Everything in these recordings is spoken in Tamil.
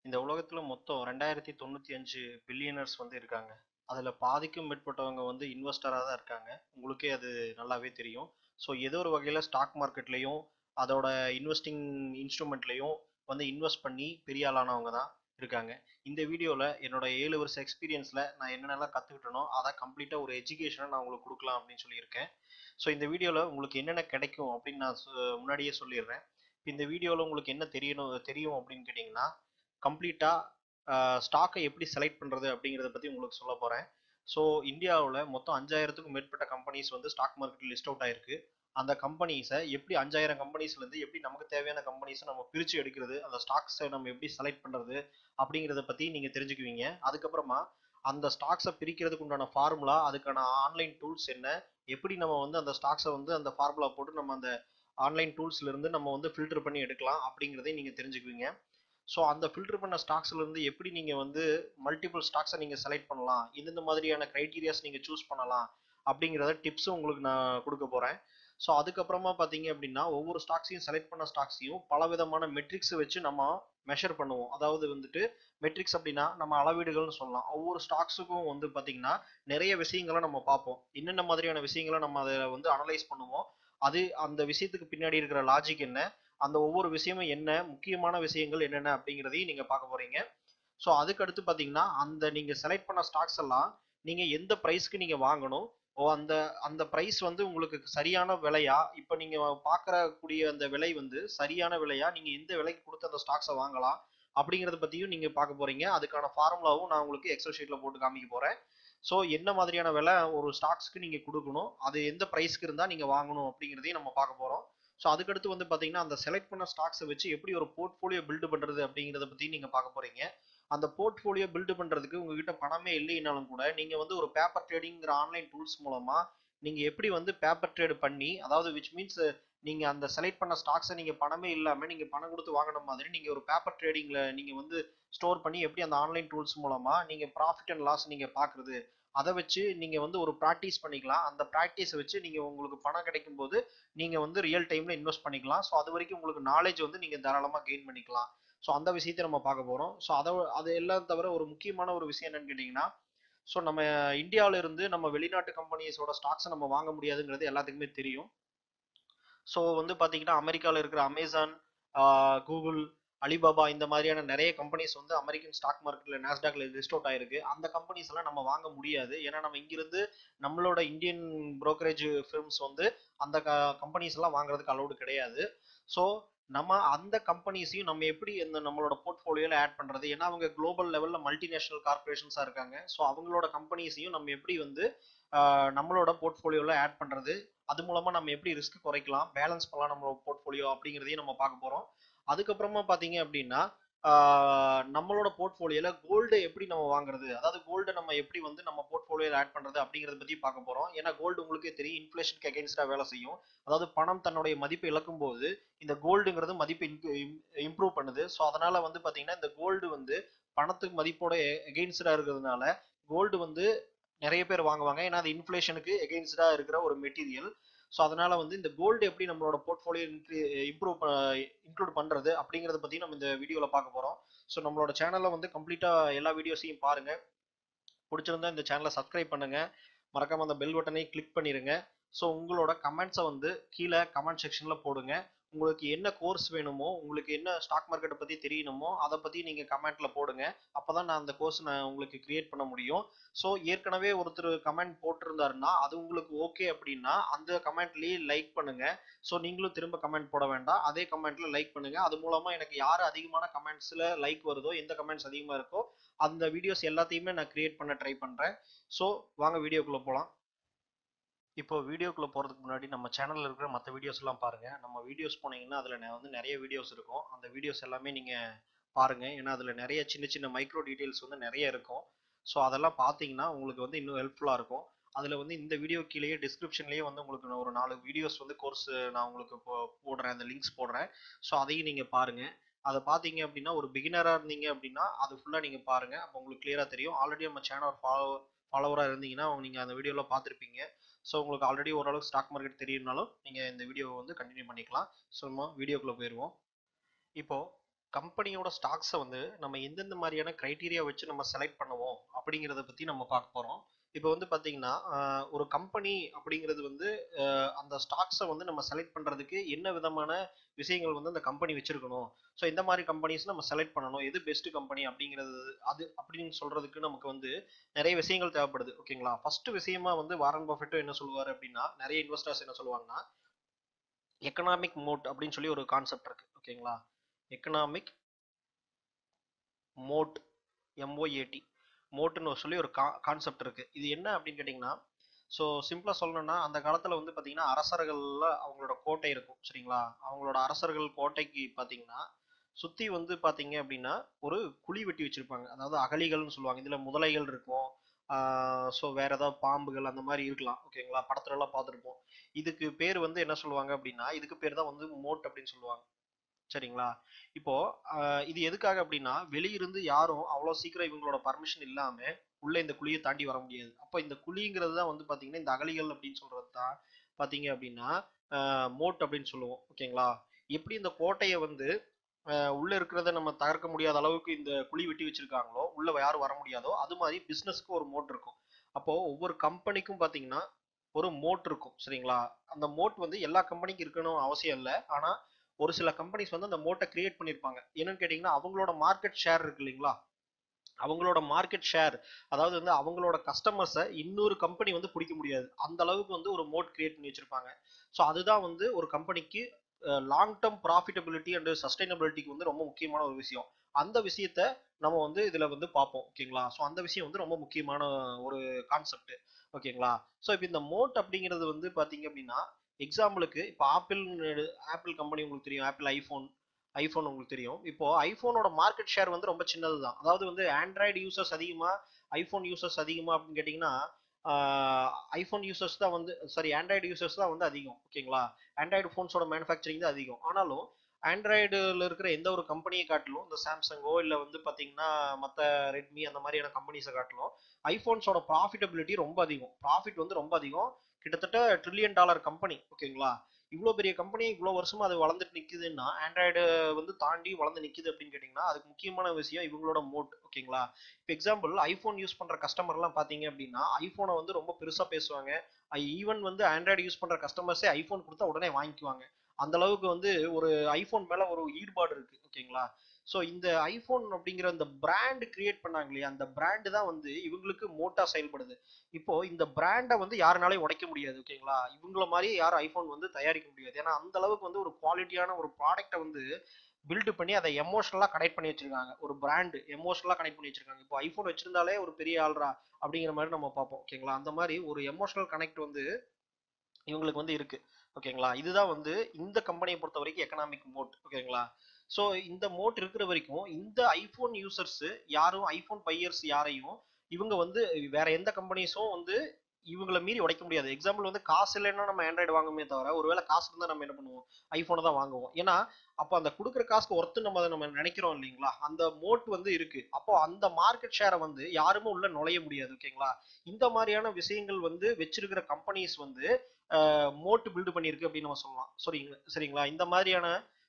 இந்த உலகத்துல மொத்தம் ரெண்டாயிரத்தி தொண்ணூத்தி அஞ்சு பில்லியனர்ஸ் வந்து இருக்காங்க அதுல பாதிக்கும் மேற்பட்டவங்க வந்து இன்வெஸ்டரா தான் இருக்காங்க உங்களுக்கே அது நல்லாவே தெரியும் ஸோ ஏதோ ஒரு வகையில ஸ்டாக் மார்க்கெட்லயும் அதோட இன்வெஸ்டிங் இன்ஸ்ட்ருமெண்ட்லயும் வந்து இன்வெஸ்ட் பண்ணி பெரிய ஆளானவங்க தான் இருக்காங்க இந்த வீடியோவில் என்னோட ஏழு வருஷ எக்ஸ்பீரியன்ஸில் நான் என்னென்னலாம் கற்றுக்கிட்டனோ அதை கம்ப்ளீட்டாக ஒரு எஜுகேஷனை நான் உங்களுக்கு கொடுக்கலாம் அப்படின்னு சொல்லியிருக்கேன் ஸோ இந்த வீடியோவில் உங்களுக்கு என்னென்ன கிடைக்கும் அப்படின்னு நான் சொ- முன்னாடியே சொல்லிடுறேன் இந்த வீடியோவில் உங்களுக்கு என்ன தெரியணும் தெரியும் அப்படின்னு கேட்டிங்கன்னா கம்ப்ளீட்டாக ஸ்டாக்கை எப்படி செலக்ட் பண்ணுறது அப்படிங்கிறத பற்றி உங்களுக்கு சொல்ல போகிறேன் ஸோ இந்தியாவில் மொத்தம் அஞ்சாயிரத்துக்கும் மேற்பட்ட கம்பெனிஸ் வந்து ஸ்டாக் மார்க்கெட் லிஸ்ட் அவுட் ஆயிருக்கு அந்த கம்பெனிஸை எப்படி அஞ்சாயிரம் கம்பெனிஸ்லேருந்து எப்படி நமக்கு தேவையான கம்பெனிஸை நம்ம பிரித்து எடுக்கிறது அந்த ஸ்டாக்ஸை நம்ம எப்படி செலக்ட் பண்ணுறது அப்படிங்கிறத பற்றி நீங்கள் தெரிஞ்சுக்குவீங்க அதுக்கப்புறமா அந்த ஸ்டாக்ஸை பிரிக்கிறதுக்கு உண்டான ஃபார்முலா அதுக்கான ஆன்லைன் டூல்ஸ் என்ன எப்படி நம்ம வந்து அந்த ஸ்டாக்ஸை வந்து அந்த ஃபார்முலா போட்டு நம்ம அந்த ஆன்லைன் டூல்ஸ்ல இருந்து நம்ம வந்து ஃபில்டர் பண்ணி எடுக்கலாம் அப்படிங்கிறதையும் நீங்கள் தெரிஞ்சுக்குவீங்க ஸோ அந்த ஃபில்டர் பண்ண ஸ்டாக்ஸ்ல இருந்து எப்படி நீங்கள் வந்து மல்டிபிள் ஸ்டாக்ஸை நீங்கள் செலக்ட் பண்ணலாம் எந்தெந்த மாதிரியான க்ரைட்டீரியாஸ் நீங்கள் சூஸ் பண்ணலாம் அப்படிங்கிறத டிப்ஸும் உங்களுக்கு நான் கொடுக்க போகிறேன் ஸோ அதுக்கப்புறமா பார்த்தீங்க அப்படின்னா ஒவ்வொரு ஸ்டாக்ஸையும் செலக்ட் பண்ண ஸ்டாக்ஸையும் பல விதமான மெட்ரிக்ஸை வச்சு நம்ம மெஷர் பண்ணுவோம் அதாவது வந்துட்டு மெட்ரிக்ஸ் அப்படின்னா நம்ம அளவீடுகள்னு சொல்லலாம் ஒவ்வொரு ஸ்டாக்ஸுக்கும் வந்து பார்த்தீங்கன்னா நிறைய விஷயங்களை நம்ம பார்ப்போம் என்னென்ன மாதிரியான விஷயங்களை நம்ம அதை வந்து அனலைஸ் பண்ணுவோம் அது அந்த விஷயத்துக்கு பின்னாடி இருக்கிற லாஜிக் என்ன அந்த ஒவ்வொரு விஷயமும் என்ன முக்கியமான விஷயங்கள் என்னென்ன அப்படிங்கிறதையும் நீங்கள் பார்க்க போறீங்க ஸோ அதுக்கு அடுத்து பார்த்தீங்கன்னா அந்த நீங்கள் செலக்ட் பண்ண ஸ்டாக்ஸ் எல்லாம் நீங்கள் எந்த ப்ரைஸ்க்கு நீங்கள் வாங்கணும் ஓ அந்த அந்த ப்ரைஸ் வந்து உங்களுக்கு சரியான விலையா இப்போ நீங்கள் பார்க்கறக்கூடிய அந்த விலை வந்து சரியான விலையா நீங்கள் எந்த விலைக்கு கொடுத்து அந்த ஸ்டாக்ஸை வாங்கலாம் அப்படிங்கிறத பற்றியும் நீங்கள் பார்க்க போறீங்க அதுக்கான ஃபார்முலாவும் நான் உங்களுக்கு எக்ஸல் ஷீட்டில் போட்டு காமிக்க போகிறேன் ஸோ என்ன மாதிரியான விலை ஒரு ஸ்டாக்ஸ்க்கு நீங்கள் கொடுக்கணும் அது எந்த ப்ரைஸ்க்கு இருந்தால் நீங்கள் வாங்கணும் அப்படிங்கிறதையும் நம்ம பார்க்க போகிறோம் ஸோ அதுக்கடுத்து வந்து பார்த்தீங்கன்னா அந்த செலக்ட் பண்ண ஸ்டாக்ஸை வச்சு எப்படி ஒரு போர்ட்ஃபோலியோ பில்டு பண்ணுறது அப்படிங்கிறத பற்றி நீங்கள் பார்க்க போகிறீங்க அந்த போர்ட்ஃபோலியோ பில்டு பண்ணுறதுக்கு உங்ககிட்ட பணமே இல்லைனாலும் கூட நீங்கள் வந்து ஒரு பேப்பர் ட்ரேடிங்கிற ஆன்லைன் டூல்ஸ் மூலமாக நீங்கள் எப்படி வந்து பேப்பர் ட்ரேடு பண்ணி அதாவது விச் மீன்ஸ் நீங்கள் அந்த செலக்ட் பண்ண ஸ்டாக்ஸை நீங்கள் பணமே இல்லாமல் நீங்கள் பணம் கொடுத்து வாங்கின மாதிரி நீங்கள் ஒரு பேப்பர் ட்ரேடிங்கில் நீங்கள் வந்து ஸ்டோர் பண்ணி எப்படி அந்த ஆன்லைன் டூல்ஸ் மூலமாக நீங்கள் ப்ராஃபிட் அண்ட் லாஸ் நீங்கள் பார்க்குறது அதை வச்சு நீங்கள் வந்து ஒரு ப்ராக்டிஸ் பண்ணிக்கலாம் அந்த ப்ராக்டிஸை வச்சு நீங்கள் உங்களுக்கு பணம் கிடைக்கும் போது நீங்கள் வந்து ரியல் டைமில் இன்வெஸ்ட் பண்ணிக்கலாம் ஸோ அது வரைக்கும் உங்களுக்கு நாலேஜ் வந்து நீங்கள் தாராளமாக கெயின் பண்ணிக்கலாம் ஸோ அந்த விஷயத்தை நம்ம பார்க்க போகிறோம் ஸோ அதை அது எல்லாம் தவிர ஒரு முக்கியமான ஒரு விஷயம் என்னன்னு கேட்டிங்கன்னா ஸோ நம்ம இந்தியாவில இருந்து நம்ம வெளிநாட்டு கம்பெனிஸோட ஸ்டாக்ஸை நம்ம வாங்க முடியாதுங்கிறது எல்லாத்துக்குமே தெரியும் ஸோ வந்து பார்த்தீங்கன்னா அமெரிக்காவில் இருக்கிற அமேசான் கூகுள் அலிபாபா இந்த மாதிரியான நிறைய கம்பெனிஸ் வந்து அமெரிக்கன் ஸ்டாக் மார்க்கெட்ல நாஸ்டாக்ல லிஸ்ட் அவுட் ஆயிருக்கு அந்த கம்பெனிஸ் எல்லாம் நம்ம வாங்க முடியாது ஏன்னா நம்ம இங்கிருந்து நம்மளோட இந்தியன் brokerage firms வந்து அந்த கம்பெனிஸ் எல்லாம் வாங்குறதுக்கு அலௌடு கிடையாது ஸோ நம்ம அந்த கம்பெனிஸையும் நம்ம எப்படி இந்த நம்மளோட போர்ட்ஃபோலியோல ஆட் பண்றது ஏன்னா அவங்க குளோபல் லெவல்ல மல்டிநேஷனல் கார்பரேஷன்ஸா இருக்காங்க ஸோ அவங்களோட கம்பெனிஸையும் நம்ம எப்படி வந்து ஆஹ், நம்மளோட போர்ட்ஃபோலியோல ஆட் பண்றது அது மூலமா நம்ம எப்படி ரிஸ்க் குறைக்கலாம் பேலன்ஸ் பண்ணலாம் நம்மளோட போர்ட்ஃபோலியோ அப்படிங்கிறதையும் நம்ம பார்க்க போறோம் அதுக்கப்புறமா பாத்தீங்க அப்படின்னா ஆஹ், நம்மளோட போர்ட்ஃபோலியோல கோல்டு எப்படி நம்ம வாங்குறது அதாவது கோல்டை நம்ம எப்படி வந்து நம்ம போர்ட்ஃபோலியோல ஆட் பண்றது அப்படிங்கறத பத்தி பார்க்க போறோம் ஏன்னா கோல்டு உங்களுக்கே தெரியும் இன்ஃபிளேஷனுக்கு அகேன்ஸ்டா வேலை செய்யும் அதாவது பணம் தன்னுடைய மதிப்பை இழக்கும் போது இந்த கோல்டுங்கிறது மதிப்பை இம்ப்ரூவ் பண்ணுது ஸோ அதனால வந்து பாத்தீங்கன்னா இந்த கோல்டு வந்து பணத்துக்கு மதிப்போட எகெயின்ஸ்டா இருக்கிறதுனால கோல்டு வந்து நிறைய பேர் வாங்குவாங்க ஏன்னா அது இன்ஃபிளேஷனுக்கு எகெயின்ஸ்டா இருக்கிற ஒரு மெட்டீரியல் ஸோ அதனால வந்து இந்த கோல்டு எப்படி நம்மளோட போர்ட்ஃபோலியோ இம்ப்ரூவ் இன்க்ளூட் பண்றது அப்படிங்கறத பத்தி நம்ம இந்த வீடியோல பார்க்க போறோம் ஸோ நம்மளோட சேனல்ல வந்து கம்ப்ளீட்டா எல்லா வீடியோஸையும் பாருங்க பிடிச்சிருந்தா இந்த சேனலை சப்ஸ்கிரைப் பண்ணுங்க மறக்காம அந்த பெல் பட்டனை கிளிக் பண்ணிருங்க ஸோ உங்களோட கமெண்ட்ஸை வந்து கீழே கமெண்ட் செக்ஷன்ல போடுங்க உங்களுக்கு என்ன கோர்ஸ் வேணுமோ உங்களுக்கு என்ன ஸ்டாக் மார்க்கெட்டை பத்தி தெரியணுமோ அதை பத்தி நீங்க கமெண்ட்ல போடுங்க அப்பதான் நான் அந்த கோர்ஸ் நான் உங்களுக்கு கிரியேட் பண்ண முடியும் ஸோ ஏற்கனவே ஒருத்தர் கமெண்ட் போட்டிருந்தாருன்னா அது உங்களுக்கு ஓகே அப்படின்னா அந்த கமெண்ட்லயே லைக் பண்ணுங்க ஸோ நீங்களும் திரும்ப கமெண்ட் போட வேண்டாம் அதே கமெண்ட்ல லைக் பண்ணுங்க அது மூலமா எனக்கு யார் அதிகமான கமெண்ட்ஸ்ல லைக் வருதோ எந்த கமெண்ட்ஸ் அதிகமா இருக்கோ அந்த வீடியோஸ் எல்லாத்தையுமே நான் கிரியேட் பண்ண ட்ரை பண்றேன் ஸோ வாங்க வீடியோக்குள்ள போகலாம் இப்போ வீடியோக்குள்ள போறதுக்கு முன்னாடி நம்ம சேனல்ல இருக்கிற மற்ற வீடியோஸ் எல்லாம் பாருங்க நம்ம வீடியோஸ் போனீங்கன்னா அதுல நெ- வந்து நிறைய வீடியோஸ் இருக்கும் அந்த வீடியோஸ் எல்லாமே நீங்க பாருங்க ஏன்னா அதுல நிறைய சின்ன சின்ன மைக்ரோ டீடைல்ஸ் வந்து நிறைய இருக்கும் ஸோ அதெல்லாம் பார்த்தீங்கன்னா உங்களுக்கு வந்து இன்னும் ஹெல்ப்ஃபுல்லா இருக்கும் அதுல வந்து இந்த வீடியோ கீழேயே டிஸ்கிரிப்ஷன்லயே வந்து உங்களுக்கு நான் ஒரு நாலு வீடியோஸ் வந்து கோர்ஸ் நான் உங்களுக்கு போ- போடுறேன் அந்த லிங்க்ஸ் போடுறேன் ஸோ அதையும் நீங்க பாருங்க அதை பார்த்தீங்க அப்படின்னா ஒரு பிகினரா இருந்தீங்க அப்படின்னா அது ஃபுல்லா நீங்க பாருங்க அப்போ உங்களுக்கு கிளியரா தெரியும் ஆல்ரெடி நம்ம சேனல் ஃபாலோ ஃபாலோவராக இருந்தீங்கன்னா நீங்க அந்த வீடியோல பார்த்துருப்பீங்க ஸோ உங்களுக்கு ஆல்ரெடி ஓரளவுக்கு ஸ்டாக் மார்க்கெட் தெரியும்னாலும் நீங்கள் இந்த வீடியோவை வந்து கண்டினியூ பண்ணிக்கலாம் ஸோ நம்ம வீடியோக்குள்ளே போயிடுவோம் இப்போ கம்பெனியோட ஸ்டாக்ஸை வந்து நம்ம எந்தெந்த மாதிரியான க்ரைட்டீரியா வச்சு நம்ம செலக்ட் பண்ணுவோம் அப்படிங்கிறத பற்றி நம்ம பார்க்க போகிறோம் இப்போ வந்து பார்த்தீங்கன்னா ஆஹ் ஒரு கம்பெனி அப்படிங்கிறது வந்து ஆஹ் அந்த ஸ்டாக்ஸை வந்து நம்ம செலக்ட் பண்ணுறதுக்கு என்ன விதமான விஷயங்கள் வந்து அந்த கம்பெனி வச்சிருக்கணும் ஸோ இந்த மாதிரி கம்பெனிஸ் நம்ம செலக்ட் பண்ணணும் எது பெஸ்ட் கம்பெனி அப்படிங்கிறது அது அப்படின்னு சொல்றதுக்கு நமக்கு வந்து நிறைய விஷயங்கள் தேவைப்படுது ஓகேங்களா ஃபர்ஸ்ட் விஷயமா வந்து வாரன் பஃபெட்டோ என்ன சொல்லுவார் அப்படின்னா நிறைய இன்வெஸ்டர்ஸ் என்ன சொல்லுவாங்கன்னா எக்கனாமிக் மோட் அப்படின்னு சொல்லி ஒரு கான்செப்ட் இருக்கு ஓகேங்களா எக்கனாமிக் மோட் எம்ஓஏடி மோட்டுன்னு சொல்லி ஒரு கா கான்செப்ட் இருக்கு இது என்ன அப்படின்னு கேட்டிங்கன்னா ஸோ சிம்பிளாக சொல்லணும்னா அந்த காலத்தில் வந்து பார்த்தீங்கன்னா அரசர்கள்ல அவங்களோட கோட்டை இருக்கும் சரிங்களா அவங்களோட அரசர்கள் கோட்டைக்கு பார்த்தீங்கன்னா சுற்றி வந்து பார்த்தீங்க அப்படின்னா ஒரு குழி வெட்டி வச்சிருப்பாங்க அதாவது அகழிகள்னு சொல்லுவாங்க இதில் முதலைகள் இருக்கும் ஸோ வேற ஏதாவது பாம்புகள் அந்த மாதிரி இருக்கலாம் ஓகேங்களா படத்துல எல்லாம் பார்த்துருப்போம் இதுக்கு பேர் வந்து என்ன சொல்லுவாங்க அப்படின்னா இதுக்கு பேர் தான் வந்து மோட் அப்படின்னு சொல்லுவாங்க சரிங்களா இப்போ ஆஹ் இது எதுக்காக அப்படின்னா வெளியிருந்து யாரும் அவ்வளோ சீக்கிரம் இவங்களோட பர்மிஷன் இல்லாம உள்ள இந்த குழியை தாண்டி வர முடியாது அப்போ இந்த குழிங்கிறது தான் வந்து பாத்தீங்கன்னா இந்த அகழிகள் அப்படின்னு சொல்றது தான் பாத்தீங்க அப்படின்னா மோட் அப்படின்னு சொல்லுவோம் ஓகேங்களா எப்படி இந்த கோட்டையை வந்து ஆஹ் உள்ள இருக்கிறத நம்ம தகர்க்க முடியாத அளவுக்கு இந்த குழி வெட்டி வச்சிருக்காங்களோ உள்ள யாரும் வர முடியாதோ அது மாதிரி பிசினஸ்க்கு ஒரு மோட் இருக்கும் அப்போ ஒவ்வொரு கம்பெனிக்கும் பாத்தீங்கன்னா ஒரு மோட் இருக்கும் சரிங்களா அந்த மோட் வந்து எல்லா கம்பெனிக்கும் இருக்கணும் அவசியம் இல்லை ஆனா ஒரு சில கம்பெனிஸ் வந்து அந்த மோட்டை கிரியேட் பண்ணியிருப்பாங்க என்னன்னு கேட்டிங்கன்னா அவங்களோட மார்க்கெட் ஷேர் இருக்கு இல்லைங்களா அவங்களோட மார்க்கெட் ஷேர் அதாவது வந்து அவங்களோட கஸ்டமர்ஸை இன்னொரு கம்பெனி வந்து பிடிக்க முடியாது அந்த அளவுக்கு வந்து ஒரு மோட் கிரியேட் பண்ணி வச்சிருப்பாங்க ஸோ அதுதான் வந்து ஒரு கம்பெனிக்கு லாங் டேர்ம் ப்ராஃபிட்டபிலிட்டி அண்ட் சஸ்டைனபிலிட்டிக்கு வந்து ரொம்ப முக்கியமான ஒரு விஷயம் அந்த விஷயத்த நம்ம வந்து இதுல வந்து பார்ப்போம் ஓகேங்களா ஸோ அந்த விஷயம் வந்து ரொம்ப முக்கியமான ஒரு கான்செப்ட் ஓகேங்களா ஸோ இப்போ இந்த மோட் அப்படிங்கிறது வந்து பாத்தீங்க அப்படின்னா எக்ஸாம்பிளுக்கு இப்போ ஆப்பிள் ஆப்பிள் கம்பெனி உங்களுக்கு தெரியும் ஆப்பிள் ஐஃபோன் ஐஃபோன் உங்களுக்கு தெரியும் இப்போ ஐஃபோனோட மார்க்கெட் ஷேர் வந்து ரொம்ப சின்னது தான் அதாவது வந்து ஆண்ட்ராய்டு யூசர்ஸ் அதிகமா ஐஃபோன் யூசர்ஸ் அதிகமா அப்படின்னு கேட்டிங்கன்னா ஐஃபோன் யூசர்ஸ் தான் வந்து சாரி ஆண்ட்ராய்டு யூசர்ஸ் தான் வந்து அதிகம் ஓகேங்களா ஆண்ட்ராய்டு ஃபோன்ஸோட மேனுஃபேக்சரிங் தான் அதிகம் ஆனாலும் ஆண்ட்ராய்டுல இருக்கிற எந்த ஒரு கம்பெனியை காட்டிலும் இந்த சாம்சங்கோ இல்லை வந்து பார்த்தீங்கன்னா மற்ற ரெட்மி அந்த மாதிரியான கம்பெனிஸை காட்டிலும் ஐஃபோன்ஸோட ப்ராஃபிட்டபிலிட்டி ரொம்ப அதிகம் ப்ராஃபிட் வந்து ரொம்ப அதிகம் கிட்டத்தட்ட ட்ரில்லியன் டாலர் கம்பெனி ஓகேங்களா இவ்வளோ பெரிய கம்பெனி இவ்வளோ வருஷமா அது வளர்ந்துட்டு நிற்குதுன்னா ஆண்ட்ராய்டு வந்து தாண்டி வளர்ந்து நிற்குது அப்படின்னு கேட்டிங்கன்னா அதுக்கு முக்கியமான விஷயம் இவங்களோட மோட் ஓகேங்களா இப்போ எக்ஸாம்பிள் ஐஃபோன் யூஸ் பண்ணுற கஸ்டமர்லாம் பார்த்தீங்க அப்படின்னா ஐஃபோனை வந்து ரொம்ப பெருசாக பேசுவாங்க ஈவன் வந்து ஆண்ட்ராய்டு யூஸ் பண்ணுற கஸ்டமர்ஸே ஐஃபோன் கொடுத்தா உடனே வாங்கிக்குவாங்க அந்த அளவுக்கு வந்து ஒரு ஐஃபோன் மேலே ஒரு ஈடுபாடு இருக்கு ஓகேங்களா ஸோ இந்த ஐஃபோன் அப்படிங்கிற அந்த பிராண்ட் கிரியேட் பண்ணாங்க இல்லையா அந்த பிராண்டு தான் வந்து இவங்களுக்கு மோட்டா செயல்படுது இப்போ இந்த பிராண்டை வந்து யாருனாலையும் உடைக்க முடியாது ஓகேங்களா இவங்கள மாதிரி யாரும் ஐஃபோன் வந்து தயாரிக்க முடியாது ஏன்னா அந்த அளவுக்கு வந்து ஒரு குவாலிட்டியான ஒரு ப்ராடக்ட்டை வந்து பில்டு பண்ணி அதை எமோஷனலாக கனெக்ட் பண்ணி வச்சிருக்காங்க ஒரு பிராண்டு எமோஷனலாக கனெக்ட் பண்ணி வச்சிருக்காங்க இப்போ ஐஃபோன் வச்சிருந்தாலே ஒரு பெரிய ஆள்ரா அப்படிங்கிற மாதிரி நம்ம பார்ப்போம் ஓகேங்களா அந்த மாதிரி ஒரு எமோஷனல் கனெக்ட் வந்து இவங்களுக்கு வந்து இருக்கு ஓகேங்களா இதுதான் வந்து இந்த கம்பெனியை பொறுத்த வரைக்கும் எக்கனாமிக் மோட் ஓகேங்களா ஸோ இந்த மோட் இருக்கிற வரைக்கும் இந்த ஐஃபோன் யூசர்ஸ் யாரும் ஐஃபோன் பையர்ஸ் யாரையும் இவங்க வந்து வேற எந்த கம்பெனிஸும் வந்து இவங்கள மீறி உடைக்க முடியாது எக்ஸாம்பிள் வந்து காசு இல்லைன்னா நம்ம ஆண்ட்ராய்டு வாங்குமே தவிர ஒருவேளை காசு இருந்தால் நம்ம என்ன பண்ணுவோம் ஐஃபோனை தான் வாங்குவோம் ஏன்னா அப்போ அந்த கொடுக்குற காசுக்கு ஒர்த்து நம்ம அதை நம்ம நினைக்கிறோம் இல்லைங்களா அந்த மோட் வந்து இருக்கு அப்போ அந்த மார்க்கெட் ஷேரை வந்து யாருமே உள்ள நுழைய முடியாது ஓகேங்களா இந்த மாதிரியான விஷயங்கள் வந்து வச்சிருக்கிற கம்பெனிஸ் வந்து மோட் பில்டு பண்ணியிருக்கு அப்படின்னு நம்ம சொல்லலாம் சரிங்களா சரிங்களா இந்த மாதிரியான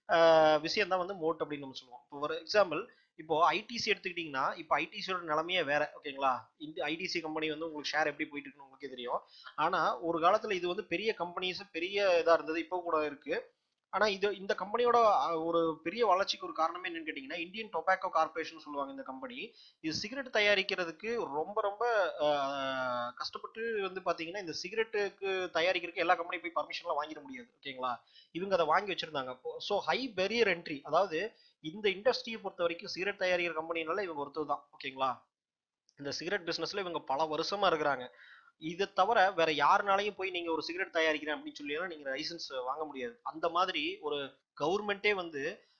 விஷயம் தான் வந்து மோட் அப்படின்னு நம்ம சொல்லுவோம் இப்போ ஒரு எக்ஸாம்பிள் இப்போ ஐடிசி எடுத்துக்கிட்டிங்கன்னா இப்போ ஐடிசியோட நிலமையே வேற ஓகேங்களா இந்த ஐடிசி கம்பெனி வந்து உங்களுக்கு ஷேர் எப்படி போயிட்டு இருக்குன்னு உங்களுக்கே தெரியும் ஆனா ஒரு காலத்துல இது வந்து பெரிய கம்பெனிஸ் பெரிய இதா இருந்தது இப்போ கூட இருக்கு ஆனா இது இந்த கம்பெனியோட ஒரு பெரிய வளர்ச்சிக்கு ஒரு காரணமே என்னன்னு கேட்டீங்கன்னா இந்தியன் டொபாக்கோ கார்பரேஷன் சொல்லுவாங்க இந்த கம்பெனி இது சிகரெட் தயாரிக்கிறதுக்கு ரொம்ப ரொம்ப கஷ்டப்பட்டு வந்து பாத்தீங்கன்னா இந்த சிகரெட்டுக்கு தயாரிக்கிறதுக்கு எல்லா கம்பெனி போய் பர்மிஷன்லாம் வாங்கிட முடியாது ஓகேங்களா இவங்க அதை வாங்கி வச்சிருந்தாங்க ஸோ ஹை பெரியர் என்ட்ரி அதாவது இந்த இண்டஸ்ட்ரியை பொறுத்த வரைக்கும் சிகரெட் தயாரிக்கிற கம்பெனினால இவங்க ஒருத்தர் தான் ஓகேங்களா இந்த சிகரெட் பிசினஸ்ல இவங்க பல வருஷமா இருக்கிறாங்க இதை தவிர வேற யாருனாலையும் போய் நீங்க ஒரு சிகரெட் தயாரிக்கிறேன் அப்படின்னு சொல்லி நீங்க லைசன்ஸ் வாங்க முடியாது அந்த மாதிரி ஒரு கவர்மெண்ட்டே வந்து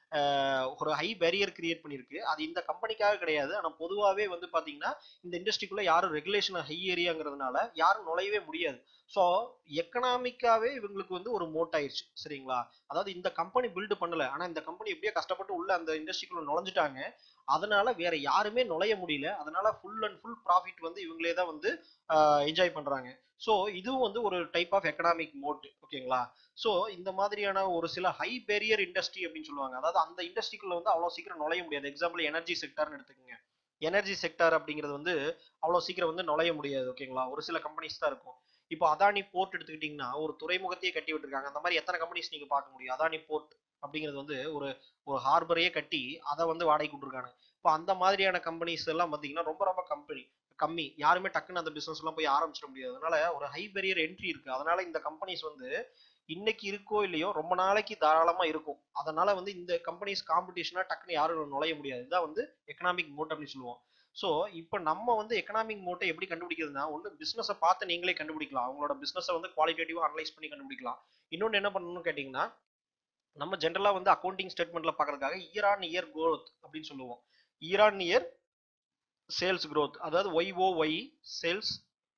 ஒரு ஹை பேரியர் கிரியேட் பண்ணியிருக்கு அது இந்த கம்பெனிக்காக கிடையாது ஆனால் பொதுவாகவே வந்து பார்த்தீங்கன்னா இந்த இண்டஸ்ட்ரிக்குள்ள யாரும் ரெகுலேஷன் ஹை ஏரியாங்கிறதுனால யாரும் நுழையவே முடியாது ஸோ எக்கனாமிக்காவே இவங்களுக்கு வந்து ஒரு மோட் ஆயிடுச்சு சரிங்களா அதாவது இந்த கம்பெனி பில்டு பண்ணல ஆனால் இந்த கம்பெனி எப்படியோ கஷ்டப்பட்டு உள்ள அந்த இண்டஸ்ட்ரிக்குள்ள நுழைஞ்சிட்டாங்க அதனால வேற யாருமே நுழைய முடியல அதனால ஃபுல் அண்ட் ஃபுல் ப்ராஃபிட் வந்து இவங்களே தான் வந்து என்ஜாய் பண்றாங்க ஸோ இதுவும் வந்து ஒரு டைப் ஆஃப் எக்கனாமிக் மோட் ஓகேங்களா ஸோ இந்த மாதிரியான ஒரு சில ஹை பேரியர் இண்டஸ்ட்ரி அப்படின்னு சொல்லுவாங்க அதாவது அந்த இண்டஸ்ட்ரிக்குள்ள வந்து அவ்வளோ சீக்கிரம் நுழைய முடியாது எக்ஸாம்பிள் எனர்ஜி செக்டர்னு எடுத்துக்கோங்க எனர்ஜி செக்டர் அப்படிங்கிறது வந்து அவ்வளோ சீக்கிரம் வந்து நுழைய முடியாது ஓகேங்களா ஒரு சில கம்பெனிஸ் தான் இருக்கும் இப்போ அதானி போர்ட் எடுத்துக்கிட்டிங்கன்னா ஒரு துறைமுகத்தையே கட்டி விட்டுருக்காங்க அந்த மாதிரி எத்தனை கம்பெனிஸ் நீங்க பார்க்க முடியும் அதானி போர்ட் அப்படிங்கிறது வந்து ஒரு ஒரு ஹார்பரையே கட்டி அதை வந்து வாடகைக்கு விட்டுருக்காங்க இப்போ அந்த மாதிரியான கம்பெனிஸ் எல்லாம் பார்த்தீங்கன்னா ரொம்ப ரொம்ப கம்பெனி கம்மி யாருமே டக்குன்னு அந்த பிசினஸ் எல்லாம் போய் ஆரம்பிச்சிட முடியாது அதனால ஒரு ஹை பெரியர் என்ட்ரி இருக்கு அதனால இந்த கம்பெனிஸ் வந்து இன்னைக்கு இருக்கோ இல்லையோ ரொம்ப நாளைக்கு தாராளமா இருக்கும் அதனால வந்து இந்த கம்பெனிஸ் காம்படிஷனா டக்குன்னு யாரும் நுழைய முடியாது இதான் வந்து எக்கனாமிக் மோட் அப்படின்னு சொல்லுவோம் ஸோ இப்போ நம்ம வந்து எக்கனாமிக் மோட்டை எப்படி கண்டுபிடிக்கிறதுனா ஒன்று பிஸ்னஸை பார்த்து நீங்களே கண்டுபிடிக்கலாம் அவங்களோட பிஸ்னஸை வந்து குவாலிட்டேட்டிவாக அனலைஸ் பண்ணி கண்டுபிடிக்கலாம் இன்னொன்று என்ன பண்ணணும்னு கேட்டிங்கன்னா நம்ம ஜென்ரலாக வந்து அக்கௌண்டிங் ஸ்டேட்மெண்ட்ல பார்க்கறதுக்காக இயர் ஆன் இயர் growth அப்படின்னு சொல்லுவோம் year on year sales growth அதாவது ஒய் சேல்ஸ்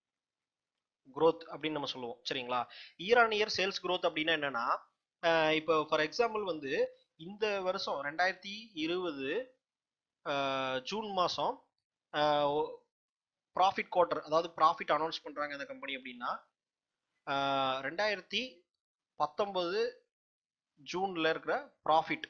growth அப்படின்னு நம்ம சொல்லுவோம் சரிங்களா year on year sales growth அப்படின்னா என்னன்னா அஹ் இப்போ ஃபார் எக்ஸாம்பிள் வந்து இந்த வருஷம் ரெண்டாயிரத்தி இருபது ஜூன் மாதம் ப்ராஃபிட் குவார்ட்டர் அதாவது ப்ராஃபிட் அனௌன்ஸ் பண்ணுறாங்க அந்த கம்பெனி அப்படின்னா அஹ் ரெண்டாயிரத்தி பத்தொன்பது ஜூன்ல இருக்கிற ப்ராஃபிட்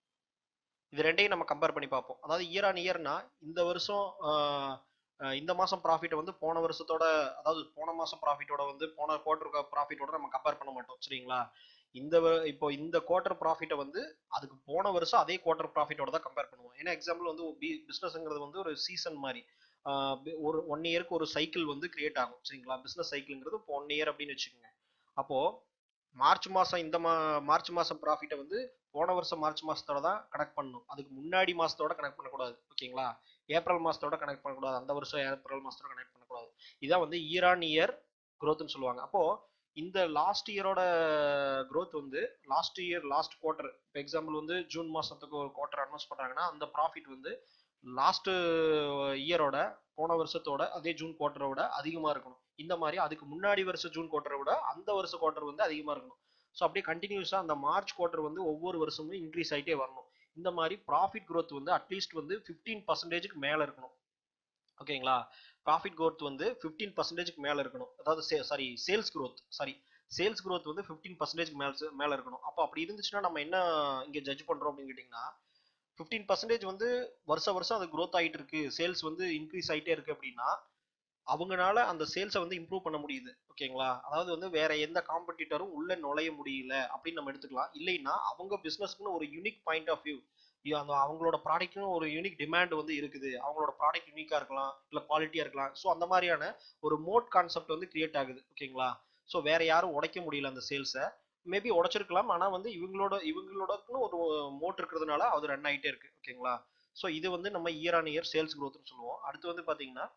இது ரெண்டையும் நம்ம கம்பேர் பண்ணி பார்ப்போம் அதாவது இயர் ஆன் இயர்னா இந்த வருஷம் ஆஹ், ஆஹ், இந்த மாசம் ப்ராஃபிட்டை வந்து போன வருஷத்தோட அதாவது போன மாசம் ப்ராஃபிட்டோட வந்து போன குவார்டர் ப்ராஃபிட்டோட நம்ம கம்பேர் பண்ண மாட்டோம் சரிங்களா இந்த வ- இப்போ இந்த குவார்டர் ப்ராஃபிட்டை வந்து அதுக்கு போன வருஷம் அதே குவார்டர் ப்ராஃபிட்டோட தான் கம்பேர் பண்ணுவோம் ஏன்னா எக்ஸாம்பிள் வந்து பிஸ்னஸ்ங்கிறது வந்து ஒரு சீசன் மாதிரி ஆஹ், பி- ஒரு ஒன் இயருக்கு ஒரு சைக்கிள் வந்து கிரியேட் ஆகும் சரிங்களா பிஸ்னஸ் சைக்கிள்ங்கிறது இப்போ ஒன் இயர் அப்படின்னு வச்சுக்கோங்க அப்போ மார்ச் மாசம் இந்த மா மார்ச் மாசம் ப்ராஃபிட்டை வந்து போன வருஷம் மார்ச் மாசத்தோட தான் கனெக்ட் பண்ணணும் அதுக்கு முன்னாடி மாசத்தோட கனெக்ட் பண்ணக்கூடாது ஓகேங்களா ஏப்ரல் மாசத்தோட கனெக்ட் பண்ணக்கூடாது அந்த வருஷம் ஏப்ரல் மாசத்தோட கனெக்ட் பண்ணக்கூடாது இதான் வந்து இயர் ஆன் இயர் க்ரோத்னு சொல்லுவாங்க அப்போ இந்த லாஸ்ட் இயரோட growth வந்து லாஸ்ட் இயர் லாஸ்ட் குவார்டர் இப்போ எக்ஸாம்பிள் வந்து ஜூன் மாசத்துக்கு ஒரு குவார்டர் அனௌன்ஸ் பண்றாங்கன்னா அந்த ப்ராஃபிட் வந்து லாஸ்ட் இயரோட போன வருஷத்தோட அதே ஜூன் குவார்டரோட அதிகமா இருக்கணும் இந்த மாதிரி அதுக்கு முன்னாடி வருஷம் ஜூன் குவார்டரை விட அந்த வருஷ குவார்டர் வந்து அதிகமா இருக்கணும் ஸோ அப்படியே கண்டினியூஸா அந்த மார்ச் குவார்டர் வந்து ஒவ்வொரு வருஷமும் இன்க்ரீஸ் ஆயிட்டே வரணும் இந்த மாதிரி ப்ராஃபிட் growth வந்து அட்லீஸ்ட் வந்து ஃபிஃப்டீன் பர்சன்டேஜுக்கு மேல இருக்கணும் ஓகேங்களா ப்ராஃபிட் growth வந்து ஃபிஃப்டீன் பர்சன்டேஜ்க்கு மேல இருக்கணும் அதாவது sorry sales growth sorry sales growth வந்து ஃபிஃப்டீன் பர்சன்டேஜ்க்கு மேல மேல இருக்கணும் அப்போ அப்படி இருந்துச்சுன்னா நம்ம என்ன இங்க ஜட்ஜ் பண்றோம் அப்படின்னு கேட்டிங்கன்னா ஃபிஃப்டீன் பர்சன்டேஜ் வந்து வருஷ வருஷம் அது growth ஆயிட்டு இருக்கு சேல்ஸ் வந்து இன்க்ரீஸ் ஆயிட்டே இருக்கு அப்படின்னா அவங்கனால அந்த சேல்ஸை வந்து இம்ப்ரூவ் பண்ண முடியுது ஓகேங்களா அதாவது வந்து வேற எந்த காம்படிட்டரும் உள்ள நுழைய முடியல அப்படின்னு நம்ம எடுத்துக்கலாம் இல்லைன்னா அவங்க பிசினஸ்க்குன்னு ஒரு யூனிக் பாயிண்ட் ஆஃப் வியூ அந்த அவங்களோட ப்ராடக்ட்னு ஒரு யூனிக் டிமாண்ட் வந்து இருக்குது அவங்களோட ப்ராடக்ட் யூனிக்கா இருக்கலாம் இல்ல குவாலிட்டியா இருக்கலாம் ஸோ அந்த மாதிரியான ஒரு மோட் கான்செப்ட் வந்து கிரியேட் ஆகுது ஓகேங்களா ஸோ வேற யாரும் உடைக்க முடியல அந்த சேல்ஸை மேபி உடைச்சிருக்கலாம் ஆனா வந்து இவங்களோட இவங்களோடக்குன்னு ஒரு மோட் இருக்கிறதுனால அது ரன் ஆயிட்டே இருக்கு ஓகேங்களா ஸோ இது வந்து நம்ம இயர் ஆன் இயர் சேல்ஸ் க்ரோத்னு சொல்லுவோம் அடுத்து வந்து பாத்தீங்கன்னா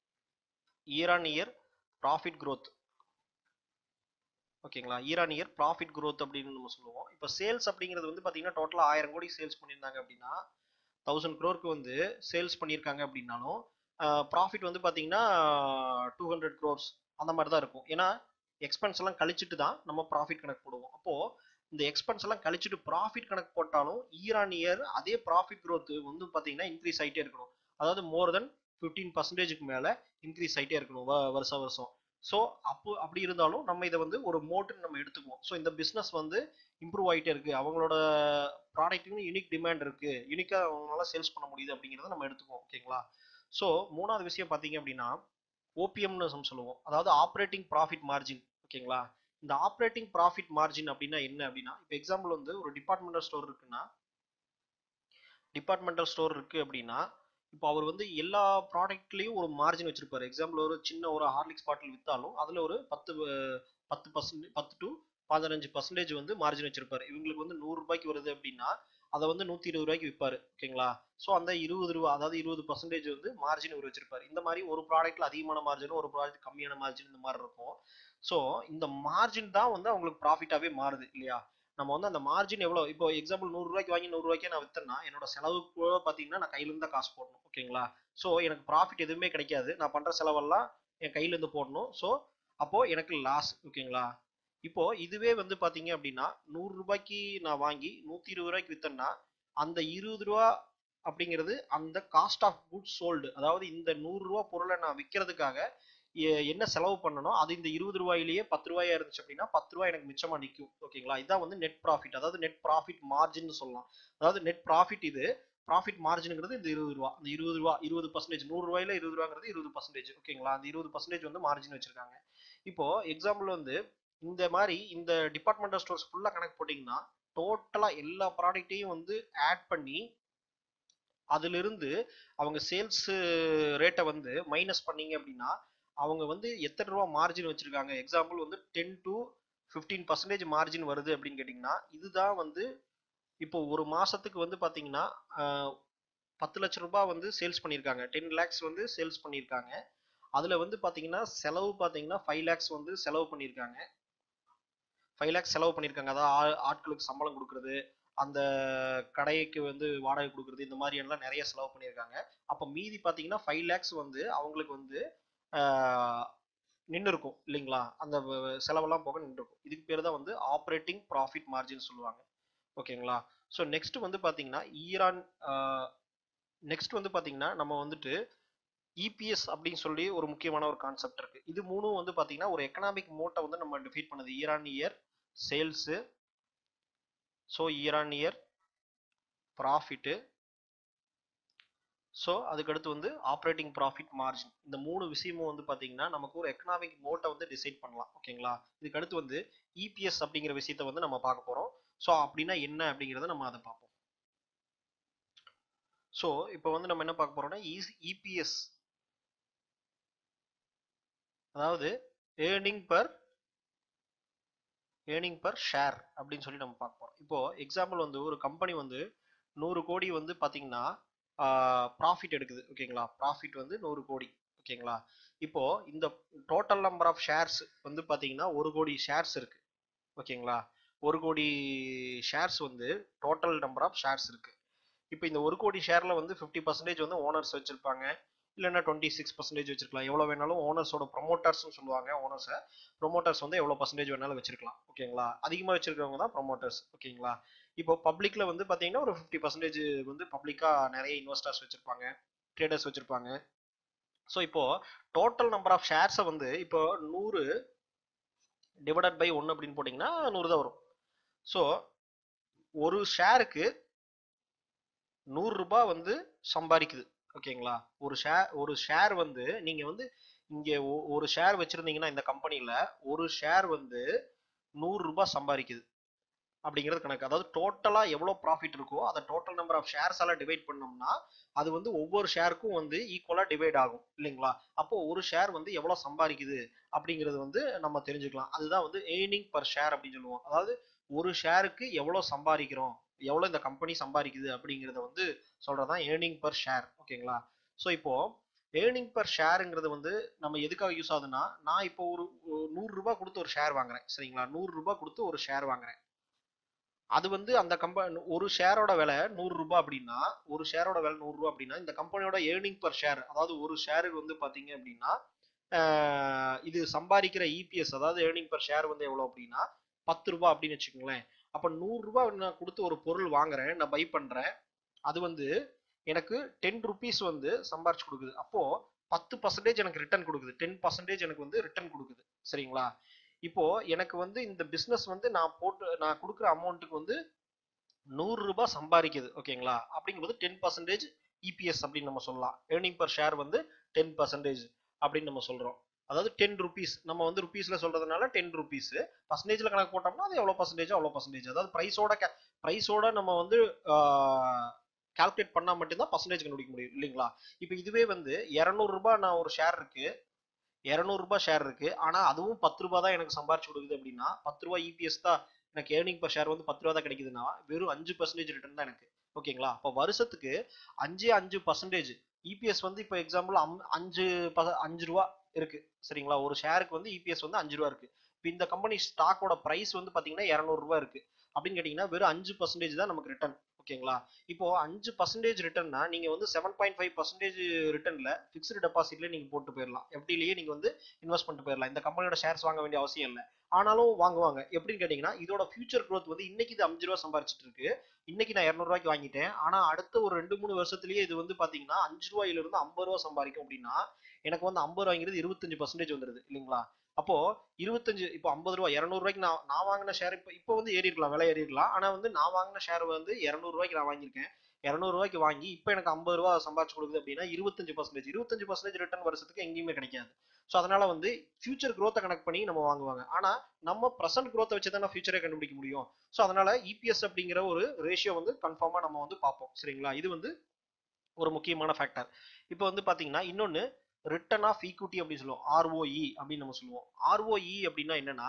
year on year profit growth ஓகேங்களா year on year profit growth அப்படின்னு நம்ம சொல்லுவோம் இப்போ சேல்ஸ் அப்படிங்கிறது வந்து பார்த்தீங்கன்னா டோட்டலாக ஆயிரம் கோடி சேல்ஸ் பண்ணியிருந்தாங்க அப்படின்னா தௌசண்ட் க்ரோருக்கு வந்து சேல்ஸ் பண்ணியிருக்காங்க அப்படின்னாலும் ப்ராஃபிட் வந்து பார்த்தீங்கன்னா டூ ஹண்ட்ரட் க்ரோர்ஸ் அந்த மாதிரி தான் இருக்கும் ஏன்னா எக்ஸ்பென்ஸ் எல்லாம் கழிச்சிட்டு தான் நம்ம ப்ராஃபிட் கணக்கு போடுவோம் அப்போ இந்த எக்ஸ்பென்ஸ் எல்லாம் கழிச்சிட்டு ப்ராஃபிட் கணக்கு போட்டாலும் இயர் ஆன் இயர் அதே ப்ராஃபிட் growth வந்து பார்த்தீங்கன்னா இன்க்ரீஸ் ஆயிட்டே இருக்கணும் அதாவது மோர் தென் ஃபிஃப்டீன் பர்சன்டேஜுக்கு மேலே இன்க்ரீஸ் ஆயிட்டே இருக்கணும் வ- வருஷம் வருஷம் ஸோ அப்போ அப்படி இருந்தாலும் நம்ம இதை வந்து ஒரு மோட்டுன்னு நம்ம எடுத்துக்குவோம் ஸோ இந்த பிஸ்னஸ் வந்து இம்ப்ரூவ் ஆயிட்டே இருக்கு அவங்களோட ப்ராடக்ட்டுக்கு யூனிக் டிமாண்ட் இருக்கு யூனிக்கா அவங்களால சேல்ஸ் பண்ண முடியுது அப்படிங்கிறத நம்ம எடுத்துக்குவோம் ஓகேங்களா ஸோ மூணாவது விஷயம் பார்த்தீங்க அப்படின்னா ஓபிஎம்னு நம்ம சொல்லுவோம் அதாவது ஆப்ரேட்டிங் ப்ராஃபிட் மார்ஜின் ஓகேங்களா இந்த ஆப்ரேட்டிங் ப்ராஃபிட் மார்ஜின் அப்படின்னா என்ன அப்படின்னா இப்போ எக்ஸாம்பிள் வந்து ஒரு டிபார்ட்மெண்டல் ஸ்டோர் இருக்குன்னா டிபார்ட்மெண்டல் ஸ்டோர் இருக்கு அப்படின்னா இப்போ அவர் வந்து எல்லா ப்ராடக்ட்லயும் ஒரு மார்ஜின் வச்சிருப்பாரு எக்ஸாம்பிள் ஒரு சின்ன ஒரு ஹார்லிக்ஸ் பாட்டில் வித்தாலும் அதுல ஒரு பத்து அஹ், பத்து பர்சன்ட் பத்து டு பதினஞ்சு பர்சன்டேஜ் வந்து மார்ஜின் வச்சிருப்பாரு இவங்களுக்கு வந்து நூறு ரூபாய்க்கு வருது அப்படின்னா அதை வந்து நூத்தி இருபது ரூபாய்க்கு விற்பாரு ஓகேங்களா ஸோ அந்த இருபது ரூபா அதாவது இருபது பர்சன்டேஜ் வந்து மார்ஜின் இவர் வச்சிருப்பாரு இந்த மாதிரி ஒரு ப்ராடக்ட்ல அதிகமான மார்ஜின் ஒரு ப்ராடக்ட் கம்மியான மார்ஜின் இந்த மாதிரி இருக்கும் ஸோ இந்த மார்ஜின் தான் வந்து அவங்களுக்கு ப்ராஃபிட்டாவே மாறுது இல்லையா நம்ம வந்து அந்த மார்ஜின் எவ்வளோ இப்போ எக்ஸாம்பிள் நூறு ரூபாய்க்கு வாங்கி நூறு ரூபாய்க்கே நான் வித்தேன்னா என்னோட செலவுக்கு கூட பார்த்தீங்கன்னா நான் கையில இருந்து தான் காசு போடணும் ஓகேங்களா ஸோ எனக்கு ப்ராஃபிட் எதுவுமே கிடைக்காது நான் பண்ற செலவெல்லாம் என் கையில இருந்து போடணும் ஸோ அப்போ எனக்கு லாஸ் ஓகேங்களா இப்போ இதுவே வந்து பாத்தீங்க அப்படின்னா நூறு ரூபாய்க்கு நான் வாங்கி நூத்தி இருபது ரூபாய்க்கு வித்தேன்னா அந்த இருபது ரூபா அப்படிங்கிறது அந்த காஸ்ட் ஆஃப் குட்ஸ் சோல்டு அதாவது இந்த நூறு ரூபா பொருளை நான் விற்கிறதுக்காக என்ன செலவு பண்ணணும் அது இந்த இருபது ரூபாயிலேயே பத்து ரூபாயா இருந்துச்சு அப்படின்னா பத்து ரூபாய் எனக்கு மிச்சமா நிற்கும் ஓகேங்களா இதான் வந்து நெட் ப்ராஃபிட் அதாவது நெட் ப்ராஃபிட் மார்ஜின் சொல்லலாம் அதாவது நெட் ப்ராஃபிட் இது ப்ராஃபிட் மார்ஜினுங்கிறது இந்த இருபது ரூபா அந்த இருபது ரூபா இருபது பர்சன்டேஜ் நூறு ரூபாயில இருபது ரூபாங்கிறது இருபது பர்சன்டேஜ் ஓகேங்களா அந்த இருபது பர்சன்டேஜ் வந்து மார்ஜின் வச்சிருக்காங்க இப்போ எக்ஸாம்பிள் வந்து இந்த மாதிரி இந்த டிபார்ட்மெண்டல் ஸ்டோர்ஸ் ஃபுல்லா கணக்கு போட்டிங்கன்னா டோட்டலா எல்லா ப்ராடக்ட்டையும் வந்து ஆட் பண்ணி அதிலிருந்து அவங்க சேல்ஸ் ரேட்டை வந்து மைனஸ் பண்ணீங்க அப்படின்னா அவங்க வந்து எத்தனை ரூபா மார்ஜின் வச்சிருக்காங்க எக்ஸாம்பிள் வந்து ten to fifteen percentage margin வருது அப்படின்னு கேட்டிங்கன்னா இதுதான் வந்து இப்போ ஒரு மாசத்துக்கு வந்து பாத்தீங்கன்னா பத்து லட்ச ரூபாய் வந்து சேல்ஸ் பண்ணியிருக்காங்க டென் லேக்ஸ் வந்து சேல்ஸ் பண்ணியிருக்காங்க அதுல வந்து பாத்தீங்கன்னா செலவு பாத்தீங்கன்னா ஃபைவ் லேக்ஸ் வந்து செலவு பண்ணியிருக்காங்க ஃபைவ் லேக்ஸ் செலவு பண்ணியிருக்காங்க அதாவது ஆட்களுக்கு சம்பளம் கொடுக்குறது அந்த கடைக்கு வந்து வாடகை கொடுக்குறது இந்த மாதிரி எல்லாம் நிறைய செலவு பண்ணியிருக்காங்க அப்போ மீதி பார்த்தீங்கன்னா ஃபைவ் லேக்ஸ் வந்து அவங்களுக்கு வந்து நின்று இருக்கும் இல்லைங்களா அந்த செலவெல்லாம் போக நின்று இருக்கும் இதுக்கு பேர் தான் வந்து ஆப்ரேட்டிங் ப்ராஃபிட் மார்ஜின் சொல்லுவாங்க ஓகேங்களா ஸோ நெக்ஸ்ட் வந்து பார்த்தீங்கன்னா ஈரான் நெக்ஸ்ட் வந்து பார்த்தீங்கன்னா நம்ம வந்துட்டு இபிஎஸ் அப்படின்னு சொல்லி ஒரு முக்கியமான ஒரு கான்செப்ட் இருக்கு இது மூணும் வந்து பார்த்தீங்கன்னா ஒரு எக்கனாமிக் மோட்டை வந்து நம்ம டிஃபீட் பண்ணுது ஈரான் இயர் சேல்ஸு ஸோ ஈரான் இயர் ப்ராஃபிட்டு ஸோ அதுக்கடுத்து வந்து ஆப்ரேட்டிங் ப்ராஃபிட் மார்ஜின் இந்த மூணு விஷயமும் வந்து பார்த்தீங்கன்னா நமக்கு ஒரு எக்கனாமிக் மோட்டை வந்து டிசைட் பண்ணலாம் ஓகேங்களா இதுக்கு அடுத்து வந்து இபிஎஸ் அப்படிங்கிற விஷயத்த வந்து நம்ம பார்க்க போகிறோம் ஸோ அப்படின்னா என்ன அப்படிங்கிறத நம்ம அதை பார்ப்போம் ஸோ இப்போ வந்து நம்ம என்ன பார்க்க போறோம்னா இபிஎஸ் அதாவது earning per earning per share அப்படின்னு சொல்லி நம்ம பார்க்க போறோம் இப்போ எக்ஸாம்பிள் வந்து ஒரு கம்பெனி வந்து நூறு கோடி வந்து பார்த்தீங்கன்னா ப்ராஃபிட் எடுக்குது ஓகேங்களா ப்ராஃபிட் வந்து நூறு கோடி ஓகேங்களா இப்போ இந்த டோட்டல் நம்பர் ஆஃப் ஷேர்ஸ் வந்து பார்த்தீங்கன்னா ஒரு கோடி ஷேர்ஸ் இருக்கு ஓகேங்களா ஒரு கோடி ஷேர்ஸ் வந்து டோட்டல் நம்பர் ஆஃப் ஷேர்ஸ் இருக்கு இப்போ இந்த ஒரு கோடி ஷேர்ல வந்து ஃபிஃப்டி பர்சன்டேஜ் வந்து ஓனர்ஸ் வச்சிருப்பாங்க இல்லைன்னா டுவெண்ட்டி சிக்ஸ் பர்சன்டேஜ் வச்சிருக்கலாம் எவ்வளோ வேணாலும் ஓனர்ஸோட ப்ரொமோட்டர்ஸ்னு சொல்லுவாங்க ஓனர்ஸை ப்ரொமோட்டர்ஸ் வந்து எவ்வளோ பர்சன்டேஜ் வேணாலும் வச்சிருக்கலாம் ஓகேங்களா அதிகமாக வச்சிருக்கவங்க தான் ப்ரொமோட்டர்ஸ் ஓகேங்களா இப்போ பப்ளிக்ல வந்து பார்த்தீங்கன்னா ஒரு ஃபிஃப்டி பர்சன்டேஜ் வந்து பப்ளிக்காக நிறைய இன்வெஸ்டர்ஸ் வச்சிருப்பாங்க ட்ரேடர்ஸ் வச்சிருப்பாங்க ஸோ இப்போ டோட்டல் நம்பர் ஆஃப் ஷேர்ஸை வந்து இப்போ நூறு டிவைடட் பை ஒன்று அப்படின்னு போட்டிங்கன்னா நூறு தான் வரும் ஸோ ஒரு ஷேருக்கு நூறு ரூபாய் வந்து சம்பாதிக்குது ஓகேங்களா ஒரு ஷேர் ஒரு ஷேர் வந்து நீங்க வந்து இங்க ஒரு ஷேர் வச்சிருந்தீங்கன்னா இந்த கம்பெனில ஒரு ஷேர் வந்து நூறு ரூபாய் சம்பாதிக்குது அப்படிங்கிறது கணக்கு அதாவது டோட்டலா எவ்வளவு ப்ராஃபிட் இருக்கோ அதை டோட்டல் நம்பர் ஆஃப் ஷேர்ஸ் எல்லாம் டிவைட் பண்ணோம்னா அது வந்து ஒவ்வொரு ஷேருக்கும் வந்து ஈக்குவலா டிவைட் ஆகும் இல்லைங்களா அப்போ ஒரு ஷேர் வந்து எவ்வளவு சம்பாதிக்குது அப்படிங்கிறது வந்து நம்ம தெரிஞ்சுக்கலாம் அதுதான் வந்து ஏர்னிங் பர் ஷேர் அப்படின்னு சொல்லுவோம் அதாவது ஒரு ஷேருக்கு எவ்வளவு சம்பாதிக்கிறோம் எவ்வளவு இந்த கம்பெனி சம்பாதிக்குது அப்படிங்கிறத வந்து சொல்றதான் ஏர்னிங் பர் ஷேர் ஓகேங்களா ஸோ இப்போ ஏர்னிங் பர் ஷேருங்கிறது வந்து நம்ம எதுக்காக யூஸ் ஆகுதுன்னா நான் இப்போ ஒரு நூறு ரூபாய் கொடுத்து ஒரு ஷேர் வாங்குறேன் சரிங்களா நூறு ரூபாய் கொடுத்து ஒரு ஷேர் வாங்குறேன் அது வந்து அந்த கம்பெனி ஒரு ஷேரோட விலை நூறு ரூபாய் அப்படின்னா ஒரு ஷேரோட விலை நூறு ரூபாய் அப்படின்னா இந்த கம்பெனியோட ஏர்னிங் பர் ஷேர் அதாவது ஒரு ஷேருக்கு வந்து பாத்தீங்க அப்படின்னா இது சம்பாதிக்கிற இபிஎஸ் அதாவது ஏர்னிங் பர் ஷேர் வந்து எவ்வளவு அப்படின்னா பத்து ரூபாய் அப்படின்னு வச்சுக்கோங்களேன் அப்ப நூறு ரூபாய் நான் கொடுத்து ஒரு பொருள் வாங்குறேன் நான் பை பண்றேன் அது வந்து எனக்கு டென் ருபீஸ் வந்து சம்பாரிச்சு கொடுக்குது அப்போ பத்து பர்சன்டேஜ் எனக்கு ரிட்டர்ன் கொடுக்குது டென் பர்சன்டேஜ் எனக்கு வந்து ரிட்டர்ன் கொடுக்குது சரிங்களா இப்போ எனக்கு வந்து இந்த பிஸ்னஸ் வந்து நான் போட்டு நான் கொடுக்குற அமௌண்ட்டுக்கு வந்து நூறு ரூபாய் சம்பாதிக்குது ஓகேங்களா அப்படிங்கும்போது டென் பர்சன்டேஜ் இபிஎஸ் அப்படின்னு நம்ம சொல்லலாம் ஏர்னிங் பர் ஷேர் வந்து டென் பர்சன்டேஜ் அப்படின்னு நம்ம சொல்றோம் அதாவது டென் ருபீஸ் நம்ம வந்து ருபீஸ்ல சொல்றதுனால டென் ருபீஸ் பர்சன்டேஜ்ல கணக்கு போட்டோம்னா அது எவ்வளவு பர்சன்டேஜ் அவ்வளவு பர்சன்டேஜ் அதாவது பிரைஸோட பிரைஸோட நம்ம வந்து கால்குலேட் பண்ணா மட்டும்தான் பர்சன்டேஜ் கண்டுபிடிக்க முடியும் இல்லைங்களா இப்போ இதுவே வந்து இரநூறு ரூபாய் நான் ஒரு ஷேர் இருக்கு இரநூறு ரூபாய் ஷேர் இருக்கு ஆனா அதுவும் பத்து ரூபாய் தான் எனக்கு சம்பாரிச்சு கொடுக்குது அப்படின்னா பத்து ரூபாய் இபிஎஸ் தான் எனக்கு ஏர்னிங் பர் ஷேர் வந்து பத்து ரூபா தான் கிடைக்குதுன்னா வெறும் அஞ்சு பர்சன்டேஜ் ரிட்டர்ன் தான் எனக்கு ஓகேங்களா அப்போ வருஷத்துக்கு அஞ்சே அஞ்சு பர்சன்டேஜ் இபிஎஸ் வந்து இப்போ எக்ஸாம்பிள் அஞ்சு அஞ்சு ரூபா இருக்கு சரிங்களா ஒரு ஷேருக்கு வந்து இபிஎஸ் வந்து அஞ்சு ரூபா இருக்கு இப்போ இந்த கம்பெனி ஸ்டாக்கோட பிரைஸ் வந்து பாத்தீங்கன்னா இரநூறு ரூபா இருக்கு அப்படின்னு கேட்டீங்கன்னா வெறும் அஞ்சு பர்சன்டேஜ் தான் நமக்கு ரிட்டர்ன் ஓகேங்களா இப்போ அஞ்சு பர்சன்டேஜ் ரிட்டர்ன்னா நீங்க வந்து செவன் பாயிண்ட் ஃபைவ் பர்சன்டேஜ் ரிட்டர்ன்ல ஃபிக்ஸ்டு டெபாசிட்ல நீங்க போட்டு போயிடலாம் எஃப்டிலேயே நீங்க வந்து இன்வெஸ்ட் பண்ணிட்டு போயிடலாம் இந்த கம்பெனியோட ஷேர்ஸ் வாங்க வேண்டிய அவசியம் இல்லை ஆனாலும் வாங்குவாங்க எப்படின்னு கேட்டீங்கன்னா இதோட ஃபியூச்சர் growth வந்து இன்னைக்கு இது அஞ்சு ரூபா சம்பாரிச்சிட்டு இருக்கு இன்னைக்கு நான் இரநூறுவாய்க்கு வாங்கிட்டேன் ஆனா அடுத்த ஒரு ரெண்டு மூணு வருஷத்துலயே இது வந்து பாத்தீங்கன்னா அஞ்சு ரூபாயில இருந்து ஐம்பது ரூபா சம்பாதிக்கும் அப்படின்னா எனக்கு வந்து ஐம்பது ரூபாய்ங்கிறது இருபத்தஞ்சு பர்சன்டேஜ் வந்துருது இல்லைங்களா அப்போ இருபத்தஞ்சு இப்போ ஐம்பது ரூபாய் இரநூறு ரூபாய்க்கு நான் நான் வாங்கின ஷேர் இப்போ இப்போ வந்து ஏறி இருக்கலாம் விலை ஏறி இருக்கலாம் ஆனா வந்து நான் வாங்கின ஷேர் வந்து இரநூறு ரூபாய்க்கு நான் வாங்கியிருக்கேன் இரநூறு ரூபாய்க்கு வாங்கி இப்போ எனக்கு ஐம்பது ரூபா சம்பாதிச்சு கொடுக்குது அப்படின்னா இருபத்தஞ்சு பர்சன்டேஜ் இருபத்தஞ்சு பர்சன்டேஜ் ரிட்டர்ன் வருஷத்துக்கு எங்கேயுமே கிடைக்காது ஸோ அதனால வந்து ஃபியூச்சர் growth கனெக்ட் பண்ணி நம்ம வாங்குவாங்க ஆனா நம்ம ப்ரெசென்ட் growth வச்சு தானே ஃபியூச்சரை கண்டுபிடிக்க முடியும் ஸோ அதனால இபிஎஸ் அப்படிங்கிற ஒரு ரேஷியோ வந்து கன்ஃபார்மா நம்ம வந்து பார்ப்போம் சரிங்களா இது வந்து ஒரு முக்கியமான ஃபேக்டர் இப்போ வந்து பாத்தீங்கன்னா இன்னொன்னு ரிட்டர்ன் ஆஃப் ஈக்விட்டி அப்படின்னு சொல்லுவோம் ஆர்ஓஇ அப்படின்னு நம்ம சொல்லுவோம் ஆர்ஓஇ அப்படின்னா என்னன்னா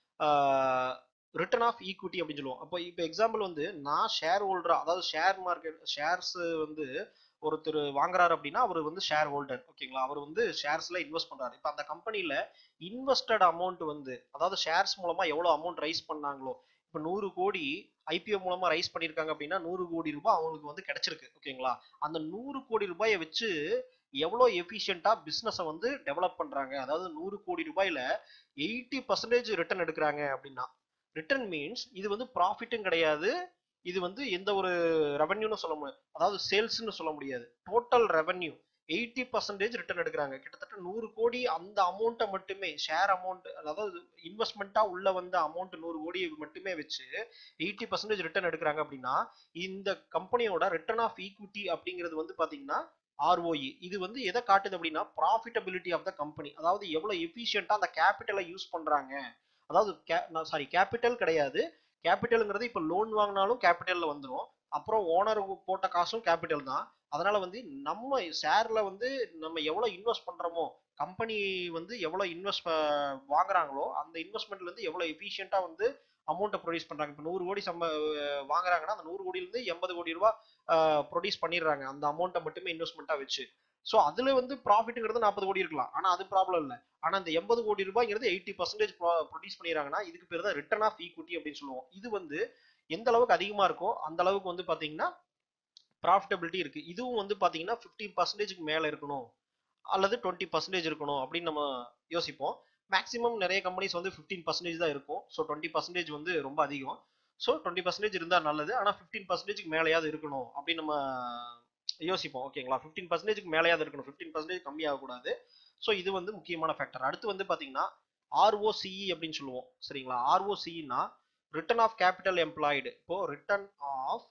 ரிட்டர்ன் ஆஃப் ஈக்விட்டி அப்படின்னு சொல்லுவோம் அப்போ இப்போ எக்ஸாம்பிள் வந்து நான் ஷேர் ஹோல்டரா அதாவது ஷேர் மார்க்கெட் ஷேர்ஸ் வந்து ஒருத்தர் வாங்குறாரு அப்படின்னா அவர் வந்து ஷேர் ஹோல்டர் ஓகேங்களா அவர் வந்து ஷேர்ஸ்ல இன்வெஸ்ட் பண்றாரு இப்போ அந்த கம்பெனில இன்வெஸ்டட் அமௌண்ட் வந்து அதாவது ஷேர்ஸ் மூலமா எவ்வளவு அமௌண்ட் ரைஸ் பண்ணாங்களோ இப்போ நூறு கோடி ஐபிஓ மூலமா ரைஸ் பண்ணியிருக்காங்க அப்படின்னா நூறு கோடி ரூபாய் அவங்களுக்கு வந்து கிடைச்சிருக்கு ஓகேங்களா அந்த நூறு கோடி ரூபாயை வச்சு எவ்வளோ எஃபிஷியண்டா பிசினஸை வந்து டெவலப் பண்றாங்க அதாவது நூறு கோடி ரூபாயில எயிட்டி பர்சன்டேஜ் ரிட்டர்ன் எடுக்கிறாங்க அப்படின்னா ரிட்டர்ன் மீன்ஸ் இது வந்து ப்ராஃபிட்டும் கிடையாது இது வந்து எந்த ஒரு ரெவன்யூன்னு சொல்ல முடியாது அதாவது சேல்ஸ்னு சொல்ல முடியாது total revenue eighty percentage return எடுக்கிறாங்க கிட்டத்தட்ட நூறு கோடி அந்த அமௌண்ட்டை மட்டுமே ஷேர் அமௌண்ட் அதாவது இன்வெஸ்ட்மெண்ட்டா உள்ள வந்த அமௌண்ட் நூறு கோடி மட்டுமே வச்சு எயிட்டி பர்சன்டேஜ் ரிட்டர்ன் எடுக்கிறாங்க அப்படின்னா இந்த கம்பெனியோட ரிட்டர்ன் ஆஃப் ஈக்விட்டி அப்படிங்கிறது வந்து பாத்தீங்கன்னா ஆர்ஓஇ இது வந்து எதை காட்டுது அப்படின்னா ப்ராஃபிட்டபிலிட்டி ஆஃப் த கம்பெனி அதாவது எவ்வளவு எஃபிஷியண்டா அந்த கேபிட்டலை யூஸ் பண்றாங்க அதாவது சாரி கேபிட்டல் கிடையாது கேபிட்டல்ங்கிறது இப்போ லோன் வாங்கினாலும் கேபிட்டல்ல வந்துடும் அப்புறம் ஓனர் போட்ட காசும் கேபிட்டல் தான் அதனால வந்து நம்ம ஷேர்ல வந்து நம்ம எவ்வளவு இன்வெஸ்ட் பண்றோமோ கம்பெனி வந்து எவ்வளவு இன்வெஸ்ட் வாங்குறாங்களோ அந்த இன்வெஸ்ட்மெண்ட்ல இருந்து எவ்வளவு எஃபிஷியண்டா வந்து அமௌண்ட்டை ப்ரொடியூஸ் பண்றாங்க இப்போ நூறு கோடி சம்ப வாங்குறாங்கன்னா அந்த நூறு கோடியில இருந்து எண்பது கோடி ரூபாய் ப்ரொடியூஸ் பண்ணிடுறாங்க அந்த அமௌண்ட்டை மட்டுமே இன்வெஸ்ட்மெண்ட்டா வச்சு ஸோ அதுல வந்து ப்ராஃபிட்ங்கிறது நாற்பது கோடி இருக்கலாம் ஆனா அது ப்ராப்ளம் இல்லை ஆனா இந்த எண்பது கோடி ரூபாய்ங்கிறது எயிட்டி பர்சன்டேஜ் ப்ரொடியூஸ் பண்ணிடுறாங்கன்னா இதுக்கு பேர் தான் ரிட்டர்ன் ஆஃப் ஈக்விட்டி அப்படின்னு சொல்லுவோம் இது வந்து எந்த அளவுக்கு அதிகமா இருக்கோ அந்த அளவுக்கு வந்து பாத்தீங்கன்னா ப்ராஃபிட்டபிலிட்டி இருக்கு இதுவும் வந்து பாத்தீங்கன்னா ஃபிஃப்டீன் பர்சன்டேஜ்க்கு மேல இருக்கணும் அல்லது டுவெண்ட்டி பர்சன்டேஜ் இருக்கணும் அப்படின்னு நம்ம யோசிப்போம் மேக்ஸிமம் நிறைய கம்பெனிஸ் வந்து ஃபிஃப்டீன் பர்சன்டேஜ் தான் இருக்கும் ஸோ டுவெண்ட்டி பர்சன்டேஜ் வந்து ரொம்ப அதிகம் ஸோ டுவெண்ட்டி பர்சன்டேஜ் இருந்தால் நல்லது ஆனால் ஃபிஃப்டீன் பர்சன்டேஜ்க்கு மேலேயாவது இருக்கணும் அப்படின்னு நம்ம யோசிப்போம் ஓகேங்களா ஃபிஃப்டீன் பர்சன்டேஜ்க்கு மேலேயாவது இருக்கணும் ஃபிஃப்டீன் பர்சன்டேஜ் கம்மியாகக்கூடாது ஸோ இது வந்து முக்கியமான ஃபேக்டர் அடுத்து வந்து பார்த்தீங்கன்னா ஆர்ஓசிஇ அப்படின்னு சொல்லுவோம் சரிங்களா ஆர்ஓசிஇனா ரிட்டர்ன் ஆஃப் கேபிட்டல் எம்ப்ளாய்டு இப்போ ரிட்டர்ன் ஆஃப்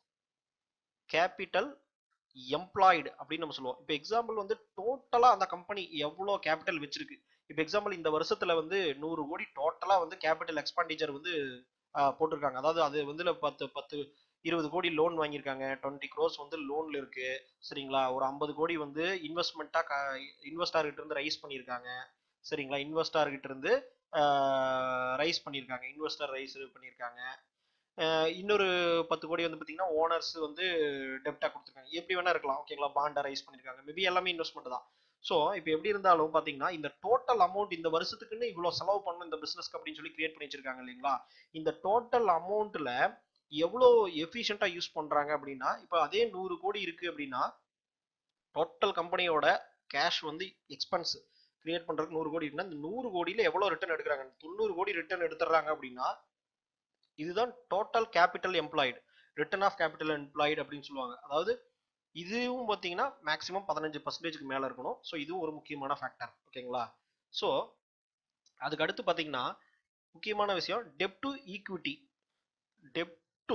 கேபிட்டல் எம்ப்ளாய்டு அப்படின்னு நம்ம சொல்லுவோம் இப்போ எக்ஸாம்பிள் வந்து டோட்டலாக அந்த கம்பெனி எவ்வளோ கேபிட்டல் வச்சிருக்கு இப்போ எக்ஸாம்பிள் இந்த வருஷத்துல வந்து நூறு கோடி டோட்டலா வந்து கேபிட்டல் எக்ஸ்பெண்டிச்சர் வந்து போட்டிருக்காங்க அதாவது அது வந்து பத்து பத்து இருபது கோடி லோன் வாங்கியிருக்காங்க டுவெண்ட்டி க்ரோஸ் வந்து லோன்ல இருக்கு சரிங்களா ஒரு ஐம்பது கோடி வந்து இன்வெஸ்ட்மெண்ட்டா இன்வெஸ்டார் கிட்ட இருந்து ரைஸ் பண்ணியிருக்காங்க சரிங்களா இன்வெஸ்டார் கிட்ட இருந்து ரைஸ் பண்ணியிருக்காங்க இன்வெஸ்டர் ரைஸ் பண்ணியிருக்காங்க இன்னொரு பத்து கோடி வந்து பார்த்தீங்கன்னா ஓனர்ஸ் வந்து டெப்டா கொடுத்துருக்காங்க எப்படி வேணா இருக்கலாம் ஓகேங்களா பாண்டா ரைஸ் பண்ணியிருக்காங்க மேபி எல்லாமே இன்வெஸ்ட்மெண்ட் தான் ஸோ இப்போ எப்படி இருந்தாலும் பார்த்தீங்கன்னா இந்த டோட்டல் அமௌண்ட் இந்த வருஷத்துக்குன்னு இவ்வளோ செலவு பண்ணணும் இந்த பிஸ்னஸ்க்கு அப்படின்னு சொல்லி கிரியேட் பண்ணி வச்சிருக்காங்க இல்லைங்களா இந்த டோட்டல் அமௌண்ட்ல எவ்வளோ எஃபிஷியண்டா யூஸ் பண்றாங்க அப்படின்னா இப்போ அதே நூறு கோடி இருக்கு அப்படின்னா டோட்டல் கம்பெனியோட கேஷ் வந்து எக்ஸ்பென்ஸ் கிரியேட் பண்றதுக்கு நூறு கோடி இருக்குன்னா இந்த நூறு கோடியில எவ்வளவு ரிட்டர்ன் எடுக்கிறாங்க தொண்ணூறு கோடி ரிட்டர்ன் எடுத்துறாங்க அப்படின்னா இதுதான் total capital employed return of capital employed அப்படின்னு சொல்லுவாங்க அதாவது இதுவும் பார்த்தீங்கன்னா மேக்ஸிமம் பதினஞ்சு பர்சன்டேஜ்க்கு மேலே இருக்கணும் ஸோ இதுவும் ஒரு முக்கியமான ஃபேக்டர் ஓகேங்களா ஸோ அதுக்கு அடுத்து பார்த்தீங்கன்னா முக்கியமான விஷயம் debt to equity debt to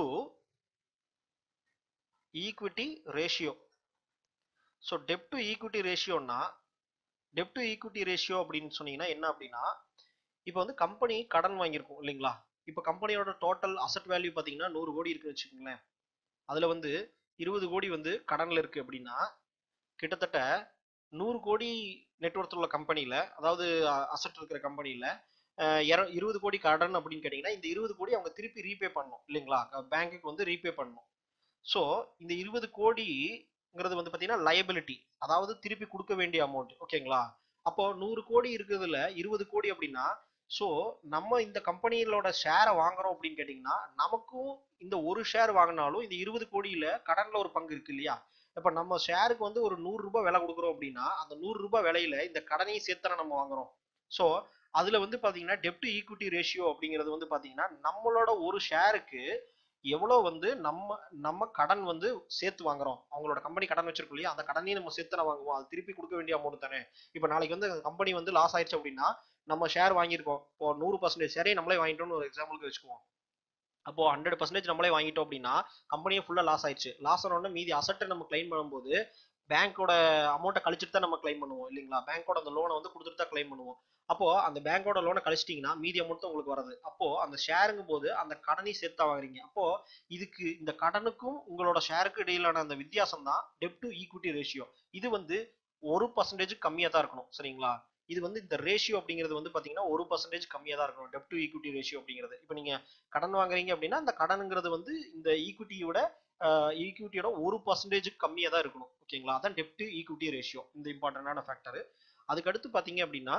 equity ratio so debt to equity ரேஷியோன்னா டெப் டு ஈக்விட்டி ரேஷியோ அப்படின்னு சொன்னீங்கன்னா என்ன அப்படின்னா இப்போ வந்து கம்பெனி கடன் வாங்கியிருக்கும் இல்லைங்களா இப்போ கம்பெனியோட டோட்டல் அசட் வேல்யூ பார்த்தீங்கன்னா நூறு கோடி இருக்குன்னு வச்சுக்கோங்களேன் அதில் வந்து இருபது கோடி வந்து கடனில் இருக்கு அப்படின்னா கிட்டத்தட்ட நூறு கோடி நெட்ஒர்த் உள்ள கம்பெனியில் அதாவது அசட் இருக்கிற கம்பெனியில் இருபது கோடி கடன் அப்படின்னு கேட்டிங்கன்னா இந்த இருபது கோடி அவங்க திருப்பி ரீபே பண்ணணும் இல்லைங்களா பேங்க்குக்கு வந்து ரீபே பண்ணணும் ஸோ இந்த இருபது கோடிங்கிறது வந்து பார்த்தீங்கன்னா லயபிலிட்டி அதாவது திருப்பி கொடுக்க வேண்டிய அமௌண்ட் ஓகேங்களா அப்போ நூறு கோடி இருக்கிறதுல இருபது கோடி அப்படின்னா ஸோ நம்ம இந்த கம்பெனிகளோட ஷேரை வாங்குறோம் அப்படின்னு கேட்டிங்கன்னா நமக்கும் இந்த ஒரு ஷேர் வாங்கினாலும் இந்த இருபது கோடியில கடன்ல ஒரு பங்கு இருக்கு இல்லையா இப்போ நம்ம ஷேருக்கு வந்து ஒரு நூறு ரூபாய் விலை கொடுக்குறோம் அப்படின்னா அந்த நூறு ரூபாய் விலையில இந்த கடனையும் சேர்த்தானே நம்ம வாங்குறோம் ஸோ அதுல வந்து பாத்தீங்கன்னா டெப்ட் ஈக்விட்டி ரேஷியோ அப்படிங்கிறது வந்து பாத்தீங்கன்னா நம்மளோட ஒரு ஷேருக்கு எவ்வளோ வந்து நம்ம நம்ம கடன் வந்து சேர்த்து வாங்குறோம் அவங்களோட கம்பெனி கடன் வச்சிருக்கோம் இல்லையா அந்த கடனையும் நம்ம சேர்த்து தானே வாங்குவோம் அது திருப்பி கொடுக்க வேண்டிய அமௌண்ட் தானே இப்போ நாளைக்கு வந்து கம்பெனி வந்து லாஸ் ஆயிடுச்சு அப்படின்னா நம்ம ஷேர் வாங்கியிருக்கோம் இப்போ நூறு பர்சன்டேஜ் ஷேரே நம்மளே வாங்கிட்டோம்னு ஒரு எக்ஸாம்பிளுக்கு வச்சுக்குவோம் அப்போ ஹண்ட்ரட் பர்சன்டேஜ் நம்மளே வாங்கிட்டோம் அப்படின்னா கம்பெனியே ஃபுல்லாக லாஸ் ஆயிடுச்சு லாஸ் ஆனோடனே மீதி அசட்டை நம்ம கிளைம் பண்ணும்போது பேங்க்கோட அமௌண்ட்டை கழிச்சிட்டு தான் நம்ம கிளைம் பண்ணுவோம் இல்லைங்களா பேங்க்கோட அந்த லோனை வந்து கொடுத்துட்டு தான் கிளைம் பண்ணுவோம் அப்போ அந்த பேங்கோட லோனை கழிச்சிட்டிங்கன்னா மீதி அமௌண்ட் தான் உங்களுக்கு வருது அப்போ அந்த ஷேருங்கும் போது அந்த கடனையும் சேர்த்து தான் வாங்குறீங்க அப்போ இதுக்கு இந்த கடனுக்கும் உங்களோட ஷேருக்கு இடையிலான அந்த வித்தியாசம் தான் டெப்ட் டு ஈக்விட்டி ரேஷியோ இது வந்து ஒரு பர்சன்டேஜ் கம்மியாக தான் இருக்கணும் சரிங்களா இது வந்து இந்த ரேஷியோ அப்படிங்கிறது வந்து பார்த்தீங்கன்னா ஒரு பர்சன்டேஜ் கம்மியாக தான் இருக்கணும் டெப்ட் டு ஈக்விட்டி ரேஷியோ அப்படிங்கிறது இப்போ நீங்கள் கடன் வாங்குறீங்க அப்படின்னா அந்த கடனுங்கிறது வந்து இந்த ஈக்விட்டியோட ஈக்விட்டியோட ஒரு பர்சன்டேஜ் கம்மியாக தான் இருக்கணும் ஓகேங்களா அதான் டெப்ட் ஈக்விட்டி ரேஷியோ இந்த இம்பார்ட்டண்டான ஃபேக்டர் அதுக்கடுத்து பார்த்தீங்க அப்படின்னா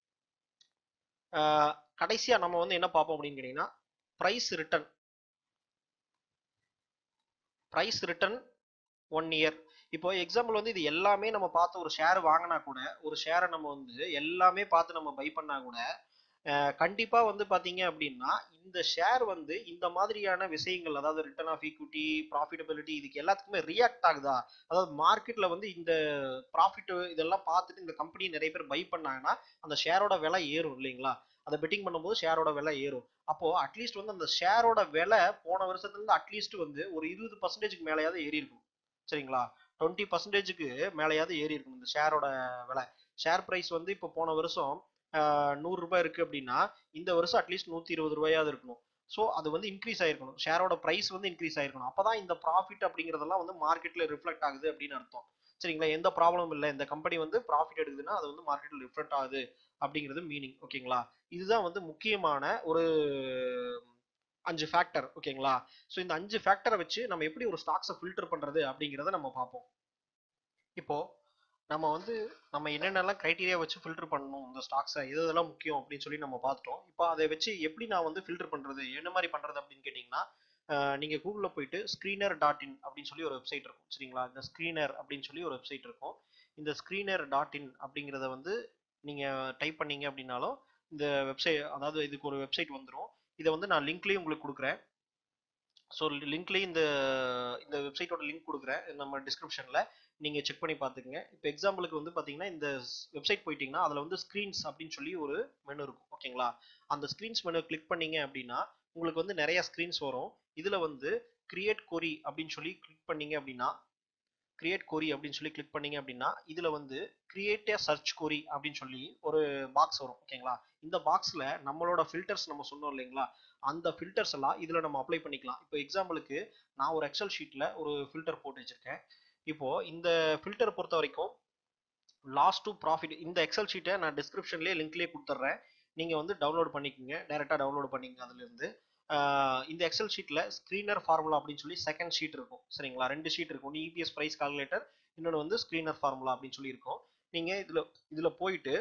கடைசியா நம்ம வந்து என்ன பார்ப்போம் அப்படின்னு கேட்டீங்கன்னா price return price return one year இப்போ எக்ஸாம்பிள் வந்து இது எல்லாமே நம்ம பார்த்து ஒரு ஷேர் வாங்கினா கூட ஒரு ஷேரை நம்ம வந்து எல்லாமே பார்த்து நம்ம பை பண்ணா கூட கண்டிப்பா வந்து பாத்தீங்க அப்படின்னா இந்த ஷேர் வந்து இந்த மாதிரியான விஷயங்கள் அதாவது ரிட்டர்ன் ஆஃப் ஈக்விட்டி ப்ராஃபிட்டபிலிட்டி இதுக்கு எல்லாத்துக்குமே ரியாக்ட் ஆகுதா அதாவது மார்க்கெட்ல வந்து இந்த ப்ராஃபிட் இதெல்லாம் பார்த்துட்டு இந்த கம்பெனி நிறைய பேர் பை பண்ணாங்கன்னா அந்த ஷேரோட விலை ஏறும் இல்லைங்களா அதை பெட்டிங் பண்ணும்போது ஷேரோட விலை ஏறும் அப்போ அட்லீஸ்ட் வந்து அந்த ஷேரோட விலை போன வருஷத்துல இருந்து அட்லீஸ்ட் வந்து ஒரு இருபது பர்சன்டேஜ்க்கு மேலேயாவது ஏறி இருக்கும் சரிங்களா டுவெண்ட்டி பர்சன்டேஜுக்கு மேலேயாவது ஏறி இருக்கும் இந்த ஷேரோட விலை ஷேர் ப்ரைஸ் வந்து இப்போ போன வருஷம் நூறு ரூபாய் இருக்கு அப்படின்னா இந்த வருஷம் அட்லீஸ்ட் நூத்தி இருபது ரூபாயாவது இருக்கணும் ஸோ அது வந்து இன்க்ரீஸ் ஆயிருக்கணும் ஷேரோட ப்ரைஸ் வந்து இன்க்ரீஸ் ஆயிருக்கணும் அப்பதான் இந்த ப்ராஃபிட் அப்படிங்கிறதெல்லாம் வந்து மார்க்கெட்ல ரிஃப்ளெக்ட் ஆகுது அப்படின்னு அர்த்தம் சரிங்களா எந்த ப்ராப்ளமும் இல்லை இந்த கம்பெனி வந்து ப்ராஃபிட் எடுக்குதுன்னா அது வந்து மார்க்கெட்ல ரிஃப்ளெக்ட் ஆகுது அப்படிங்கிறது மீனிங் ஓகேங்களா இதுதான் வந்து முக்கியமான ஒரு அஞ்சு ஃபேக்டர் ஓகேங்களா ஸோ இந்த அஞ்சு ஃபேக்டரை வச்சு நம்ம எப்படி ஒரு ஸ்டாக்ஸை ஃபில்டர் பண்றது அப்படிங்கிறத நம்ம பார்ப்போம் இப்போ நம்ம வந்து நம்ம என்னென்னலாம் க்ரைட்டீரியா வச்சு ஃபில்டர் பண்ணணும் இந்த ஸ்டாக்ஸை எது இதெல்லாம் முக்கியம் அப்படின்னு சொல்லி நம்ம பார்த்துட்டோம் இப்போ அதை வச்சு எப்படி நான் வந்து ஃபில்டர் பண்றது என்ன மாதிரி பண்றது அப்படின்னு கேட்டிங்கன்னா நீங்க கூகுளில் போயிட்டு ஸ்க்ரீனர் டாட் இன் அப்படின்னு சொல்லி ஒரு வெப்சைட் இருக்கும் சரிங்களா இந்த ஸ்க்ரீனர் அப்படின்னு சொல்லி ஒரு வெப்சைட் இருக்கும் இந்த ஸ்க்ரீனர் டாட் இன் அப்படிங்கிறத வந்து நீங்க டைப் பண்ணீங்க அப்படின்னாலும் இந்த வெப்சைட் அதாவது இதுக்கு ஒரு வெப்சைட் வந்துடும் இதை வந்து நான் லிங்க்லேயும் உங்களுக்கு கொடுக்குறேன் ஸோ லிங்க்லேயும் இந்த இந்த வெப்சைட்டோட லிங்க் கொடுக்குறேன் நம்ம டிஸ்கிரிப்ஷனில் நீங்கள் செக் பண்ணி பார்த்துக்குங்க இப்போ எக்ஸாம்பிளுக்கு வந்து பார்த்தீங்கன்னா இந்த வெப்சைட் போயிட்டீங்கன்னா அதில் வந்து ஸ்க்ரீன்ஸ் அப்படின்னு சொல்லி ஒரு மெனு இருக்கும் ஓகேங்களா அந்த ஸ்க்ரீன்ஸ் மெனு கிளிக் பண்ணீங்க அப்படின்னா உங்களுக்கு வந்து நிறைய ஸ்க்ரீன்ஸ் வரும் இதில் வந்து கிரியேட் கொரி அப்படின்னு சொல்லி கிளிக் பண்ணீங்க அப்படின்னா கிரியேட் கொரி அப்படின்னு சொல்லி கிளிக் பண்ணீங்க அப்படின்னா இதுல வந்து கிரியேட் ஏ சர்ச் கொரி அப்படின்னு சொல்லி ஒரு பாக்ஸ் வரும் ஓகேங்களா இந்த பாக்ஸ்ல நம்மளோட ஃபில்டர்ஸ் நம்ம சொன்னோம் இல்லைங்களா அந்த ஃபில்டர்ஸ் எல்லாம் இதுல நம்ம அப்ளை பண்ணிக்கலாம் இப்போ எக்ஸாம்பிளுக்கு நான் ஒரு எக்ஸல் ஷீட்ல ஒரு ஃபில்டர் போட்டு வச்சிருக்கேன் இப்போ இந்த ஃபில்டர் பொறுத்த வரைக்கும் லாஸ்ட் டு ப்ராஃபிட் இந்த எக்ஸல் ஷீட்டை நான் டிஸ்கிரிப்ஷன்லேயே லிங்க்லேயே கொடுத்துட்றேன் நீங்கள் வந்து டவுன்லோட் பண்ணிக்கோங்க டைரெக்டாக டவுன்லோட் பண்ணிக்கங்க அதுலேருந்து இந்த எக்ஸல் ஷீட்டில் ஸ்க்ரீனர் ஃபார்முலா அப்படின்னு சொல்லி செகண்ட் ஷீட் இருக்கும் சரிங்களா ரெண்டு ஷீட் இருக்கும் ஒன்று இபிஎஸ் ப்ரைஸ் கால்குலேட்டர் இன்னொன்று வந்து ஸ்க்ரீனர் ஃபார்முலா அப்படின்னு சொல்லி இருக்கும் நீங்கள் இதில் இதில் போயிட்டு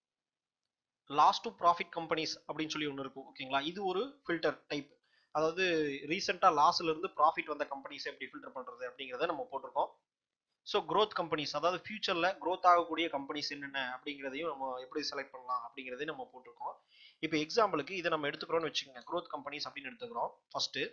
லாஸ்ட் டு ப்ராஃபிட் கம்பெனிஸ் அப்படின்னு சொல்லி ஒன்று இருக்கும் ஓகேங்களா இது ஒரு ஃபில்டர் டைப் அதாவது ரீசெண்டாக லாஸ்ல இருந்து ப்ராஃபிட் வந்த கம்பெனிஸ் எப்படி ஃபில்டர் பண்ணுறது அப்படிங்கிறத நம்ம போட்டிருக்கோம் ஸோ க்ரோத் கம்பெனிஸ் அதாவது ஃபியூச்சரில் க்ரோத் ஆகக்கூடிய கம்பெனிஸ் என்னென்ன அப்படிங்கிறதையும் நம்ம எப்படி செலக்ட் பண்ணலாம் அப்படிங்கிறதையும் நம்ம போட்டிருக்கோம் இப்போ எக்ஸாம்பிளுக்கு இதை நம்ம எடுத்துக்கிறோம்னு வச்சுக்கோங்க க்ரோத் கம்பெனிஸ் அப்படின்னு எடுத்துக்கிறோம் ஃபர்ஸ்ட்டு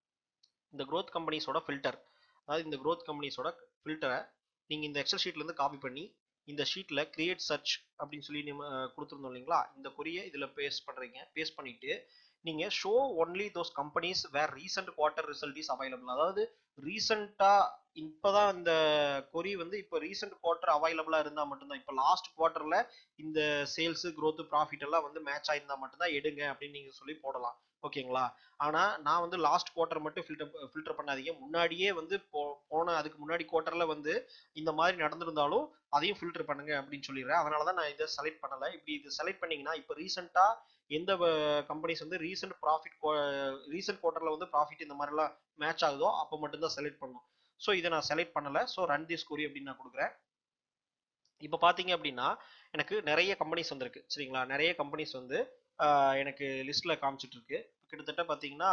இந்த க்ரோத் கம்பெனிஸோட ஃபில்டர் அதாவது இந்த க்ரோத் கம்பெனிஸோட ஃபில்டரை நீங்கள் இந்த எக்ஸல் ஷீட்லேருந்து காப்பி பண்ணி இந்த ஷீட்டில் கிரியேட் சர்ச் அப்படின்னு சொல்லி நம்ம கொடுத்துருந்தோம் இல்லைங்களா இந்த கொரியை இதில் பேஸ்ட் பண்ணுறீங்க பேஸ்ட் பண்ணிவிட்டு நீங்கள் show only those companies where recent quarter result is available அதாவது ரீசெண்டாக இப்போதான் இந்த கொரி வந்து இப்போ ரீசெண்ட் குவார்ட்டர் அவைலபிளாக இருந்தால் மட்டும்தான் இப்போ லாஸ்ட் குவார்ட்டரில் இந்த சேல்ஸு க்ரோத்து ப்ராஃபிட் எல்லாம் வந்து மேட்ச் ஆயிருந்தா மட்டும்தான் எடுங்க அப்படின்னு நீங்கள் சொல்லி போடலாம் ஓகேங்களா ஆனால் நான் வந்து லாஸ்ட் குவார்ட்டர் மட்டும் ஃபில்டர் ஃபில்டர் பண்ணாதீங்க முன்னாடியே வந்து போ போன அதுக்கு முன்னாடி குவார்ட்டரில் வந்து இந்த மாதிரி நடந்திருந்தாலும் அதையும் ஃபில்டர் பண்ணுங்க அப்படின்னு சொல்லிடுறேன் அதனால தான் நான் இதை செலக்ட் பண்ணலை இப்படி இது செலக்ட் பண்ணீங்கன்னா இப்போ ரீசெண்டாக எந்த கம்பெனிஸ் வந்து ரீசெண்ட் ப்ராஃபிட் ரீசெண்ட் குவார்ட்டரில் வந்து ப்ராஃபிட் இந்த மாதிரிலாம் மேட்ச் ஆகுதோ அப்போ மட்டும்தான் செலக்ட் பண்ணணும் ஸோ இதை நான் செலக்ட் பண்ணலை ஸோ ரன் திஸ் கொரி அப்படின்னு நான் கொடுக்குறேன் இப்போ பார்த்தீங்க அப்படின்னா எனக்கு நிறைய கம்பெனிஸ் வந்திருக்கு சரிங்களா நிறைய கம்பெனிஸ் வந்து ஆஹ் எனக்கு லிஸ்ட்ல காமிச்சிட்டு இருக்கு கிட்டத்தட்ட பார்த்தீங்கன்னா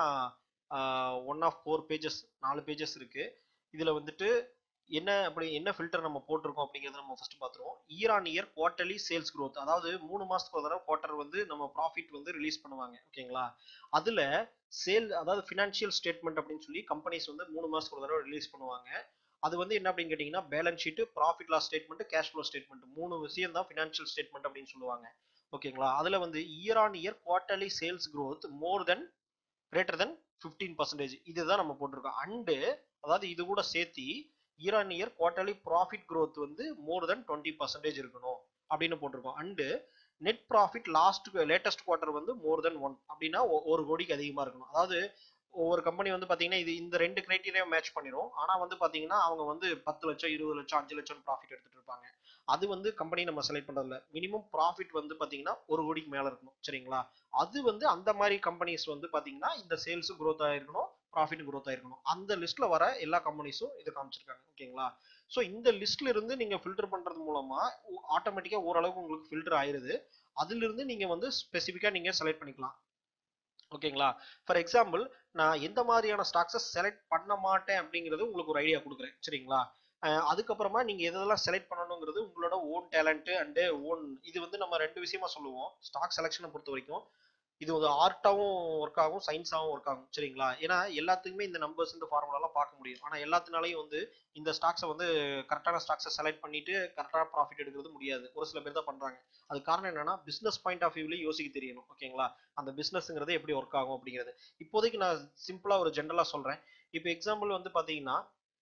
ஒன் ஆஃப் ஃபோர் பேஜஸ் நாலு பேஜஸ் இருக்கு இதுல வந்துட்டு என்ன அப்படி என்ன ஃபில்டர் நம்ம போட்டிருக்கோம் அப்படிங்கறத நம்ம ஃபர்ஸ்ட் பார்த்துருவோம் year on year quarterly sales growth அதாவது மூணு மாசத்துக்கு ஒரு தடவை குவார்டர் வந்து நம்ம ப்ராஃபிட் வந்து ரிலீஸ் பண்ணுவாங்க ஓகேங்களா அதுல சேல் அதாவது ஃபினான்ஷியல் ஸ்டேட்மெண்ட் அப்படின்னு சொல்லி கம்பெனிஸ் வந்து மூணு மாசத்துக்கு ஒரு தடவை ரிலீஸ் பண்ணுவாங்க அது வந்து என்ன அப்படின்னு கேட்டிங்கன்னா balance sheet profit loss statement cash flow statement மூணு விஷயம் தான் ஃபினான்ஷியல் ஸ்டேட்மெண்ட் அப்படின்னு சொல்லுவாங்க ஓகேங்களா அதுல வந்து year on year quarterly sales growth more than greater than fifteen percentage இதுதான் நம்ம போட்டிருக்கோம் அண்டு அதாவது இது கூட சேர்த்தி year on year quarterly profit growth வந்து மோர் தென் டுவெண்ட்டி பர்சன்டேஜ் இருக்கணும் அப்படின்னு போட்டிருக்கோம் and net profit last latest quarter வந்து மோர் தென் ஒன் அப்படின்னா ஒ- ஒரு கோடிக்கு அதிகமாக இருக்கணும் அதாவது ஒவ்வொரு கம்பெனி வந்து பாத்தீங்கன்னா இது இந்த ரெண்டு கிரைட்டீரியா மேட்ச் பண்ணிரும் ஆனா வந்து பாத்தீங்கன்னா அவங்க வந்து பத்து லட்சம் இருபது லட்சம் அஞ்சு லட்சம் ப்ராஃபிட் எடுத்துட்டு இருப்பாங்க அது வந்து கம்பெனி நம்ம செலக்ட் பண்றதுல மினிமம் ப்ராஃபிட் வந்து பாத்தீங்கன்னா ஒரு கோடிக்கு மேல இருக்கணும் சரிங்களா அது வந்து அந்த மாதிரி கம்பெனிஸ் வந்து பாத்தீங்கன்னா இந்த சேல்ஸ் growth ஆயிருக்கணும் ப்ராஃபிட் growth ஆயிருக்கணும் அந்த லிஸ்ட்ல வர எல்லா கம்பெனிஸும் இது காமிச்சிருக்காங்க ஓகேங்களா ஸோ இந்த லிஸ்ட்ல இருந்து நீங்க ஃபில்டர் பண்றது மூலமா ஆட்டோமேட்டிக்கா ஓரளவுக்கு உங்களுக்கு ஃபில்டர் ஆயிருது அதுல இருந்து நீங்க வந்து ஸ்பெசிஃபிக்கா நீங்க செலக்ட் பண்ணிக்கலாம் ஓகேங்களா ஃபார் எக்ஸாம்பிள் நான் எந்த மாதிரியான ஸ்டாக்ஸை செலக்ட் பண்ண மாட்டேன் அப்படிங்கிறது உங்களுக்கு ஒரு ஐடியா கொடுக்குறேன் சரிங்களா அஹ் அதுக்கப்புறமா நீங்க எதெல்லாம் செலக்ட் பண்ணணுங்கிறது உங்களோட ஓன் டேலண்ட் அண்டு ஓன் இது வந்து நம்ம ரெண்டு விஷயமா சொல்லுவோம் ஸ்டாக் செலெக்ஷனை பொறுத்த வரைக்கும் இது ஒரு ஆர்ட்டாவும் ஒர்க் ஆகும் சயின்ஸாகவும் ஒர்க் ஆகும் சரிங்களா ஏன்னா எல்லாத்துக்குமே இந்த நம்பர்ஸ் இந்த ஃபார்முலாலாம் பார்க்க முடியும் ஆனால் எல்லாத்தினாலையும் வந்து இந்த ஸ்டாக்ஸை வந்து கரெக்டான ஸ்டாக்ஸை செலக்ட் பண்ணிட்டு கரெக்டான ப்ராஃபிட் எடுக்கிறது முடியாது ஒரு சில பேர் தான் பண்றாங்க அது காரணம் என்னன்னா பிசினஸ் பாயிண்ட் ஆஃப் வியூல யோசிக்க தெரியணும் ஓகேங்களா அந்த பிசினஸ்ங்கிறது எப்படி ஒர்க் ஆகும் அப்படிங்கிறது இப்போதைக்கு நான் சிம்பிளா ஒரு ஜென்ரலா சொல்றேன் இப்போ எக்ஸாம்பிள் வந்து பாத்தீங்கன்னா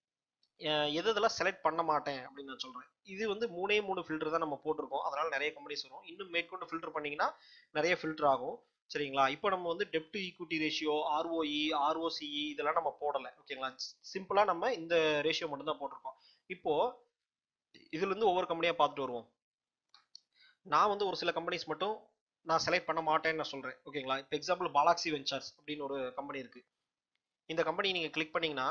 அஹ் எது எதெல்லாம் செலக்ட் பண்ண மாட்டேன் அப்படின்னு நான் சொல்றேன் இது வந்து மூணே மூணு ஃபில்டர் தான் நம்ம போட்டிருக்கோம் அதனால நிறைய கம்பெனிஸ் வரும் இன்னும் மேற்கொண்டு ஃபில்டர் பண்ணீங்கன்னா நிறைய ஃபில்டர் ஆகும் சரிங்களா இப்போ நம்ம வந்து டெப்ட் ஈக்விட்டி ரேஷியோ ஆர்ஓஇ ஆர்ஓசிஇ இதெல்லாம் நம்ம போடலை ஓகேங்களா சிம்பிளா நம்ம இந்த ரேஷியோ மட்டும் தான் போட்டிருக்கோம் இப்போ இதுல இருந்து ஒவ்வொரு கம்பெனியா பார்த்துட்டு வருவோம் நான் வந்து ஒரு சில கம்பெனிஸ் மட்டும் நான் செலக்ட் பண்ண மாட்டேன்னு நான் சொல்றேன் ஓகேங்களா இப்போ எக்ஸாம்பிள் பாலாக்ஸி வெஞ்சர்ஸ் அப்படின்னு ஒரு கம்பெனி இருக்கு இந்த கம்பெனி நீங்க கிளிக் பண்ணீங்கன்னா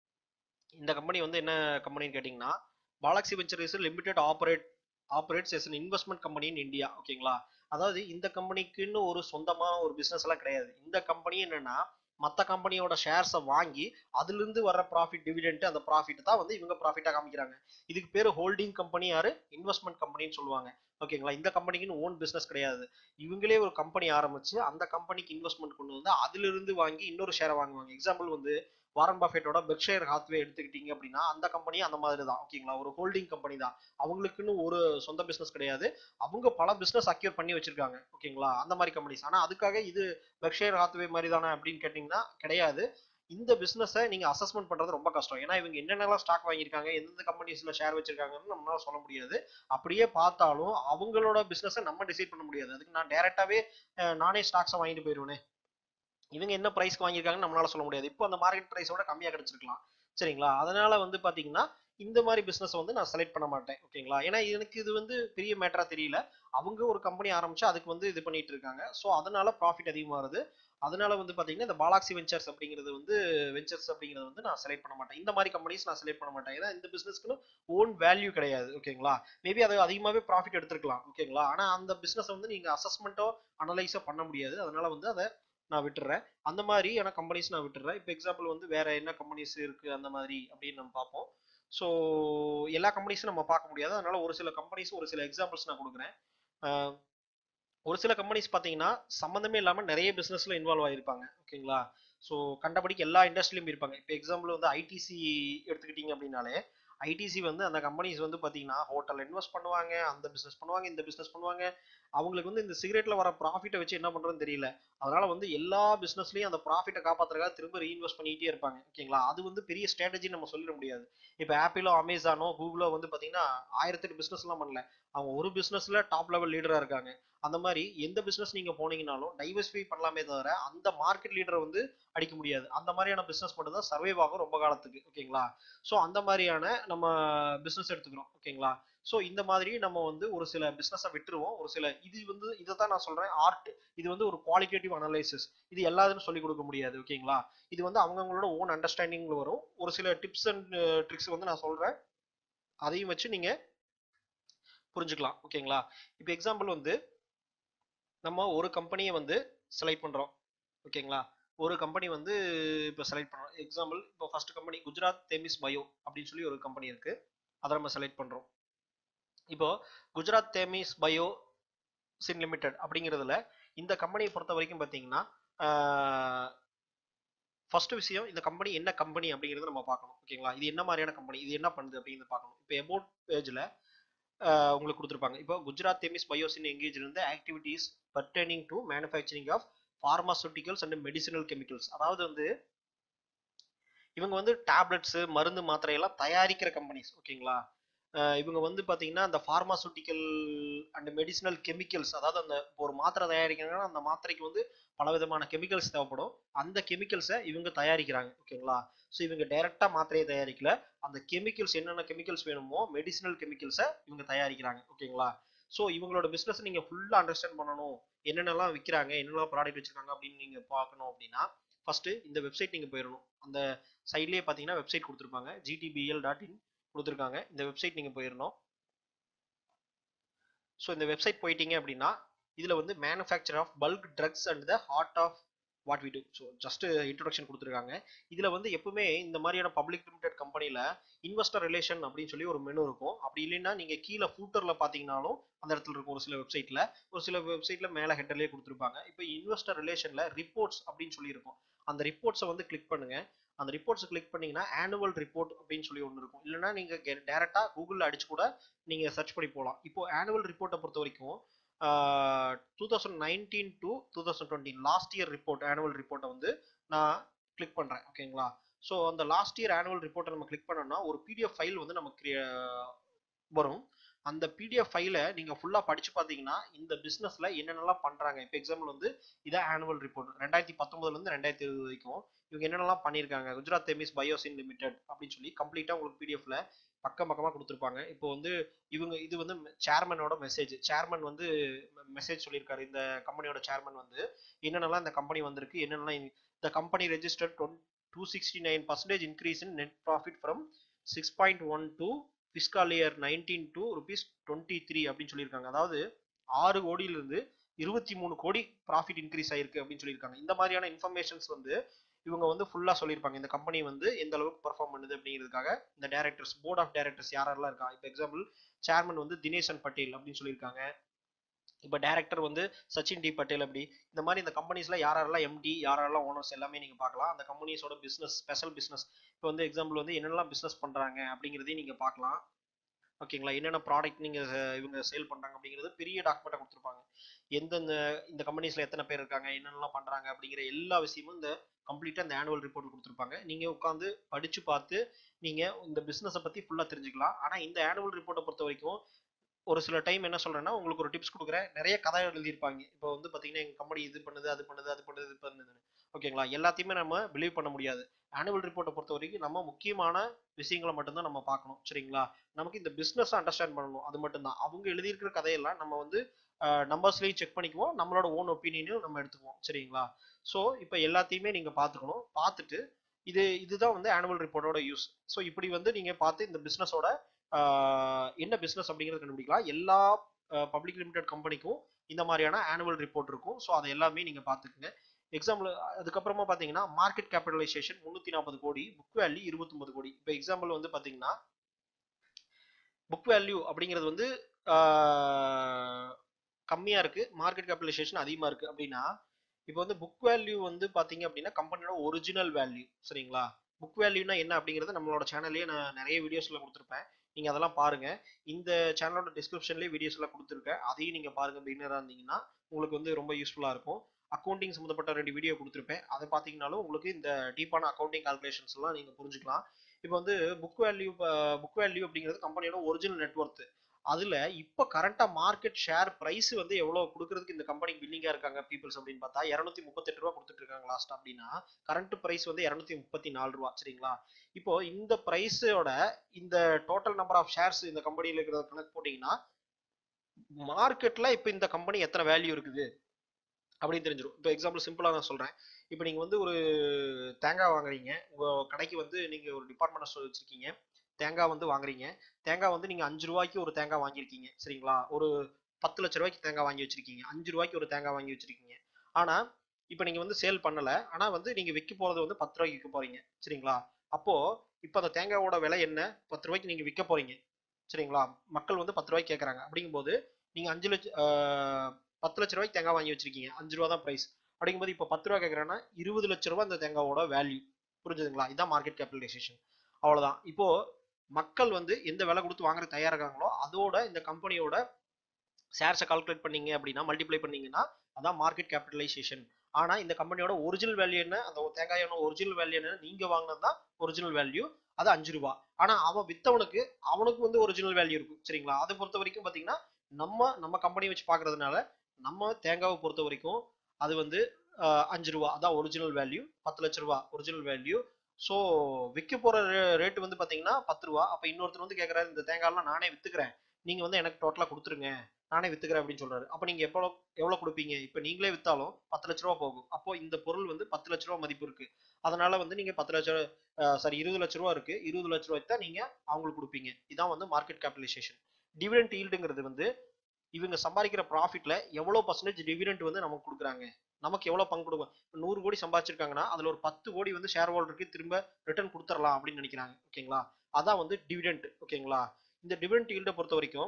இந்த கம்பெனி வந்து என்ன கம்பெனின்னு கேட்டிங்கன்னா Balaxi venture is limited operate operates as investment company in India ஓகேங்களா அதாவது இந்த கம்பெனிக்குன்னு ஒரு சொந்தமா ஒரு பிசினஸ் எல்லாம் கிடையாது இந்த கம்பெனி என்னன்னா மற்ற கம்பெனியோட ஷேர்ஸை வாங்கி அதுல இருந்து வர்ற ப்ராஃபிட் டிவிடெண்ட் அந்த ப்ராஃபிட் தான் வந்து இவங்க ப்ராஃபிட்டா காமிக்கிறாங்க இதுக்கு பேரு ஹோல்டிங் கம்பெனி யாரு இன்வெஸ்ட்மெண்ட் கம்பெனின்னு சொல்லுவாங்க ஓகேங்களா இந்த கம்பெனிக்குன்னு ஓன் பிசினஸ் கிடையாது இவங்களே ஒரு கம்பெனி ஆரம்பிச்சு அந்த கம்பெனிக்கு இன்வெஸ்ட்மெண்ட் கொண்டு வந்து அதுல இருந்து வாங்கி இன்னொரு ஷேரை வாங்குவாங்க எக்ஸாம்பிள் வந்து வாரன் பஃபெட்டோட பெர்க்ஷயர் ஹாத்வே எடுத்துக்கிட்டீங்க அப்படின்னா அந்த கம்பெனி அந்த மாதிரி தான் ஓகேங்களா ஒரு ஹோல்டிங் கம்பெனி தான் அவங்களுக்குன்னு ஒரு சொந்த பிசினஸ் கிடையாது அவங்க பல பிசினஸ் அக்யூர் பண்ணி வச்சிருக்காங்க ஓகேங்களா அந்த மாதிரி கம்பெனிஸ் ஆனா அதுக்காக இது பெர்க்ஷயர் ஹாத்வே மாதிரி தானே அப்படின்னு கேட்டீங்கன்னா கிடையாது இந்த பிசினஸை நீங்க அசஸ்மெண்ட் பண்றது ரொம்ப கஷ்டம் ஏன்னா இவங்க என்னென்னலாம் ஸ்டாக் வாங்கியிருக்காங்க எந்தெந்த கம்பெனிஸ்ல ஷேர் வச்சிருக்காங்கன்னு நம்மளால சொல்ல முடியாது அப்படியே பார்த்தாலும் அவங்களோட பிசினஸை நம்ம டிசைட் பண்ண முடியாது அதுக்கு நான் டைரக்டாவே நானே ஸ்டாக்ஸை வாங்கிட்டு போயிடுவேனே இவங்க என்ன பிரைஸ்க்கு வாங்கியிருக்காங்கன்னு நம்மளால சொல்ல முடியாது இப்போ அந்த மார்க்கெட் பிரைஸோட கம்மியா கிடைச்சிருக்கலாம் சரிங்களா அதனால வந்து பாத்தீங்கன்னா இந்த மாதிரி பிசினஸ் வந்து நான் செலக்ட் பண்ண மாட்டேன் ஓகேங்களா ஏன்னா எனக்கு இது வந்து பெரிய மேட்டரா தெரியல அவங்க ஒரு கம்பெனி ஆரம்பிச்சு அதுக்கு வந்து இது பண்ணிட்டு இருக்காங்க ஸோ அதனால ப்ராஃபிட் அதிகமா வருது அதனால வந்து பாத்தீங்கன்னா இந்த பாலாக்ஸி வெஞ்சர்ஸ் அப்படிங்கிறது வந்து வெஞ்சர்ஸ் அப்படிங்கிறது வந்து நான் செலக்ட் பண்ண மாட்டேன் இந்த மாதிரி கம்பெனிஸ் நான் செலக்ட் பண்ண மாட்டேன் ஏன்னா இந்த பிசினஸ்க்கு ஓன் வேல்யூ கிடையாது ஓகேங்களா மேபி அது அதிகமாவே ப்ராஃபிட் எடுத்திருக்கலாம் ஓகேங்களா ஆனா அந்த பிசினஸ் வந்து நீங்க அசஸ்மெண்ட்டோ அனலைஸோ பண்ண முடியாது அதனால வந்து அதை நான் விட்டுறேன் அந்த மாதிரி எனக்கு கம்பெனிஸ் நான் விட்டுறேன் இப்போ எக்ஸாம்பிள் வந்து வேற என்ன கம்பெனிஸ் இருக்கு அந்த மாதிரி அப்படின்னு நம்ம பார்ப்போம் ஸோ எல்லா கம்பெனிஸும் நம்ம பார்க்க முடியாது அதனால ஒரு சில கம்பெனிஸ் ஒரு சில எக்ஸாம்பிள்ஸ் நான் கொடுக்குறேன் ஆஹ் ஒரு சில கம்பெனிஸ் பார்த்தீங்கன்னா சம்மந்தமே இல்லாமல் நிறைய பிஸ்னஸ்ல இன்வால்வ் ஆகிருப்பாங்க ஓகேங்களா ஸோ கண்டபடிக்கு எல்லா இண்டஸ்ட்ரியிலும் இருப்பாங்க இப்போ எக்ஸாம்பிள் வந்து ஐடிசி எடுத்துக்கிட்டீங்க அப்படின்னாலே ஐடிசி வந்து அந்த கம்பெனிஸ் வந்து பார்த்தீங்கன்னா ஹோட்டல் இன்வெஸ்ட் பண்ணுவாங்க அந்த பிஸ்னஸ் பண்ணுவாங்க இந்த பிஸ்னஸ் பண்ணுவாங்க அவங்களுக்கு வந்து இந்த சிகரெட்ல வர ப்ராஃபிட்டை வச்சு என்ன பண்றதுன்னு தெரியல அதனால வந்து எல்லா பிசினஸ்லயும் அந்த ப்ராஃபிட்டை காப்பாத்துறதுக்காக திரும்ப ரீஇன்வெஸ்ட் பண்ணிட்டே இருப்பாங்க ஓகேங்களா அது வந்து பெரிய ஸ்ட்ராட்டஜி நம்ம சொல்லிட முடியாது இப்போ ஆப்பிளோ அமேசானோ கூகுளோ வந்து பாத்தீங்கன்னா ஆயிரத்தெட்டு பிசினஸ் எல்லாம் பண்ணல அவங்க ஒரு பிசினஸ்ல டாப் லெவல் லீடரா இருக்காங்க அந்த மாதிரி எந்த பிசினஸ் நீங்க போனீங்கனாலும் டைவர்சிஃபை பண்ணலாமே தவிர அந்த மார்க்கெட் லீடரை வந்து அடிக்க முடியாது அந்த மாதிரியான பிசினஸ் மட்டும் தான் சர்வைவ் ஆகும் ரொம்ப காலத்துக்கு ஓகேங்களா ஸோ அந்த மாதிரியான நம்ம பிசினஸ் எடுத்துக்கிறோம் ஓகேங்களா ஸோ இந்த மாதிரி நம்ம வந்து ஒரு சில பிஸ்னஸை விட்டுருவோம் ஒரு சில இது வந்து இதை தான் நான் சொல்றேன் ஆர்ட் இது வந்து ஒரு குவாலிட்டேட்டிவ் அனலைசிஸ் இது எல்லாத்துக்கும் சொல்லிக் கொடுக்க முடியாது ஓகேங்களா இது வந்து அவங்கவுங்களோட ஓன் அண்டர்ஸ்டாண்டிங்ல வரும் ஒரு சில டிப்ஸ் அண்ட் ட்ரிக்ஸ் வந்து நான் சொல்றேன் அதையும் வச்சு நீங்க புரிஞ்சுக்கலாம் ஓகேங்களா இப்போ எக்ஸாம்பிள் வந்து நம்ம ஒரு கம்பெனியை வந்து செலக்ட் பண்றோம் ஓகேங்களா ஒரு கம்பெனி வந்து இப்போ செலக்ட் பண்றோம் எக்ஸாம்பிள் இப்போ ஃபர்ஸ்ட் கம்பெனி குஜராத் தேமிஸ் பயோ அப்படின்னு சொல்லி ஒரு கம்பெனி இருக்கு அதை நம்ம செலக்ட் பண்றோம் இப்போ குஜராத் தேமிஸ் பயோ சின் லிமிடெட் அப்படிங்கிறதுல இந்த கம்பெனியை பொறுத்த வரைக்கும் பார்த்தீங்கன்னா ஃபர்ஸ்ட் விஷயம் இந்த கம்பெனி என்ன கம்பெனி அப்படிங்கிறத நம்ம பார்க்கணும் ஓகேங்களா இது என்ன மாதிரியான கம்பெனி இது என்ன பண்ணுது அப்படிங்கிறத பார்க்கணும் இப்போ எபோட் பேஜில் உங்களுக்கு கொடுத்துருப்பாங்க இப்போ குஜராத் தேமிஸ் பயோசின் எங்கேஜ் இருந்த activities pertaining to manufacturing of pharmaceuticals and medicinal chemicals அதாவது வந்து இவங்க வந்து டேப்லெட்ஸ் மருந்து மாத்திரையெல்லாம் தயாரிக்கிற கம்பெனிஸ் ஓகேங்களா இவங்க வந்து பார்த்தீங்கன்னா அந்த ஃபார்மாசூட்டிக்கல் அண்ட் மெடிசினல் கெமிக்கல்ஸ் அதாவது அந்த ஒரு மாத்திரை தயாரிக்கிறாங்கன்னா அந்த மாத்திரைக்கு வந்து பல விதமான கெமிக்கல்ஸ் தேவைப்படும் அந்த கெமிக்கல்ஸை இவங்க தயாரிக்கிறாங்க ஓகேங்களா ஸோ இவங்க டைரெக்டாக மாத்திரையை தயாரிக்கல அந்த கெமிக்கல்ஸ் என்னென்ன கெமிக்கல்ஸ் வேணுமோ மெடிசினல் கெமிக்கல்ஸை இவங்க தயாரிக்கிறாங்க ஓகேங்களா ஸோ இவங்களோட பிஸ்னஸ் நீங்கள் ஃபுல்லாக அண்டர்ஸ்டாண்ட் பண்ணணும் என்னென்னலாம் விற்கிறாங்க என்னெல்லாம் ப்ராடக்ட் வச்சிருக்காங்க அப்படின்னு நீங்கள் பார்க்கணும் அப்படின்னா ஃபர்ஸ்ட் இந்த வெப்சைட் நீங்கள் போயிடணும் அந்த சைட்லேயே பார்த்தீங்கன்னா வெப்சைட் கொடுத்துருப்பாங்க ஜிடிபிஎல் டாட் இன் கொடுத்துருக்காங்க இந்த வெப்சைட் நீங்கள் போயிடணும் ஸோ இந்த வெப்சைட் போயிட்டீங்க அப்படின்னா இதில் வந்து manufacture of bulk drugs and the heart of what we do so just introduction கொடுத்துருக்காங்க இதில் வந்து எப்பவுமே இந்த மாதிரியான பப்ளிக் லிமிடெட் கம்பெனியில் இன்வெஸ்டர் ரிலேஷன் அப்படின்னு சொல்லி ஒரு மெனு இருக்கும் அப்படி இல்லைன்னா நீங்கள் கீழே ஃபூட்டரில் பார்த்தீங்கனாலும் அந்த இடத்துல இருக்கும் ஒரு சில வெப்சைட்டில் ஒரு சில வெப்சைட்டில் மேலே ஹெட்டர்லேயே கொடுத்துருப்பாங்க இப்போ இன்வெஸ்டர் ரிலேஷனில் ரிப்போர்ட்ஸ் அப்படின்னு சொல்லி இருக்கும் அந்த ரிப்போர்ட்ஸை வந்து கிளிக் பண்ணுங்க அந்த ரிப்போர்ட்ஸ் கிளிக் பண்ணீங்கன்னா ஆனுவல் ரிப்போர்ட் அப்படின்னு சொல்லி ஒன்று இருக்கும் இல்லைன்னா நீங்கள் டேரெக்டாக கூகுளில் அடிச்சு கூட நீங்கள் சர்ச் பண்ணி போகலாம் இப்போ ஆனுவல் ரிப்போர்ட்டை பொறுத்த வரைக்கும் two thousand nineteen to two thousand twenty last year report annual ரிப்போர்ட்டை வந்து நான் கிளிக் பண்ணுறேன் ஓகேங்களா ஸோ அந்த லாஸ்ட் இயர் ஆனுவல் ரிப்போர்ட்டை நம்ம கிளிக் பண்ணோம்னா ஒரு பிடிஎஃப் ஃபைல் வந்து நமக்கு வரும் அந்த பிடிஎஃப் ஃபைலை நீங்கள் ஃபுல்லாக படிச்சு பார்த்தீங்கன்னா இந்த பிஸ்னஸில் என்னென்னலாம் பண்ணுறாங்க இப்போ எக்ஸாம்பிள் வந்து இதான் ஆனுவல் ரிப்போர்ட் ரெண்டாயிரத்தி பத்தொம்பதுலேருந்து ரெண்டாயிரத்தி இருபது வரைக்கும் இவங்க என்னென்னலாம் பண்ணியிருக்காங்க குஜராத் தெமிஸ் பயோசின் லிமிடெட் அப்படின்னு சொல்லி கம்ப்ளீட்டாக உங்களுக்கு பிடிஎஃப்ல பக்கம் பக்கமாக கொடுத்துருப்பாங்க இப்போ வந்து இவங்க இது வந்து சேர்மனோட மெசேஜ் சேர்மன் வந்து மெசேஜ் சொல்லியிருக்காரு இந்த கம்பெனியோட சேர்மன் வந்து என்னென்னலாம் இந்த கம்பெனி வந்திருக்கு என்னென்னலாம் இந்த company register two sixty nine percentage increase in net profit from six point one to fiscal year nineteen to rupees twenty three அப்படின்னு சொல்லியிருக்காங்க அதாவது ஆறு கோடியிலிருந்து இருபத்தி மூணு கோடி ப்ராஃபிட் இன்க்ரீஸ் ஆயிருக்கு அப்படின்னு சொல்லியிருக்காங்க இந்த மாதிரியான இன்ஃபர்மேஷன்ஸ் வந்து இவங்க வந்து ஃபுல்லாக சொல்லியிருப்பாங்க இந்த கம்பெனி வந்து எந்த அளவுக்கு பர்ஃபார்ம் பண்ணுது அப்படிங்கிறதுக்காக இந்த டேரக்டர்ஸ் போர்ட் ஆஃப் டேரக்டர்ஸ் யாரெல்லாம் இருக்கா இப்போ எக்ஸாம்பிள் சேர்மன் வந்து தினேசன் பட்டேல் அப்படின்னு சொல்லியிருக்காங்க இப்போ டேரக்டர் வந்து சச்சின் டி பட்டேல் அப்படி இந்த மாதிரி இந்த கம்பெனிஸ்ல யாரெல்லாம் எம்டி யாரெல்லாம் ஓனர்ஸ் எல்லாமே நீங்க பார்க்கலாம் அந்த கம்பெனிஸோட பிசினஸ் ஸ்பெஷல் பிசினஸ் இப்போ வந்து எக்ஸாம்பிள் வந்து என்னென்னலாம் பிசினஸ் பண்றாங்க அப்படிங்கிறதையும் நீங்க பார்க்கலாம் ஓகேங்களா என்னென்ன ப்ராடக்ட் நீங்க இவங்க சேல் பண்றாங்க அப்படிங்கிறது பெரிய டாக்குமெண்ட்டை கொடுத்துருப்பாங்க எந்தெந்த இந்த கம்பெனிஸ்ல எத்தனை பேர் இருக்காங்க என்னென்னலாம் பண்றாங்க அப்படிங்கிற எல்லா விஷயமும் இந்த கம்ப்ளீட்டா இந்த ஆனுவல் ரிப்போர்ட் கொடுத்துருப்பாங்க நீங்க உட்காந்து படிச்சு பார்த்து நீங்க இந்த பிசினஸை பத்தி ஃபுல்லா தெரிஞ்சுக்கலாம் ஆனா இந்த ஆனுவல் ரிப்போர்ட்டை பொறுத்த வரைக்கும் ஒரு சில டைம் என்ன சொல்றேன்னா உங்களுக்கு ஒரு டிப்ஸ் கொடுக்குறேன் நிறைய கதை எழுதியிருப்பாங்க இப்போ வந்து பாத்தீங்கன்னா எங்க கம்பெனி இது பண்ணுது அது பண்ணுது அது பண்ணுது இது பண்ணுது ஓகேங்களா எல்லாத்தையுமே நம்ம பிலீவ் பண்ண முடியாது ஆனுவல் ரிப்போர்ட்டை பொறுத்த வரைக்கும் நம்ம முக்கியமான விஷயங்களை மட்டும்தான் நம்ம பார்க்கணும் சரிங்களா நமக்கு இந்த பிசினஸ் அண்டர்ஸ்டாண்ட் பண்ணணும் அது மட்டும்தான் அவங்க எழுதியிருக்கிற கதையெல்லாம் நம்ம வந்து நம்பர்ஸ்லயும் செக் பண்ணிக்குவோம் நம்மளோட ஓன் ஒப்பீனியனையும் நம்ம எடுத்துக்குவோம் சரிங்களா ஸோ இப்போ எல்லாத்தையுமே நீங்க பார்த்துக்கணும் பார்த்துட்டு இது இதுதான் வந்து ஆனுவல் ரிப்போர்ட்டோட யூஸ் ஸோ இப்படி வந்து நீங்க பார்த்து இந்த பிசினஸோட என்ன பிசினஸ் அப்படிங்கிறது கண்டுபிடிக்கலாம் எல்லா பப்ளிக் லிமிடெட் கம்பெனிக்கும் இந்த மாதிரியான ஆனுவல் ரிப்போர்ட் இருக்கும் ஸோ அதை எல்லாமே நீங்க பார்த்துக்குங்க எக்ஸாம்பிள் அதுக்கப்புறமா பார்த்தீங்கன்னா மார்க்கெட் கேபிட்டலைசேஷன் முந்நூற்றி நாற்பது கோடி புக் வேல்யூ இருபத்தொன்பது கோடி இப்போ எக்ஸாம்பிள் வந்து பார்த்தீங்கன்னா புக் வேல்யூ அப்படிங்கிறது வந்து கம்மியாக இருக்கு மார்க்கெட் கேபிட்டலைசேஷன் அதிகமாக இருக்கு அப்படின்னா இப்போ வந்து புக் வேல்யூ வந்து பார்த்தீங்க அப்படின்னா கம்பெனியோட ஒரிஜினல் வேல்யூ சரிங்களா புக் வேல்யூனா என்ன அப்படிங்கிறது நம்மளோட சேனல்லேயே நான் நிறைய வீடியோஸில் கொடுத்துருப்பேன் நீங்கள் அதெல்லாம் பாருங்க இந்த சேனலோட டிஸ்கிரிப்ஷன்லேயே வீடியோஸ் எல்லாம் கொடுத்துருக்கேன் அதையும் நீங்கள் பாருங்க பிகினராக இருந்தீங்கன்னா உங்களுக்கு வந்து ரொம்ப யூஸ்ஃபுல்லாக இருக்கும் அக்கௌண்டிங் சம்மந்தப்பட்ட ரெண்டு வீடியோ கொடுத்துருப்பேன் அதை பார்த்தீங்கனாலும் உங்களுக்கு இந்த டீப்பான அக்கௌண்டிங் கால்குலேஷன்ஸ் எல்லாம் நீங்கள் புரிஞ்சுக்கலாம் இப்போ வந்து புக் வேல்யூ புக் வேல்யூ அப்படிங்கிறது கம்பெனியோட ஒரிஜினல் நெட்ஒர்த் அதுல இப்போ கரண்டா மார்க்கெட் ஷேர் பிரைஸ் வந்து எவ்வளவு கொடுக்கறதுக்கு இந்த கம்பெனி பில்லிங்கா இருக்காங்க பீப்புள்ஸ் அப்படின்னு பார்த்தா இரநூத்தி முப்பத்தெட்டு ரூபா கொடுத்துட்டு இருக்காங்க லாஸ்ட் அப்படின்னா கரண்ட் பிரைஸ் வந்து இரநூத்தி முப்பத்தி நாலு ரூபா சரிங்களா இப்போ இந்த பிரைஸோட இந்த டோட்டல் நம்பர் ஆஃப் ஷேர்ஸ் இந்த கம்பெனியில் இருக்கிறத கணக்கு போட்டீங்கன்னா மார்க்கெட்ல இப்போ இந்த கம்பெனி எத்தனை வேல்யூ இருக்குது அப்படின்னு தெரிஞ்சிடும் இப்போ எக்ஸாம்பிள் சிம்பிளாக நான் சொல்கிறேன் இப்போ நீங்கள் வந்து ஒரு தேங்காய் வாங்குறீங்க உங்கள் கடைக்கு வந்து நீங்கள் ஒரு டிபார்ட்மெண்ட் ஸ்டோர் வச்சுருக்கீங்க தேங்காய் வந்து வாங்குறீங்க தேங்காய் வந்து நீங்கள் அஞ்சு ரூபாய்க்கு ஒரு தேங்காய் வாங்கியிருக்கீங்க சரிங்களா ஒரு பத்து லட்ச ரூபாய்க்கு தேங்காய் வாங்கி வச்சிருக்கீங்க அஞ்சு ரூபாய்க்கு ஒரு தேங்காய் வாங்கி வச்சிருக்கீங்க ஆனா இப்போ நீங்க வந்து சேல் பண்ணல ஆனா வந்து நீங்க விற்க போறது வந்து பத்து ரூபாய்க்கு விற்க போறீங்க சரிங்களா அப்போ இப்போ அந்த தேங்காயோட விலை என்ன பத்து ரூபாய்க்கு நீங்க விற்க போறீங்க சரிங்களா மக்கள் வந்து பத்து ரூபாய்க்கு கேட்கறாங்க அப்படிங்கும்போது நீங்க அஞ்சு லட்சம் ஆஹ் பத்து லட்ச ரூபாய்க்கு தேங்காய் வாங்கி வச்சிருக்கீங்க அஞ்சு ரூபா தான் பிரைஸ் அப்படிங்கும்போது இப்போ பத்து ரூபா கேட்கறேன்னா இருபது லட்ச ரூபா அந்த தேங்காவோட வேல்யூ புரிஞ்சுதுங்களா இதான் மார்க்கெட் கேபிட்டலைசேஷன் அவ்வளவுதான் இப்போ மக்கள் வந்து எந்த விலை கொடுத்து வாங்குற தயாராகாங்களோ அதோட இந்த கம்பெனியோட ஷேர்ஸை கால்குலேட் பண்ணீங்க அப்படின்னா மல்டிப்ளை பண்ணீங்கன்னா அதான் மார்க்கெட் கேபிட்டலைசேஷன் ஆனா இந்த கம்பெனியோட ஒரிஜினல் வேல்யூ என்ன அந்த தேங்காயோட ஒரிஜினல் வேல்யூ என்ன நீங்க வாங்கினது தான் ஒரிஜினல் வேல்யூ அது அஞ்சு ரூபா ஆனா அவன் வித்தவனுக்கு அவனுக்கு வந்து ஒரிஜினல் வேல்யூ இருக்கும் சரிங்களா அதை பொறுத்த வரைக்கும் பாத்தீங்கன்னா நம்ம நம்ம கம்பெனி வச்சு பாக்குறதுனால நம்ம தேங்காவை பொறுத்த வரைக்கும் அது வந்து ஆஹ், அஞ்சு ரூபா அதான் ஒரிஜினல் வேல்யூ பத்து லட்ச ரூபா ஒரிஜினல் வேல்யூ ஸோ விற்க போற ரேட் வந்து பாத்தீங்கன்னா பத்து ரூபா அப்ப இன்னொருத்தர் வந்து கேக்குறாரு இந்த தேங்காய்லாம் நானே வித்துக்கிறேன் நீங்க வந்து எனக்கு டோட்டலா கொடுத்துருங்க நானே வித்துக்கிறேன் அப்படின்னு சொல்றாரு அப்ப நீங்க எவ்வளவு எவ்வளவு கொடுப்பீங்க இப்ப நீங்களே வித்தாலும் பத்து லட்ச ரூபா போகும் அப்போ இந்த பொருள் வந்து பத்து லட்ச ரூபா மதிப்பு இருக்கு அதனால வந்து நீங்க பத்து லட்ச சாரி இருபது லட்ச ரூபா இருக்கு இருபது லட்ச ரூபாய்க்கு தான் நீங்க அவங்களுக்கு கொடுப்பீங்க இதான் வந்து மார்க்கெட் கேபிட்டலைசேஷன் டிவிடெண்ட் ஈல்டுங்கிறது வந்து இவங்க சம்பாதிக்கிற ப்ராஃபிட்ல எவ்வளவு பர்சன்டேஜ் டிவிடெண்ட் வந்து நமக்கு கொடுக்குறாங்க நமக்கு எவ்வளவு பங்கு கொடுக்கும் இப்ப நூறு கோடி சம்பாதிச்சிருக்காங்கன்னா அதுல ஒரு பத்து கோடி வந்து ஷேர் ஹோல்டருக்கு திரும்ப ரிட்டர்ன் கொடுத்துடலாம் அப்படின்னு நினைக்கிறாங்க ஓகேங்களா அதான் வந்து டிவிடெண்ட் ஓகேங்களா இந்த டிவிடெண்ட் ஈல்டை பொறுத்த வரைக்கும்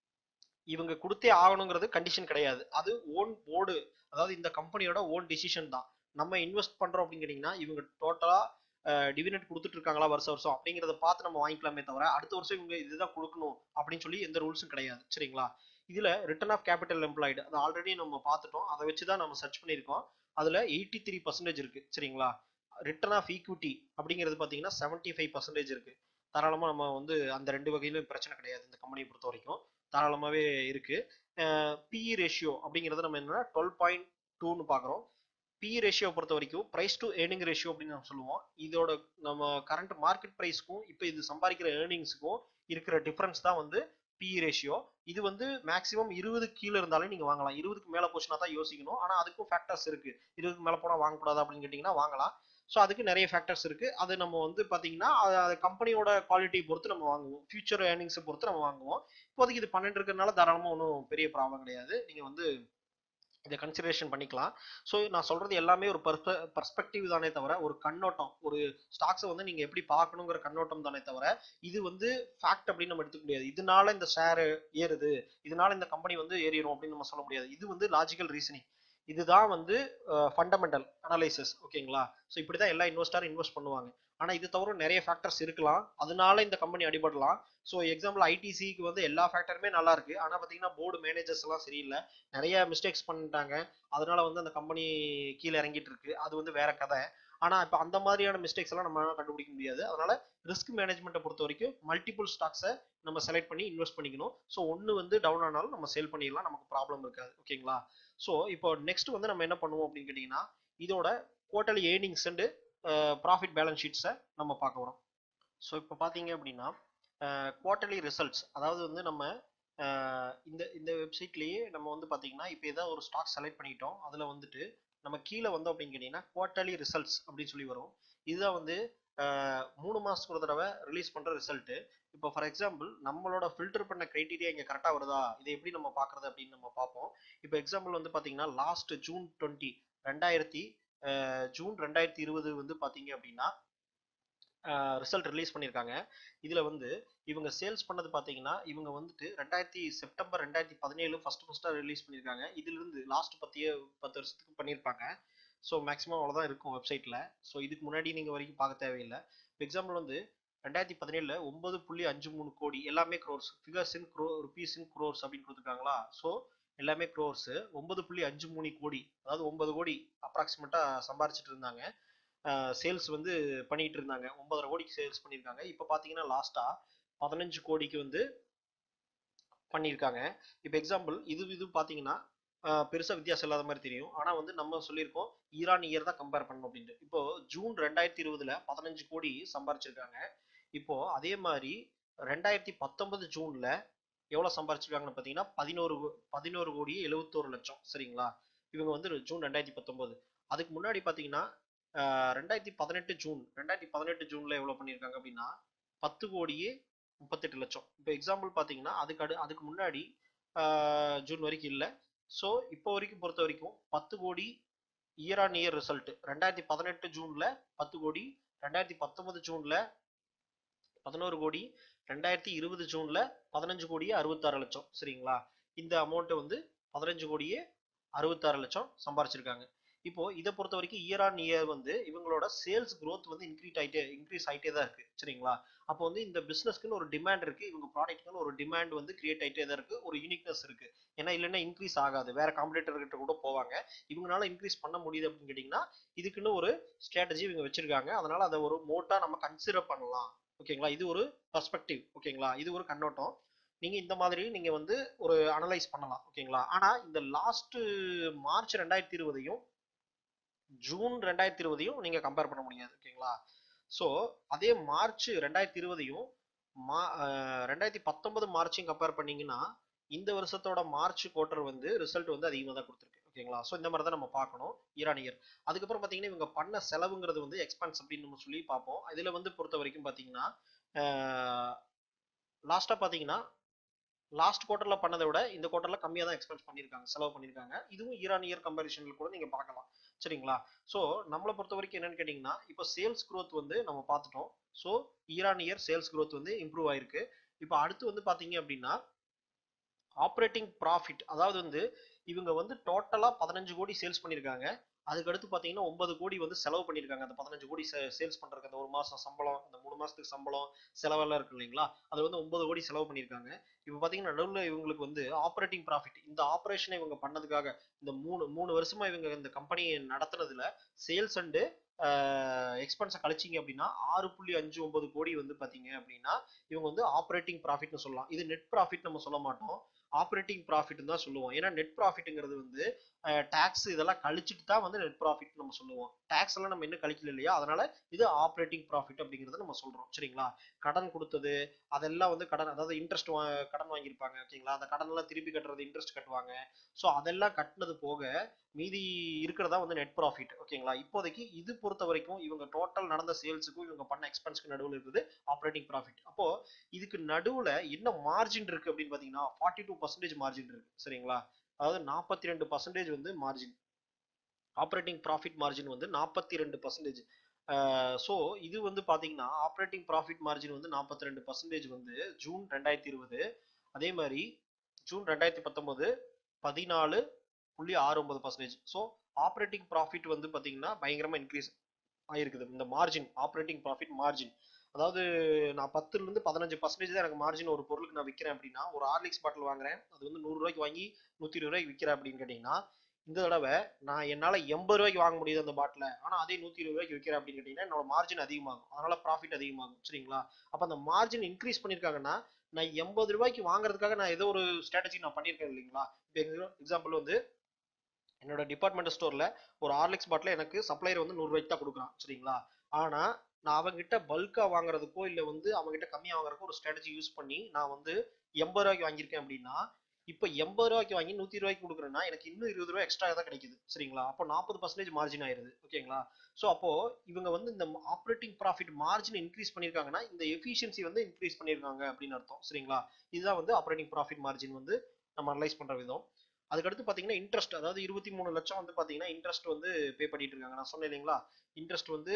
இவங்க கொடுத்தே ஆகணுங்கிறது கண்டிஷன் கிடையாது அது ஓன் போர்டு அதாவது இந்த கம்பெனியோட ஓன் டிசிஷன் தான் நம்ம இன்வெஸ்ட் பண்றோம் அப்படின்னு கேட்டீங்கன்னா இவங்க டோட்டலா டிவிடெண்ட் கொடுத்துட்டு இருக்காங்களா வருஷம் வருஷம் அப்படிங்கிறத பார்த்து நம்ம வாங்கிக்கலாமே தவிர அடுத்த வருஷம் இவங்க இதுதான் கொடுக்கணும் அப்படின்னு சொல்லி எந்த ரூல்ஸும் கிடையாது சரிங்களா இதுல ரிட்டர்ன் ஆஃப் கேபிட்டல் எம்ப்ளாய்டு அது ஆல்ரெடி நம்ம பார்த்துட்டோம் அதை வச்சு தான் நம்ம சர்ச் பண்ணியிருக்கோம் அதுல எயிட்டி த்ரீ பர்சன்டேஜ் இருக்கு சரிங்களா ரிட்டர்ன் ஆஃப் ஈக்விட்டி அப்படிங்கிறது பார்த்தீங்கன்னா செவன்ட்டி ஃபைவ் பர்சன்டேஜ் இருக்கு தாராளமா நம்ம வந்து அந்த ரெண்டு வகையிலும் பிரச்சனை கிடையாது இந்த கம்பெனியை பொறுத்த வரைக்கும் தாராளமாவே இருக்கு பிஇ ரேஷியோ அப்படிங்கிறது நம்ம என்னன்னா டுவெல் பாயிண்ட் டூன்னு பார்க்குறோம் பிஇ ரேஷியோ பொறுத்த வரைக்கும் பிரைஸ் டு ஏர்னிங் ரேஷியோ அப்படின்னு நம்ம சொல்லுவோம் இதோட நம்ம கரண்ட் மார்க்கெட் ப்ரைஸ்க்கும் இப்போ இது சம்பாதிக்கிற ஏர்னிங்ஸுக்கும் இருக்கிற டிஃபரன்ஸ் தான் வந்து பிஇ ரேஷியோ இது வந்து மேக்ஸிமம் இருபது கீழே இருந்தாலே நீங்க வாங்கலாம் இருபதுக்கு மேல போச்சுன்னா தான் யோசிக்கணும் ஆனா அதுக்கும் ஃபேக்டர்ஸ் இருக்கு இருபதுக்கு மேல போனா வாங்கக்கூடாது அப்படின்னு கேட்டீங்கன்னா வாங்கலாம் ஸோ அதுக்கு நிறைய ஃபேக்டர்ஸ் இருக்கு அது நம்ம வந்து பாத்தீங்கன்னா அது கம்பெனியோட குவாலிட்டி பொறுத்து நம்ம வாங்குவோம் ஃபியூச்சர் ஏர்னிங்ஸை பொறுத்து நம்ம வாங்குவோம் இப்போதைக்கு இது பன்னெண்டு இருக்கிறதுனால தாராளமா ஒன்றும் பெரிய ப்ராப்ளம் கிடையாது நீங்க வந்து இதை கன்சிடரேஷன் பண்ணிக்கலாம் ஸோ நான் சொல்றது எல்லாமே ஒரு பர்ஸ்பெக்டிவ் தானே தவிர ஒரு கண்ணோட்டம் ஒரு ஸ்டாக்ஸை வந்து நீங்க எப்படி பார்க்கணுங்கிற கண்ணோட்டம் தானே தவிர இது வந்து ஃபேக்ட் அப்படின்னு நம்ம எடுத்துக்க முடியாது இதனால இந்த ஷேர் ஏறுது இதனால இந்த கம்பெனி வந்து ஏறிடும் அப்படின்னு நம்ம சொல்ல முடியாது இது வந்து லாஜிக்கல் ரீசனிங் இதுதான் வந்து ஃபண்டமெண்டல் அனலைசிஸ் ஓகேங்களா ஸோ இப்படி தான் எல்லா இன்வெஸ்டரும் இன்வெஸ்ட் பண்ணுவாங்க ஆனால் இது தவிர நிறைய ஃபேக்டர்ஸ் இருக்கலாம் அதனால இந்த கம்பெனி அடிபடலாம் ஸோ எக்ஸாம்பிள் ஐடிசிக்கு வந்து எல்லா ஃபேக்டருமே நல்லா இருக்கு ஆனால் பார்த்தீங்கன்னா போர்டு மேனேஜர்ஸ் எல்லாம் சரியில்லை நிறைய மிஸ்டேக்ஸ் பண்ணிட்டாங்க அதனால வந்து அந்த கம்பெனி கீழே இறங்கிட்டு இருக்கு அது வந்து வேற கதை ஆனால் இப்போ அந்த மாதிரியான மிஸ்டேக்ஸ் எல்லாம் நம்ம கண்டுபிடிக்க முடியாது அதனால ரிஸ்க் மேனேஜ்மெண்ட்டை பொறுத்த வரைக்கும் மல்டிபிள் ஸ்டாக்ஸை நம்ம செலக்ட் பண்ணி இன்வெஸ்ட் பண்ணிக்கணும் ஸோ ஒன்று வந்து டவுன் ஆனாலும் நம்ம சேல் பண்ணிடலாம் நமக்கு ப்ராப்ளம் இருக்காது ஓகேங்களா ஸோ இப்போ நெக்ஸ்ட் வந்து நம்ம என்ன பண்ணுவோம் அப்படின்னு கேட்டிங்கன்னா இதோட quarterly earnings and profit balance ஷீட்ஸை நம்ம பார்க்க வரோம் ஸோ இப்போ பார்த்தீங்க அப்படின்னா குவார்டர்லி ரிசல்ட்ஸ் அதாவது வந்து நம்ம அஹ், இந்த இந்த வெப்சைட்லேயே நம்ம வந்து பார்த்தீங்கன்னா இப்போ ஏதாவது ஒரு ஸ்டாக் செலக்ட் பண்ணிட்டோம் அதில் வந்துட்டு நம்ம கீழே வந்தோம் அப்படின்னு கேட்டிங்கன்னா குவார்டர்லி ரிசல்ட்ஸ் அப்படின்னு சொல்லி வரும் இதுதான் வந்து அஹ், மூணு மாதத்துக்கு ஒரு தடவை ரிலீஸ் பண்ணுற ரிசல்ட்டு இப்போ ஃபார் எக்ஸாம்பிள் நம்மளோட ஃபில்டர் பண்ண க்ரைட்டீரியா இங்கே கரெக்டாக வருதா இதை எப்படி நம்ம பார்க்குறது அப்படின்னு நம்ம பார்ப்போம் இப்போ எக்ஸாம்பிள் வந்து பார்த்தீங்கன்னா லாஸ்ட் ஜூன் டுவெண்ட்டி ரெண்டாயிரத்தி அஹ், ஜூன் ரெண்டாயிரத்தி இருபது வந்து பார்த்தீங்க அப்படின்னா ரிசல்ட் ரிலீஸ் பண்ணியிருக்காங்க இதில் வந்து இவங்க சேல்ஸ் பண்ணது பார்த்தீங்கன்னா இவங்க வந்துட்டு ரெண்டாயிரத்தி செப்டம்பர் ரெண்டாயிரத்தி பதினேழு ஃபர்ஸ்ட் ஃபர்ஸ்ட்டாக ரிலீஸ் பண்ணியிருக்காங்க இதிலிருந்து லாஸ்ட் பத்திய பத்து வருஷத்துக்கு பண்ணியிருப்பாங்க ஸோ மேக்ஸிமம் அவ்வளோதான் இருக்கும் வெப்சைட்டில் ஸோ இதுக்கு முன்னாடி நீங்கள் வரைக்கும் பார்க்க தேவையில்லை எக்ஸாம்பிள் வந்து ரெண்டாயிரத்தி பதினேழுல ஒன்பது புள்ளி அஞ்சு மூணு கோடி எல்லாமே crores figures in crore rupees in crores அப்படின்னு கொடுத்துருக்காங்களா ஸோ எல்லாமே க்ரோர்ஸ் ஒன்பது புள்ளி அஞ்சு மூணு கோடி அதாவது ஒன்பது கோடி அப்ராக்சிமேட்டாக சம்பாரிச்சிட்டு இருந்தாங்க சேல்ஸ் வந்து பண்ணிட்டு இருந்தாங்க ஒன்பதரை கோடிக்கு சேல்ஸ் பண்ணியிருக்காங்க இப்போ பார்த்தீங்கன்னா லாஸ்ட்டாக பதினஞ்சு கோடிக்கு வந்து பண்ணியிருக்காங்க இப்போ எக்ஸாம்பிள் இது இது பார்த்தீங்கன்னா பெருசாக வித்தியாசம் இல்லாத மாதிரி தெரியும் ஆனால் வந்து நம்ம சொல்லியிருக்கோம் ஈரான் இயர் தான் கம்பேர் பண்ணணும் அப்படின்ட்டு இப்போ ஜூன் ரெண்டாயிரத்தி இருபதுல பதினஞ்சு கோடி சம்பாரிச்சிருக்காங்க இப்போ அதே மாதிரி ரெண்டாயிரத்தி பத்தொன்பது ஜூன்ல எவ்வளோ சம்பாரிச்சிருக்காங்கன்னு பார்த்தீங்கன்னா பதினோரு பதினோரு கோடி எழுபத்தோரு லட்சம் சரிங்களா இவங்க வந்து ஜூன் ரெண்டாயிரத்தி பத்தொன்பது அதுக்கு முன்னாடி பார்த்தீங்கன்னா ரெண்டாயிரத்தி பதினெட்டு ஜூன் ரெண்டாயிரத்தி பதினெட்டு ஜூன்ல எவ்வளோ பண்ணியிருக்காங்க அப்படின்னா பத்து கோடியே முப்பத்தெட்டு லட்சம் இப்போ எக்ஸாம்பிள் பார்த்தீங்கன்னா அதுக்கு அடு அதுக்கு முன்னாடி ஜூன் வரைக்கும் இல்லை ஸோ இப்போ வரைக்கும் பொறுத்த வரைக்கும் பத்து கோடி இயர் ஆன் இயர் ரிசல்ட் ரெண்டாயிரத்தி பதினெட்டு ஜூன்ல பத்து கோடி ரெண்டாயிரத்தி பத்தொன்பது ஜூன்ல பதினோரு கோடி ரெண்டாயிரத்தி இருபது ஜூன்ல பதினஞ்சு கோடியே அறுபத்தாறு லட்சம் சரிங்களா இந்த அமௌண்ட் வந்து பதினஞ்சு கோடியே அறுபத்தாறு லட்சம் சம்பாரிச்சிருக்காங்க இப்போ இதை பொறுத்த வரைக்கும் இயர் ஆன் இயர் வந்து இவங்களோட சேல்ஸ் growth வந்து இன்க்ரீஸ் ஆயிட்டே இன்க்ரீஸ் ஆயிட்டே தான் இருக்கு சரிங்களா அப்போ வந்து இந்த பிசினஸ்க்குன்னு ஒரு டிமாண்ட் இருக்கு இவங்க ப்ராடக்ட்க்குன்னு ஒரு டிமாண்ட் வந்து கிரியேட் ஆயிட்டே தான் இருக்கு ஒரு யூனிக்னஸ் இருக்கு ஏன்னா இல்லைன்னா இன்க்ரீஸ் ஆகாது வேற காம்படிட்டர் கிட்ட கூட போவாங்க இவங்களால இன்க்ரீஸ் பண்ண முடியுது அப்படின்னு கேட்டிங்கன்னா இதுக்குன்னு ஒரு ஸ்ட்ராட்டஜி இவங்க வச்சிருக்காங்க அதனால அதை ஒரு மோட்டா நம்ம கன்சிடர் பண்ணலாம் ஓகேங்களா இது ஒரு பர்ஸ்பெக்டிவ் ஓகேங்களா இது ஒரு கண்ணோட்டம் நீங்க இந்த மாதிரி நீங்க வந்து ஒரு அனலைஸ் பண்ணலாம் ஓகேங்களா ஆனா இந்த லாஸ்ட் மார்ச் ரெண்டாயிரத்தி இருபதையும் ஜூன் ரெண்டாயிரத்தி இருபதையும் நீங்க கம்பேர் பண்ண முடியாது ஓகேங்களா ஸோ அதே மார்ச் ரெண்டாயிரத்தி இருபதையும் மா அஹ் ரெண்டாயிரத்தி பத்தொன்பது மார்ச்சையும் கம்பேர் பண்ணீங்கன்னா இந்த வருஷத்தோட மார்ச் குவார்டர் வந்து ரிசல்ட் வந்து அதிகமாக தான் கொடுத்துருக்கு ஓகேங்களா ஸோ இந்த மாதிரி தான் நம்ம பார்க்கணும் இயர் ஆன் இயர் அதுக்கப்புறம் பார்த்தீங்கன்னா இவங்க பண்ண செலவுங்கிறது வந்து எக்ஸ்பென்ஸ் அப்படின்னு நம்ம சொல்லி பார்ப்போம் இதில் வந்து பொறுத்த வரைக்கும் பார்த்தீங்கன்னா லாஸ்ட்டாக பார்த்தீங்கன்னா லாஸ்ட் குவார்ட்டரில் பண்ணதை விட இந்த குவார்ட்டரில் கம்மியாக தான் எக்ஸ்பென்ஸ் பண்ணியிருக்காங்க செலவு பண்ணியிருக்காங்க இதுவும் இயர் ஆன் இயர் கம்பேரிஷனில் கூட நீங்கள் பார்க்கலாம் சரிங்களா ஸோ நம்மளை பொறுத்த வரைக்கும் என்னன்னு கேட்டிங்கன்னா இப்போ சேல்ஸ் growth வந்து நம்ம பார்த்துட்டோம் so year on year sales growth வந்து இம்ப்ரூவ் ஆயிருக்கு இப்போ அடுத்து வந்து பார்த்தீங்க அப்படின்னா ஆப்ரேட்டிங் ப்ராஃபிட் அதாவது வந்து இவங்க வந்து டோட்டலாக பதினஞ்சு கோடி சேல்ஸ் பண்ணியிருக்காங்க அதுக்கு அடுத்து பார்த்தீங்கன்னா ஒன்பது கோடி வந்து செலவு பண்ணியிருக்காங்க அந்த பதினஞ்சு கோடி சேல்ஸ் பண்ணுறதுக்கு அந்த ஒரு மாதம் சம்பளம் அந்த மூணு மாதத்துக்கு சம்பளம் செலவெல்லாம் இருக்கு இல்லைங்களா அது வந்து ஒன்பது கோடி செலவு பண்ணியிருக்காங்க இப்போ பார்த்தீங்கன்னா நடுவில் இவங்களுக்கு வந்து ஆப்ரேட்டிங் ப்ராஃபிட் இந்த ஆப்ரேஷனை இவங்க பண்ணதுக்காக இந்த மூணு மூணு வருஷமா இவங்க இந்த கம்பெனியை நடத்துனதுல சேல்ஸ் அண்டு எக்ஸ்பென்ஸை கழிச்சிங்க அப்படின்னா ஆறு புள்ளி அஞ்சு ஒன்பது கோடி வந்து பார்த்தீங்க அப்படின்னா இவங்க வந்து ஆப்ரேட்டிங் ப்ராஃபிட்னு சொல்லலாம் இது நெட் ப்ராஃபிட் நம்ம சொல்ல மாட்டோம் ஆப்ரேட்டிங் ப்ராஃபிட் தான் சொல்லுவோம் ஏன்னா நெட் ப்ராஃபிட்ங்கிறது வந்து டேக்ஸ் இதெல்லாம் கழிச்சிட்டு தான் வந்து நெட் ப்ராஃபிட் நம்ம சொல்லுவோம் டேக்ஸ் எல்லாம் நம்ம இன்னும் கழிக்கல இல்லையா அதனால இது ஆப்ரேட்டிங் ப்ராஃபிட் அப்படிங்கறத நம்ம சொல்றோம் சரிங்களா கடன் கொடுத்தது அதெல்லாம் வந்து கடன் அதாவது இன்ட்ரெஸ்ட் கடன் வாங்கியிருப்பாங்க ஓகேங்களா அந்த கடன் எல்லாம் திருப்பி கட்டுறது இன்ட்ரெஸ்ட் கட்டுவாங்க ஸோ அதெல்லாம் கட்டினது போக மீதி இருக்கிறதா வந்து நெட் ப்ராஃபிட் ஓகேங்களா இப்போதைக்கு இது பொறுத்த வரைக்கும் இவங்க டோட்டல் நடந்த சேல்ஸுக்கும் இவங்க பண்ண எக்ஸ்பென்ஸ்க்கு நடுவில் இருக்குது ஆப்ரேட்டிங் ப்ராஃபிட் அப்போ இதுக்கு நடுவுல என்ன மார்ஜின் இருக்கு அப்படின்னு பாத்தீங்கன்னா ஃபார்ட்டி டூ பர்சன்டேஜ் மார்ஜின் இருக்கு சரிங்களா அதாவது நாற்பத்தி ரெண்டு பர்சன்டேஜ் வந்து மார்ஜின் ஆப்ரேட்டிங் ப்ராஃபிட் மார்ஜின் வந்து நாற்பத்தி ரெண்டு பர்சன்டேஜ் ஸோ இது வந்து பார்த்தீங்கன்னா ஆப்ரேட்டிங் ப்ராஃபிட் மார்ஜின் வந்து நாற்பத்தி ரெண்டு பர்சன்டேஜ் வந்து ஜூன் ரெண்டாயிரத்தி இருபது அதே மாதிரி ஜூன் ரெண்டாயிரத்தி பத்தொம்போது பதினாலு புள்ளி ஆறு ஒன்பது பர்சன்டேஜ் ஸோ ஆப்ரேட்டிங் ப்ராஃபிட் வந்து பார்த்தீங்கன்னா பயங்கரமாக இன்க்ரீஸ் ஆயிருக்குது இந்த மார்ஜின் ஆப்ரேட்டிங் ப்ராஃபிட் மார்ஜின் அதாவது நான் பத்துல இருந்து பதினஞ்சு பர்சன்டேஜ் தான் எனக்கு மார்ஜின் ஒரு பொருளுக்கு நான் விற்கிறேன் அப்படின்னா ஒரு ஹார்லிக்ஸ் பாட்டில் வாங்குறேன் அது வந்து நூறு ரூபாய்க்கு வாங்கி நூற்றி இருபது ரூபாய்க்கு விற்கிறேன் அப்படின்னு கேட்டிங்கன்னா இந்த தடவை நான் என்னால் எண்பது ரூபாய்க்கு வாங்க முடியுது அந்த பாட்டில் ஆனால் அதே நூற்றி இருபது ரூபாய்க்கு விற்கிறேன் அப்படின்னு கேட்டிங்கன்னா என்னோட மார்ஜின் அதிகமாகும் அதனால ப்ராஃபிட் அதிகமாகும் சரிங்களா அப்போ அந்த மார்ஜின் இன்க்ரீஸ் பண்ணியிருக்காங்கன்னா நான் எண்பது ரூபாய்க்கு வாங்குறதுக்காக நான் ஏதோ ஒரு ஸ்ட்ராட்டஜி நான் பண்ணியிருக்கேன் இல்லைங்களா இப்போ எக்ஸாம்பிள் வந்து என்னோட டிபார்ட்மெண்ட் ஸ்டோர்ல ஒரு ஹார்லிக்ஸ் பாட்டில் எனக்கு சப்ளையர் வந்து நூறு ரூபாய்க்கு தான் கொடுக்குறான் சரிங்களா ஆனா நான் அவங்ககிட்ட பல்கா வாங்குறதுக்கோ இல்லை வந்து அவங்ககிட்ட கம்மியாக வாங்குறதுக்கோ ஒரு ஸ்ட்ராட்டஜி யூஸ் பண்ணி நான் வந்து எண்பது ரூபாய்க்கு வாங்கியிருக்கேன் அப்படின்னா இப்போ எண்பது ரூபாய்க்கு வாங்கி நூற்றி ரூபாய்க்கு கொடுக்குறேன்னா எனக்கு இன்னும் இருபது ரூபாய் எக்ஸ்ட்ரா தான் கிடைக்குது சரிங்களா அப்போ நாற்பது பர்சன்டேஜ் மார்ஜின் ஆயிருது ஓகேங்களா ஸோ அப்போ இவங்க வந்து இந்த ஆப்ரேட்டிங் ப்ராஃபிட் மார்ஜின் இன்க்ரீஸ் பண்ணியிருக்காங்கன்னா இந்த எஃபிஷியன்சி வந்து இன்க்ரீஸ் பண்ணியிருக்காங்க அப்படின்னு அர்த்தம் சரிங்களா இதுதான் வந்து ஆப்ரேட்டிங் ப்ராஃபிட் மார்ஜின் வந்து நம்ம அனலைஸ் பண்ற விதம் அதுக்கடுத்து பார்த்தீங்கன்னா இன்ட்ரெஸ்ட் அதாவது இருபத்தி மூணு லட்சம் வந்து பார்த்தீங்கன்னா இன்ட்ரெஸ்ட் வந்து பே பண்ணிட்டு இருக்காங்க நான் சொன்னேன் இல்லைங்களா இன்ட்ரெஸ்ட் வந்து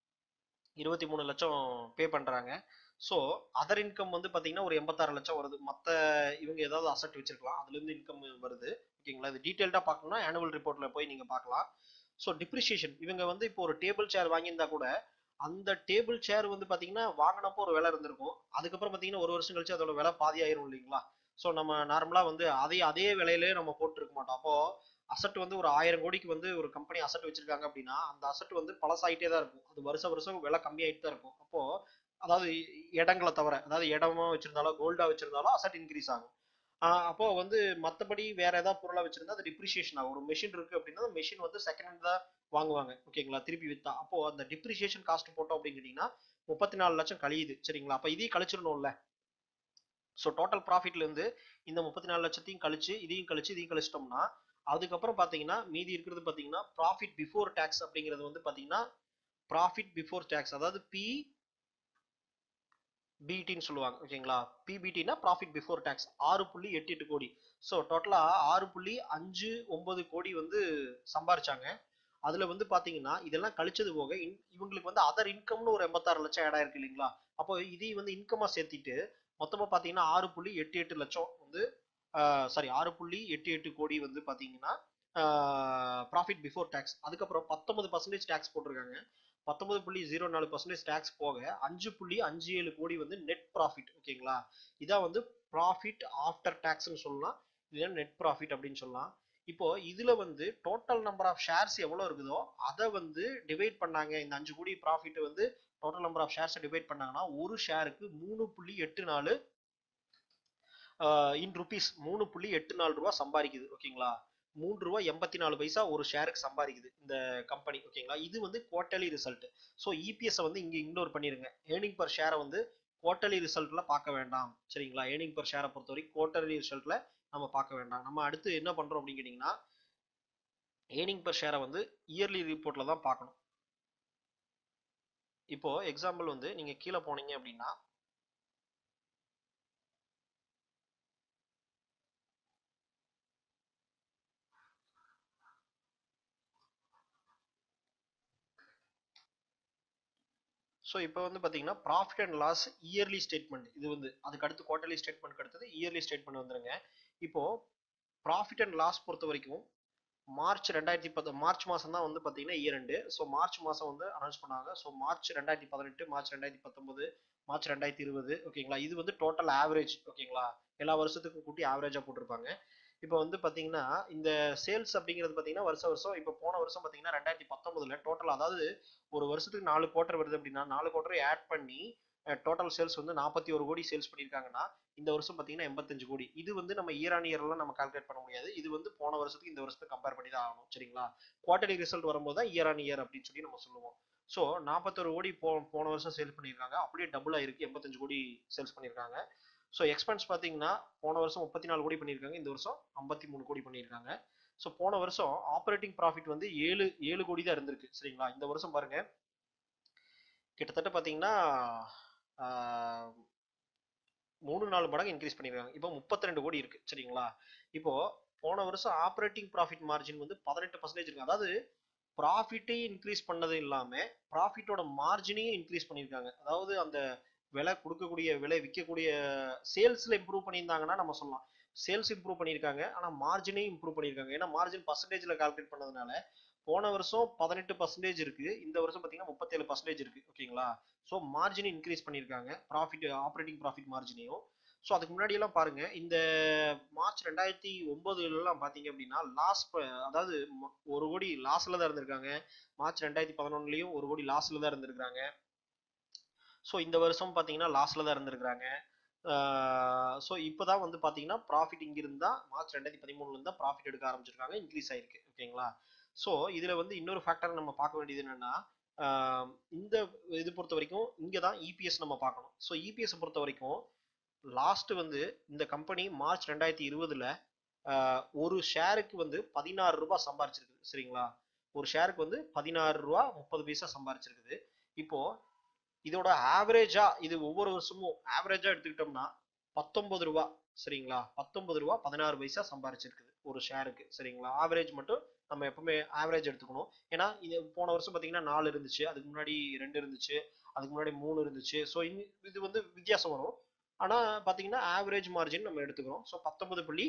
இருபத்தி மூணு லட்சம் பே பண்றாங்க ஸோ அதர் இன்கம் வந்து பார்த்தீங்கன்னா ஒரு எண்பத்தாறு லட்சம் வருது மற்ற இவங்க ஏதாவது அசட் வச்சிருக்கலாம் அதுலேருந்து இன்கம் வருது ஓகேங்களா இது டீட்டெயில்டாக பார்க்கணும்னா ஆனுவல் ரிப்போர்ட்டில் போய் நீங்கள் பார்க்கலாம் ஸோ டிப்ரிஷியேஷன் இவங்க வந்து இப்போ ஒரு டேபிள் சேர் வாங்கியிருந்தா கூட அந்த டேபிள் சேர் வந்து பார்த்தீங்கன்னா வாங்கினப்போ ஒரு விலை இருந்திருக்கும் அதுக்கப்புறம் பார்த்தீங்கன்னா ஒரு வருஷம் கழிச்சு அதோட விலை பாதி ஆயிரும் இல்லைங்களா ஸோ நம்ம நார்மலாக வந்து அதே அதே விலையிலே நம்ம போட்டுருக்க மாட்டோம் அப்போ அசட் வந்து ஒரு ஆயிரம் கோடிக்கு வந்து ஒரு கம்பெனி அசட் வச்சிருக்காங்க அப்படின்னா அந்த அசட் வந்து பழசாயிட்டே தான் இருக்கும் அது வருஷம் வருஷம் விலை கம்மியாயிட்டு தான் இருக்கும் அப்போ அதாவது இடங்களை தவிர அதாவது இடமா வச்சிருந்தாலும் கோல்டா வச்சிருந்தாலும் அசட் இன்க்ரீஸ் ஆகும் ஆஹ் அப்போ வந்து மற்றபடி வேற ஏதாவது பொருளா வச்சிருந்தா அது டிப்ரிசியேஷன் ஆகும் ஒரு மெஷின் இருக்கு அப்படின்னா மெஷின் வந்து செகண்ட் ஹேண்ட் தான் வாங்குவாங்க ஓகேங்களா திருப்பி வித்தா அப்போ அந்த டிப்ரிசியேஷன் காஸ்ட் போட்டோம் அப்படின்னு கேட்டீங்கன்னா முப்பத்தி நாலு லட்சம் கழியுது சரிங்களா அப்போ இதையும் கழிச்சிடணும்ல ஸோ டோட்டல் ப்ராஃபிட்ல இருந்து இந்த முப்பத்தி நாலு லட்சத்தையும் கழிச்சு இதையும் கழிச்சு இதையும் கழிச்சிட்டோம்னா அதுக்கப்புறம் பார்த்தீங்கன்னா மீதி இருக்கிறது பார்த்தீங்கன்னா ப்ராஃபிட் பிஃபோர் டேக்ஸ் அப்படிங்கிறது வந்து பார்த்தீங்கன்னா ப்ராஃபிட் பிஃபோர் டேக்ஸ் அதாவது பி பிடின்னு சொல்லுவாங்க ஓகேங்களா பிபிடினா ப்ராஃபிட் பிஃபோர் டேக்ஸ் ஆறு புள்ளி எட்டு எட்டு கோடி ஸோ டோட்டலாக ஆறு புள்ளி அஞ்சு ஒன்பது கோடி வந்து சம்பாரிச்சாங்க அதில் வந்து பார்த்தீங்கன்னா இதெல்லாம் கழிச்சது போக இன் இவங்களுக்கு வந்து அதர் இன்கம்னு ஒரு எண்பத்தாறு லட்சம் ஆட் ஆயிருக்கு இல்லைங்களா அப்போ இதையும் வந்து இன்கமாக சேர்த்திட்டு மொத்தமாக பார்த்தீங்கன்னா ஆறு புள்ளி எட்டு எட்டு லட்சம் வந்து சாரி ஆறு புள்ளி எட்டு எட்டு கோடி வந்து பார்த்தீங்கன்னா ப்ராஃபிட் பிஃபோர் டேக்ஸ் அதுக்கப்புறம் பத்தொன்பது பர்சன்டேஜ் டேக்ஸ் போட்டிருக்காங்க பத்தொன்பது புள்ளி ஜீரோ நாலு பர்சன்டேஜ் டேக்ஸ் போக அஞ்சு புள்ளி அஞ்சு ஏழு கோடி வந்து நெட் ப்ராஃபிட் ஓகேங்களா இதான் வந்து ப்ராஃபிட் ஆஃப்டர் டேக்ஸ்னு சொல்லலாம் இதுதான் நெட் ப்ராஃபிட் அப்படின்னு சொல்லலாம் இப்போ இதுல வந்து டோட்டல் நம்பர் ஆஃப் ஷேர்ஸ் எவ்வளவு இருக்குதோ அதை வந்து டிவைட் பண்ணாங்க இந்த அஞ்சு கோடி ப்ராஃபிட் வந்து டோட்டல் நம்பர் ஆஃப் ஷேர்ஸை டிவைட் பண்ணாங்கன்னா ஒரு ஷேருக்கு மூணு புள்ளி எட்டு நாலு இன் ருபீஸ் மூணு புள்ளி எட்டு நாலு ரூபா சம்பாதிக்குது ஓகேங்களா மூன்று ரூபா எண்பத்தி நாலு பைசா ஒரு ஷேருக்கு சம்பாதிக்குது இந்த கம்பெனி ஓகேங்களா இது வந்து குவார்டர்லி ரிசல்ட் ஸோ இபிஎஸ் வந்து இங்க இக்னோர் பண்ணிருங்க ஏர்னிங் பர் ஷேரை வந்து குவார்டர்லி ரிசல்ட்ல பார்க்க வேண்டாம் சரிங்களா ஏர்னிங் பர் ஷேரை பொறுத்த வரைக்கும் குவார்டர்லி ரிசல்ட்ல நம்ம பார்க்க வேண்டாம் நம்ம அடுத்து என்ன பண்றோம் அப்படின்னு கேட்டீங்கன்னா ஏர்னிங் பர் ஷேரை வந்து இயர்லி ரிப்போர்ட்ல தான் பார்க்கணும் இப்போ எக்ஸாம்பிள் வந்து நீங்க கீழே போனீங்க அப்படின்னா ஸோ இப்போ வந்து பார்த்தீங்கன்னா profit and loss yearly statement இது வந்து அதுக்கு அடுத்து குவார்டர்லி ஸ்டேட்மெண்ட் அடுத்தது இயர்லி ஸ்டேட்மெண்ட் வந்துருங்க இப்போ ப்ராஃபிட் அண்ட் லாஸ் பொறுத்த வரைக்கும் மார்ச் ரெண்டாயிரத்தி பத்து மார்ச் மாதம் தான் வந்து பார்த்தீங்கன்னா இயர் ரெண்டு ஸோ மார்ச் மாதம் வந்து அனௌன்ஸ் பண்ணாங்க ஸோ மார்ச் ரெண்டாயிரத்தி பதினெட்டு மார்ச் ரெண்டாயிரத்தி பத்தொன்பது மார்ச் ரெண்டாயிரத்தி இருபது ஓகேங்களா இது வந்து டோட்டல் ஆவரேஜ் ஓகேங்களா எல்லா வருஷத்துக்கும் கூட்டி ஆவரேஜாக போட்டிருப்பாங்க இப்போ வந்து பார்த்தீங்கன்னா இந்த சேல்ஸ் அப்படிங்கிறது பார்த்தீங்கன்னா வருஷம் வருஷம் இப்போ போன வருஷம் பார்த்தீங்கன்னா ரெண்டாயிரத்தி பத்தொன்பதுல டோட்டல் அதாவது ஒரு வருஷத்துக்கு நாலு குவார்டர் வருது அப்படின்னா நாலு குவார்டரை ஆட் பண்ணி டோட்டல் சேல்ஸ் வந்து நாற்பத்தி ஒரு கோடி சேல்ஸ் பண்ணியிருக்காங்கன்னா இந்த வருஷம் பார்த்தீங்கன்னா எண்பத்தஞ்சு கோடி இது வந்து நம்ம இயர் ஆன் இயர்லாம் நம்ம கால்குலேட் பண்ண முடியாது இது வந்து போன வருஷத்துக்கு இந்த வருஷத்துக்கு கம்பேர் பண்ணி தான் ஆகணும் சரிங்களா குவார்டர்லி ரிசல்ட் வரும்போது தான் இயர் ஆன் இயர் அப்படின்னு சொல்லி நம்ம சொல்லுவோம் ஸோ நாற்பத்தொரு கோடி போ போன வருஷம் சேல்ஸ் பண்ணியிருக்காங்க அப்படியே டபுள் ஆயிருக்கு எண்பத்தஞ்சு கோடி சேல்ஸ் பண்ணியிருக்காங்க ஸோ எக்ஸ்பென்ஸ் பார்த்தீங்கன்னா போன வருஷம் முப்பத்தி நாலு கோடி பண்ணியிருக்காங்க இந்த வருஷம் ஐம்பத்தி மூணு கோடி பண்ணியிருக்காங்க ஸோ போன வருஷம் ஆப்ரேட்டிங் ப்ராஃபிட் வந்து ஏழு ஏழு கோடி தான் இருந்திருக்கு சரிங்களா இந்த வருஷம் பாருங்க கிட்டத்தட்ட பார்த்தீங்கன்னா மூணு நாலு மடங்கு இன்க்ரீஸ் பண்ணியிருக்காங்க இப்போ முப்பத்தி ரெண்டு கோடி இருக்கு சரிங்களா இப்போ போன வருஷம் ஆப்ரேட்டிங் ப்ராஃபிட் மார்ஜின் வந்து பதினெட்டு பர்சன்டேஜ் இருக்கு அதாவது ப்ராஃபிட்டையும் இன்க்ரீஸ் பண்ணது இல்லாம ப்ராஃபிட்டோட மார்ஜினையும் இன்க்ரீஸ் பண்ணியிருக்காங்க அதாவது அந்த விலை கொடுக்கக்கூடிய விலை விற்கக்கூடிய சேல்ஸ்ல இம்ப்ரூவ் பண்ணியிருந்தாங்கன்னா நம்ம சொல்லலாம் சேல்ஸ் இம்ப்ரூவ் பண்ணியிருக்காங்க ஆனா மார்ஜினையும் இம்ப்ரூவ் பண்ணியிருக்காங்க ஏன்னா மார்ஜின் பர்சன்டேஜ்ல கால்குலேட் பண்ணதுனால போன வருஷம் பதினெட்டு பர்சன்டேஜ் இருக்கு இந்த வருஷம் பார்த்தீங்கன்னா முப்பத்தேழு பர்சன்டேஜ் இருக்கு ஓகேங்களா ஸோ மார்ஜினை இன்க்ரீஸ் பண்ணியிருக்காங்க ப்ராஃபிட் ஆப்ரேட்டிங் ப்ராஃபிட் மார்ஜினையும் ஸோ அதுக்கு முன்னாடி எல்லாம் பாருங்க இந்த மார்ச் ரெண்டாயிரத்தி ஒன்பதுலாம் பார்த்தீங்க அப்படின்னா லாஸ் அதாவது ஒரு கோடி லாஸ்ல தான் இருந்திருக்காங்க மார்ச் ரெண்டாயிரத்தி பதினொன்னுலயும் ஒரு கோடி லாஸ்ல தான் இருந்திருக்காங்க ஸோ இந்த வருஷம் பார்த்தீங்கன்னா லாஸ்ல தான் இருந்திருக்காங்க ஸோ இப்போதான் வந்து பார்த்தீங்கன்னா ப்ராஃபிட் இங்கிருந்து தான் மார்ச் ரெண்டாயிரத்தி பதிமூணுல இருந்தா ப்ராஃபிட் எடுக்க ஆரம்பிச்சிருக்காங்க இன்க்ரீஸ் ஆயிருக்கு ஓகேங்களா ஸோ இதுல வந்து இன்னொரு ஃபேக்டர் நம்ம பார்க்க வேண்டியது என்னன்னா இந்த இது பொறுத்த வரைக்கும் இங்கே தான் இபிஎஸ் நம்ம பார்க்கணும் ஸோ இபிஎஸ் பொறுத்த வரைக்கும் லாஸ்ட் வந்து இந்த கம்பெனி மார்ச் ரெண்டாயிரத்தி இருபதுல ஒரு ஷேருக்கு வந்து பதினாறு ரூபாய் சம்பாரிச்சிருக்குது சரிங்களா ஒரு ஷேருக்கு வந்து பதினாறு ரூபா முப்பது பைசா சம்பாரிச்சிருக்குது இப்போ இதோட ஆவரேஜா இது ஒவ்வொரு வருஷமும் ஆவரேஜா எடுத்துக்கிட்டோம்னா பத்தொன்பது ரூபா சரிங்களா பத்தொன்பது ரூபா பதினாறு பைசா சம்பாரிச்சிருக்குது ஒரு ஷேருக்கு சரிங்களா ஆவரேஜ் மட்டும் நம்ம எப்பவுமே ஆவரேஜ் எடுத்துக்கணும் ஏன்னா இது போன வருஷம் பார்த்தீங்கன்னா நாலு இருந்துச்சு அதுக்கு முன்னாடி ரெண்டு இருந்துச்சு அதுக்கு முன்னாடி மூணு இருந்துச்சு ஸோ இது வந்து வித்தியாசம் வரும் ஆனால் பார்த்தீங்கன்னா ஆவரேஜ் மார்ஜின் நம்ம எடுத்துக்கிறோம் ஸோ பத்தொன்பது புள்ளி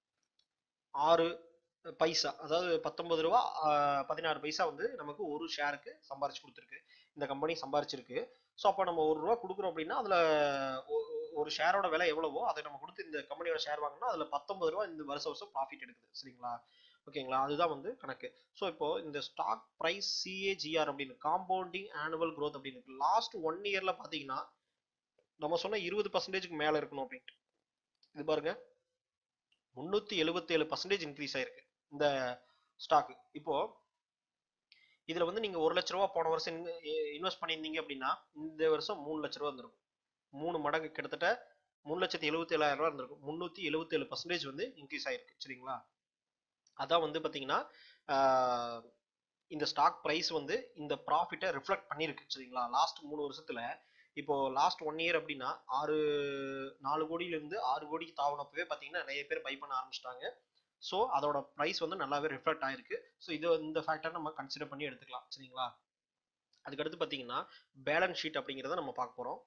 ஆறு பைசா அதாவது பத்தொன்பது ரூபா பதினாறு பைசா வந்து நமக்கு ஒரு ஷேருக்கு சம்பாரிச்சு கொடுத்துருக்கு இந்த கம்பெனி சம்பாரிச்சிருக்கு ஸோ அப்போ நம்ம ஒரு ரூபா கொடுக்குறோம் அப்படின்னா அதில் ஒரு ஷேரோட விலை எவ்வளவோ அதை நம்ம கொடுத்து இந்த கம்பெனியோட ஷேர் வாங்கினா அதில் பத்தொன்பது ரூபா இந்த வருஷம் வருஷம் ப்ராஃபிட் எடுக்குது சரிங்களா ஓகேங்களா அதுதான் வந்து கணக்கு ஸோ இப்போ இந்த ஸ்டாக் ப்ரைஸ் சிஏஜிஆர் அப்படின்னு காம்பவுண்டிங் ஆனுவல் க்ரோத் அப்படின்னு லாஸ்ட் ஒன் இயர்ல பார்த்தீங்கன்னா நம்ம சொன்ன இருபது பர்சன்டேஜ்க்கு மேல இருக்கணும் அப்படின்ட்டு இது பாருங்க முன்னூத்தி எழுபத்தி ஏழு பர்சன்டேஜ் இன்க்ரீஸ் ஆயிருக்கு இந்த ஸ்டாக் இப்போ இதுல வந்து நீங்க ஒரு லட்ச ரூபா போன வருஷம் இன்வெஸ்ட் பண்ணியிருந்தீங்க அப்படின்னா இந்த வருஷம் மூணு லட்ச ரூபா இருந்திருக்கும் மூணு மடங்கு கிட்டத்தட்ட மூணு லட்சத்தி எழுபத்தி ஏழாயிரம் ரூபா இருந்திருக்கும் முன்னூத்தி எழுபத்தி ஏழு பர்சன்டேஜ் வந்து இன்க்ரீஸ் ஆயிருக்கு சரிங்களா அதான் வந்து பாத்தீங்கன்னா இந்த ஸ்டாக் ப்ரைஸ் வந்து இந்த ப்ராஃபிட்டை ரிஃப்ளெக்ட் பண்ணியிருக்கு சரிங்களா லாஸ்ட் மூணு வருஷத்துல இப்போ லாஸ்ட் ஒன் இயர் அப்படின்னா ஆறு நாலு கோடியிலிருந்து ஆறு கோடிக்கு தாவனப்பவே பார்த்தீங்கன்னா நிறைய பேர் பை பண்ண ஆரம்பிச்சிட்டாங்க ஸோ அதோட ப்ரைஸ் வந்து நல்லாவே ரிஃப்ளெக்ட் ஆயிருக்கு ஸோ இது இந்த ஃபேக்டர் நம்ம கன்சிடர் பண்ணி எடுத்துக்கலாம் சரிங்களா அதுக்கடுத்து பார்த்தீங்கன்னா பேலன்ஸ் ஷீட் அப்படிங்கிறத நம்ம பார்க்க போகிறோம்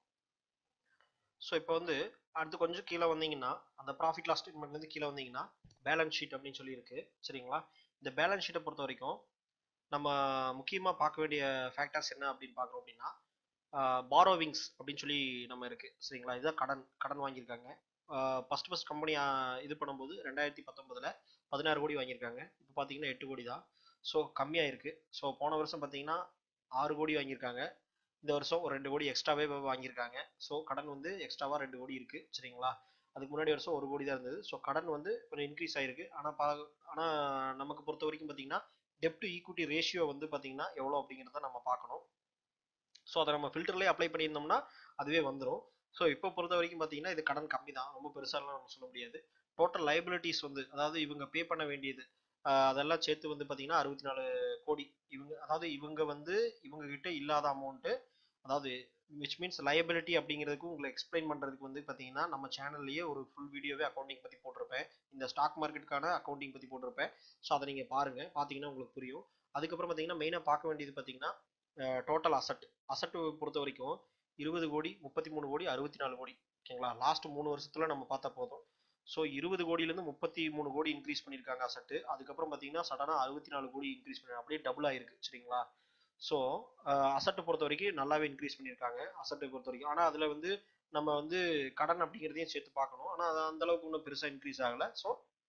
ஸோ இப்போ வந்து அடுத்து கொஞ்சம் கீழே வந்தீங்கன்னா அந்த ப்ராஃபிட் லாஸ் ஸ்டேட்மெண்ட்லேருந்து கீழே வந்தீங்கன்னா பேலன்ஸ் ஷீட் அப்படின்னு சொல்லி இருக்கு சரிங்களா இந்த பேலன்ஸ் ஷீட்டை பொறுத்த வரைக்கும் நம்ம முக்கியமாக பார்க்க வேண்டிய ஃபேக்டர்ஸ் என்ன அப்படின்னு பார்க்குறோம் அப்படின்னா பாரோவிங்ஸ் அப்படின்னு சொல்லி நம்ம இருக்கு சரிங்களா இதுதான் கடன் கடன் வாங்கியிருக்காங்க ஃபர்ஸ்ட் ஃபர்ஸ்ட் கம்பெனி இது பண்ணும்போது ரெண்டாயிரத்தி பத்தொன்பதுல பதினாறு கோடி வாங்கியிருக்காங்க இப்போ பார்த்தீங்கன்னா எட்டு கோடி தான் ஸோ கம்மியாக இருக்கு ஸோ போன வருஷம் பார்த்தீங்கன்னா ஆறு கோடி வாங்கியிருக்காங்க இந்த வருஷம் ஒரு ரெண்டு கோடி எக்ஸ்ட்ராவே வாங்கியிருக்காங்க ஸோ கடன் வந்து எக்ஸ்ட்ராவாக ரெண்டு கோடி இருக்கு சரிங்களா அதுக்கு முன்னாடி வருஷம் ஒரு கோடி தான் இருந்தது ஸோ கடன் வந்து கொஞ்சம் இன்க்ரீஸ் ஆயிருக்கு ஆனால் பா ஆனால் நமக்கு பொறுத்த வரைக்கும் பார்த்தீங்கன்னா டெப் டு ஈக்விட்டி ரேஷியோ வந்து பார்த்தீங்கன்னா எவ்வளோ அப்படிங்கிறத நம்ம பார்க்கணும் ஸோ அதை நம்ம ஃபில்டர்லேயே அப்ளை பண்ணியிருந்தோம்னா அதுவே வந்துடும் ஸோ இப்போ பொறுத்த வரைக்கும் பார்த்தீங்கன்னா இது கடன் கம்மி தான் ரொம்ப பெருசாலாம் நம்ம சொல்ல முடியாது டோட்டல் லைபிலிட்டிஸ் வந்து அதாவது இவங்க பே பண்ண வேண்டியது அதெல்லாம் சேர்த்து வந்து பார்த்தீங்கன்னா அறுபத்தி நாலு கோடி இவங்க அதாவது இவங்க வந்து இவங்க கிட்ட இல்லாத அமௌண்ட்டு அதாவது விச் மீன்ஸ் லயபிலிட்டி அப்படிங்கிறதுக்கு உங்களை எக்ஸ்பிளைன் பண்ணுறதுக்கு வந்து பார்த்தீங்கன்னா நம்ம சேனல்லையே ஒரு ஃபுல் வீடியோவே அக்கௌண்டிங் பற்றி போட்டிருப்பேன் இந்த ஸ்டாக் மார்க்கெட்டுக்கான அக்கௌண்டிங் பற்றி போட்டிருப்பேன் ஸோ அதை நீங்கள் பாருங்கள் பார்த்தீங்கன்னா உங்களுக்கு புரியும் அதுக்கப்புறம் பார்த்தீங்கன்னா மெயினாக பார்க்க வேண்டியது பார்த்தீங்கன்னா டோட்டல் அசட் அசட் பொறுத்த வரைக்கும் இருபது கோடி முப்பத்தி மூணு கோடி அறுபத்தி நாலு கோடி ஓகேங்களா லாஸ்ட் மூணு வருஷத்துல நம்ம பார்த்தா போதும் ஸோ இருபது கோடியிலேருந்து முப்பத்தி மூணு கோடி இன்க்ரீஸ் பண்ணியிருக்காங்க அசட்டு அதுக்கப்புறம் பார்த்தீங்கன்னா சடனாக அறுபத்தி நாலு கோடி இன்க்ரீஸ் பண்ணி அப்படியே டபுள் ஆயிருக்கு சரிங்களா ஸோ அசட்டை பொறுத்த வரைக்கும் நல்லாவே இன்க்ரீஸ் பண்ணியிருக்காங்க அசட்டை பொறுத்த வரைக்கும் ஆனால் அதில் வந்து நம்ம வந்து கடன் அப்படிங்கிறதையும் சேர்த்து பார்க்கணும் ஆனால் அது அந்த அளவுக்கு இன்னும் பெருசாக இன்க்ரீஸ் ஆகலை ஸோ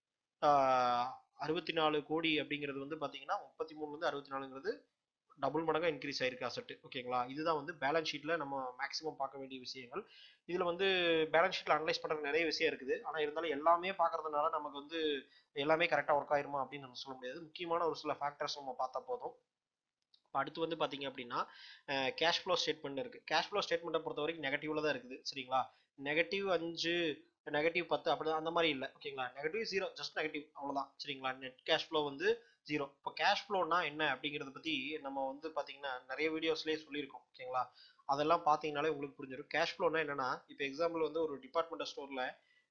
அறுபத்தி நாலு கோடி அப்படிங்கிறது வந்து பார்த்தீங்கன்னா முப்பத்தி மூணுலேருந்து அறுபத்தி நாலுங்கிறது டபுள் மடங்காக இன்க்ரீஸ் ஆயிருக்கு அசட்டு ஓகேங்களா இதுதான் வந்து பேலன்ஸ் ஷீட்டில் நம்ம மேக்ஸிமம் பார்க்க வேண்டிய விஷயங்கள் இதில் வந்து பேலன்ஸ் ஷீட்டில் அனலைஸ் பண்ணுறது நிறைய விஷயம் இருக்குது ஆனால் இருந்தாலும் எல்லாமே பார்க்கறதுனால நமக்கு வந்து எல்லாமே கரெக்டாக ஒர்க் ஆயிருமா அப்படின்னு நம்ம சொல்ல முடியாது முக்கியமான ஒரு சில ஃபேக்டர்ஸ் நம்ம பார்த்தா போதும் இப்போ அடுத்து வந்து பார்த்தீங்க அப்படின்னா கேஷ் ஃப்ளோ ஸ்டேட்மெண்ட் இருக்குது கேஷ் ஃப்ளோ ஸ்டேட்மெண்ட்டை பொறுத்த வரைக்கும் நெகட்டிவில் தான் இருக்குது சரிங்களா நெகட்டிவ் அஞ்சு நெகட்டிவ் பத்து அப்படி அந்த மாதிரி இல்லை ஓகேங்களா நெகட்டிவ் ஜீரோ ஜஸ்ட் நெகட்டிவ் அவ்வளோதான் சரிங்களா நெட் கேஷ் ஃப்ளோ வந்து ஜீரோ இப்போ கேஷ் ஃப்ளோனா என்ன அப்படிங்கிறத பற்றி நம்ம வந்து பார்த்தீங்கன்னா நிறைய வீடியோஸ்லேயே சொல்லியிருக்கோம் ஓகேங்களா அதெல்லாம் பார்த்தீங்கனாலே உங்களுக்கு புரிஞ்சிடும் கேஷ் ஃப்ளோனா என்னன்னா இப்போ எக்ஸாம்பிள் வந்து ஒரு டிபார்ட்மெண்ட் ஸ்டோரில்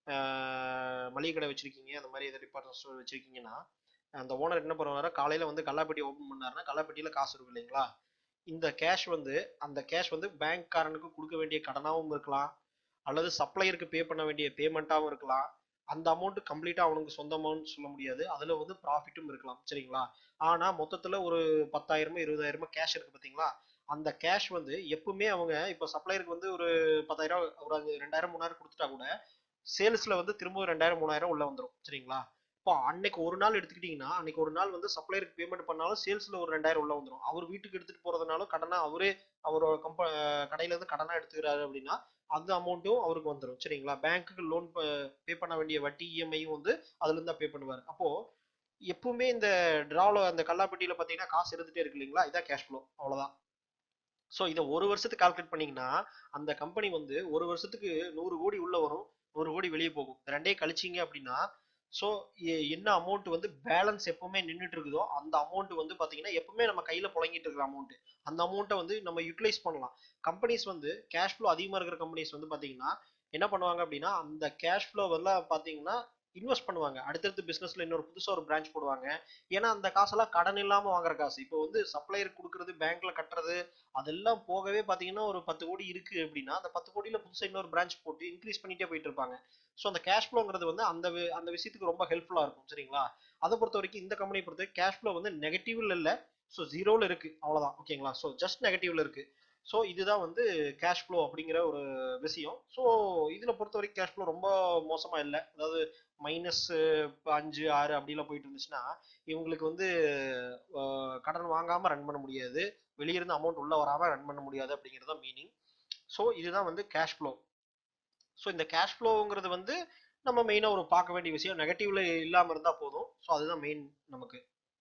மளிகை கடை வச்சிருக்கீங்க அந்த மாதிரி எதாவது டிபார்ட்மெண்ட் ஸ்டோர் வச்சிருக்கீங்கன்னா அந்த ஓனர் என்ன பண்ணுவாரா காலையில் வந்து கல்லாப்பெட்டி ஓப்பன் பண்ணாருன்னா கல்லாப்பெட்டியில் காசு இருக்கும் இல்லைங்களா இந்த கேஷ் வந்து அந்த கேஷ் வந்து பேங்க்காரனுக்கு கொடுக்க வேண்டிய கடனாகவும் இருக்கலாம் அல்லது சப்ளையருக்கு பே பண்ண வேண்டிய பேமெண்ட்டாகவும் இருக்கலாம் அந்த அமௌண்ட் கம்ப்ளீட்டாக அவனுக்கு சொந்த அமௌண்ட் சொல்ல முடியாது அதில் வந்து ப்ராஃபிட்டும் இருக்கலாம் சரிங்களா ஆனால் மொத்தத்தில் ஒரு பத்தாயிரமோ இருபதாயிரமோ கேஷ் இருக்குது பார்த்தீங்களா அந்த கேஷ் வந்து எப்பவுமே அவங்க இப்போ சப்ளையருக்கு வந்து ஒரு பத்தாயிரம் ஒரு ரெண்டாயிரம் மூணாயிரம் கொடுத்துட்டா கூட சேல்ஸில் வந்து திரும்ப ரெண்டாயிரம் மூணாயிரம் உள்ள வந்துடும் சரிங்களா இப்போ அன்னைக்கு ஒரு நாள் எடுத்துக்கிட்டிங்கன்னா அன்னைக்கு ஒரு நாள் வந்து சப்ளையருக்கு பேமெண்ட் பண்ணாலும் சேல்ஸில் ஒரு ரெண்டாயிரம் உள்ள வந்துடும் அவர் வீட்டுக்கு எடுத்துகிட்டு போகிறதுனாலும் கடனா அவரே அவரோட கம்ப கடையிலேருந்து கடனாக எடுத்துக்கிறாரு அப்படின்னா அந்த அமௌண்ட்டும் அவருக்கு வந்துடும் சரிங்களா பேங்க்குக்கு லோன் பே பண்ண வேண்டிய வட்டி இஎம்ஐயும் வந்து அதுலேருந்து தான் பே பண்ணுவார் அப்போது எப்பவுமே இந்த ட்ராவில் அந்த கல்லாப்பட்டியில் பார்த்தீங்கன்னா காசு இருந்துகிட்டே இருக்கு இல்லைங்களா இதான் கேஷ் ஃப்ளோ அவ்வளோதான் ஸோ இதை ஒரு வருஷத்துக்கு கால்குலேட் பண்ணிங்கன்னா அந்த கம்பெனி வந்து ஒரு வருஷத்துக்கு நூறு கோடி உள்ள வரும் நூறு கோடி வெளியே போகும் ரெண்டே கழிச்சிங்க அப்படின்னா ஸோ என்ன அமௌண்ட் வந்து பேலன்ஸ் எப்பவுமே நின்றுட்டு இருக்குதோ அந்த அமௌண்ட் வந்து பார்த்தீங்கன்னா எப்பவுமே நம்ம கையில் புழங்கிட்டு இருக்கிற அமௌண்ட் அந்த அமௌண்ட்டை வந்து நம்ம யூட்டிலைஸ் பண்ணலாம் கம்பெனிஸ் வந்து கேஷ் ஃப்ளோ அதிகமாக இருக்கிற கம்பெனிஸ் வந்து பார்த்தீங்கன்னா என்ன பண்ணுவாங்க அப்படின்னா அந்த கேஷ் ஃப்ளோ எல்லாம் பார்த்தீங்கன்னா இன்வெஸ்ட் பண்ணுவாங்க அடுத்தடுத்து பிஸ்னஸ்ல இன்னொரு புதுசாக ஒரு பிரான்ச் போடுவாங்க ஏன்னா அந்த காசெல்லாம் கடன் இல்லாமல் வாங்குற காசு இப்போ வந்து சப்ளையர் கொடுக்கறது பேங்க்ல கட்டுறது அதெல்லாம் போகவே பார்த்தீங்கன்னா ஒரு பத்து கோடி இருக்கு அப்படின்னா அந்த பத்து கோடியில புதுசாக இன்னொரு பிரான்ச் போட்டு இன்க்ரீஸ் பண்ணிட்டே போயிட்டு இருப்பாங்க ஸோ அந்த கேஷ் ஃப்ளோங்கிறது வந்து அந்த அந்த விஷயத்துக்கு ரொம்ப ஹெல்ப்ஃபுல்லாக இருக்கும் சரிங்களா அதை பொறுத்த வரைக்கும் இந்த கம்பெனியை பொறுத்த கேஷ் ஃப்ளோ வந்து நெகட்டிவ்ல இல்லை ஸோ ஜீரோவில் இருக்கு அவ்வளோதான் ஓகேங்களா ஸோ ஜஸ்ட் நெகட்டிவ்ல இருக்கு ஸோ இதுதான் வந்து கேஷ் ஃப்ளோ அப்படிங்கிற ஒரு விஷயம் ஸோ இதில் பொறுத்த வரைக்கும் கேஷ் ஃப்ளோ ரொம்ப மோசமாக இல்லை அதாவது மைனஸ் அஞ்சு ஆறு அப்படிலாம் போயிட்டு இருந்துச்சுன்னா இவங்களுக்கு வந்து கடன் வாங்காமல் ரன் பண்ண முடியாது வெளியிருந்து அமௌண்ட் உள்ள வராமல் ரன் பண்ண முடியாது அப்படிங்கிறது தான் மீனிங் ஸோ இதுதான் வந்து கேஷ் ஃப்ளோ ஸோ இந்த கேஷ் ஃப்ளோங்கிறது வந்து நம்ம மெயினாக ஒரு பார்க்க வேண்டிய விஷயம் நெகட்டிவ்ல இல்லாமல் இருந்தால் போதும் ஸோ அதுதான் மெயின் நமக்கு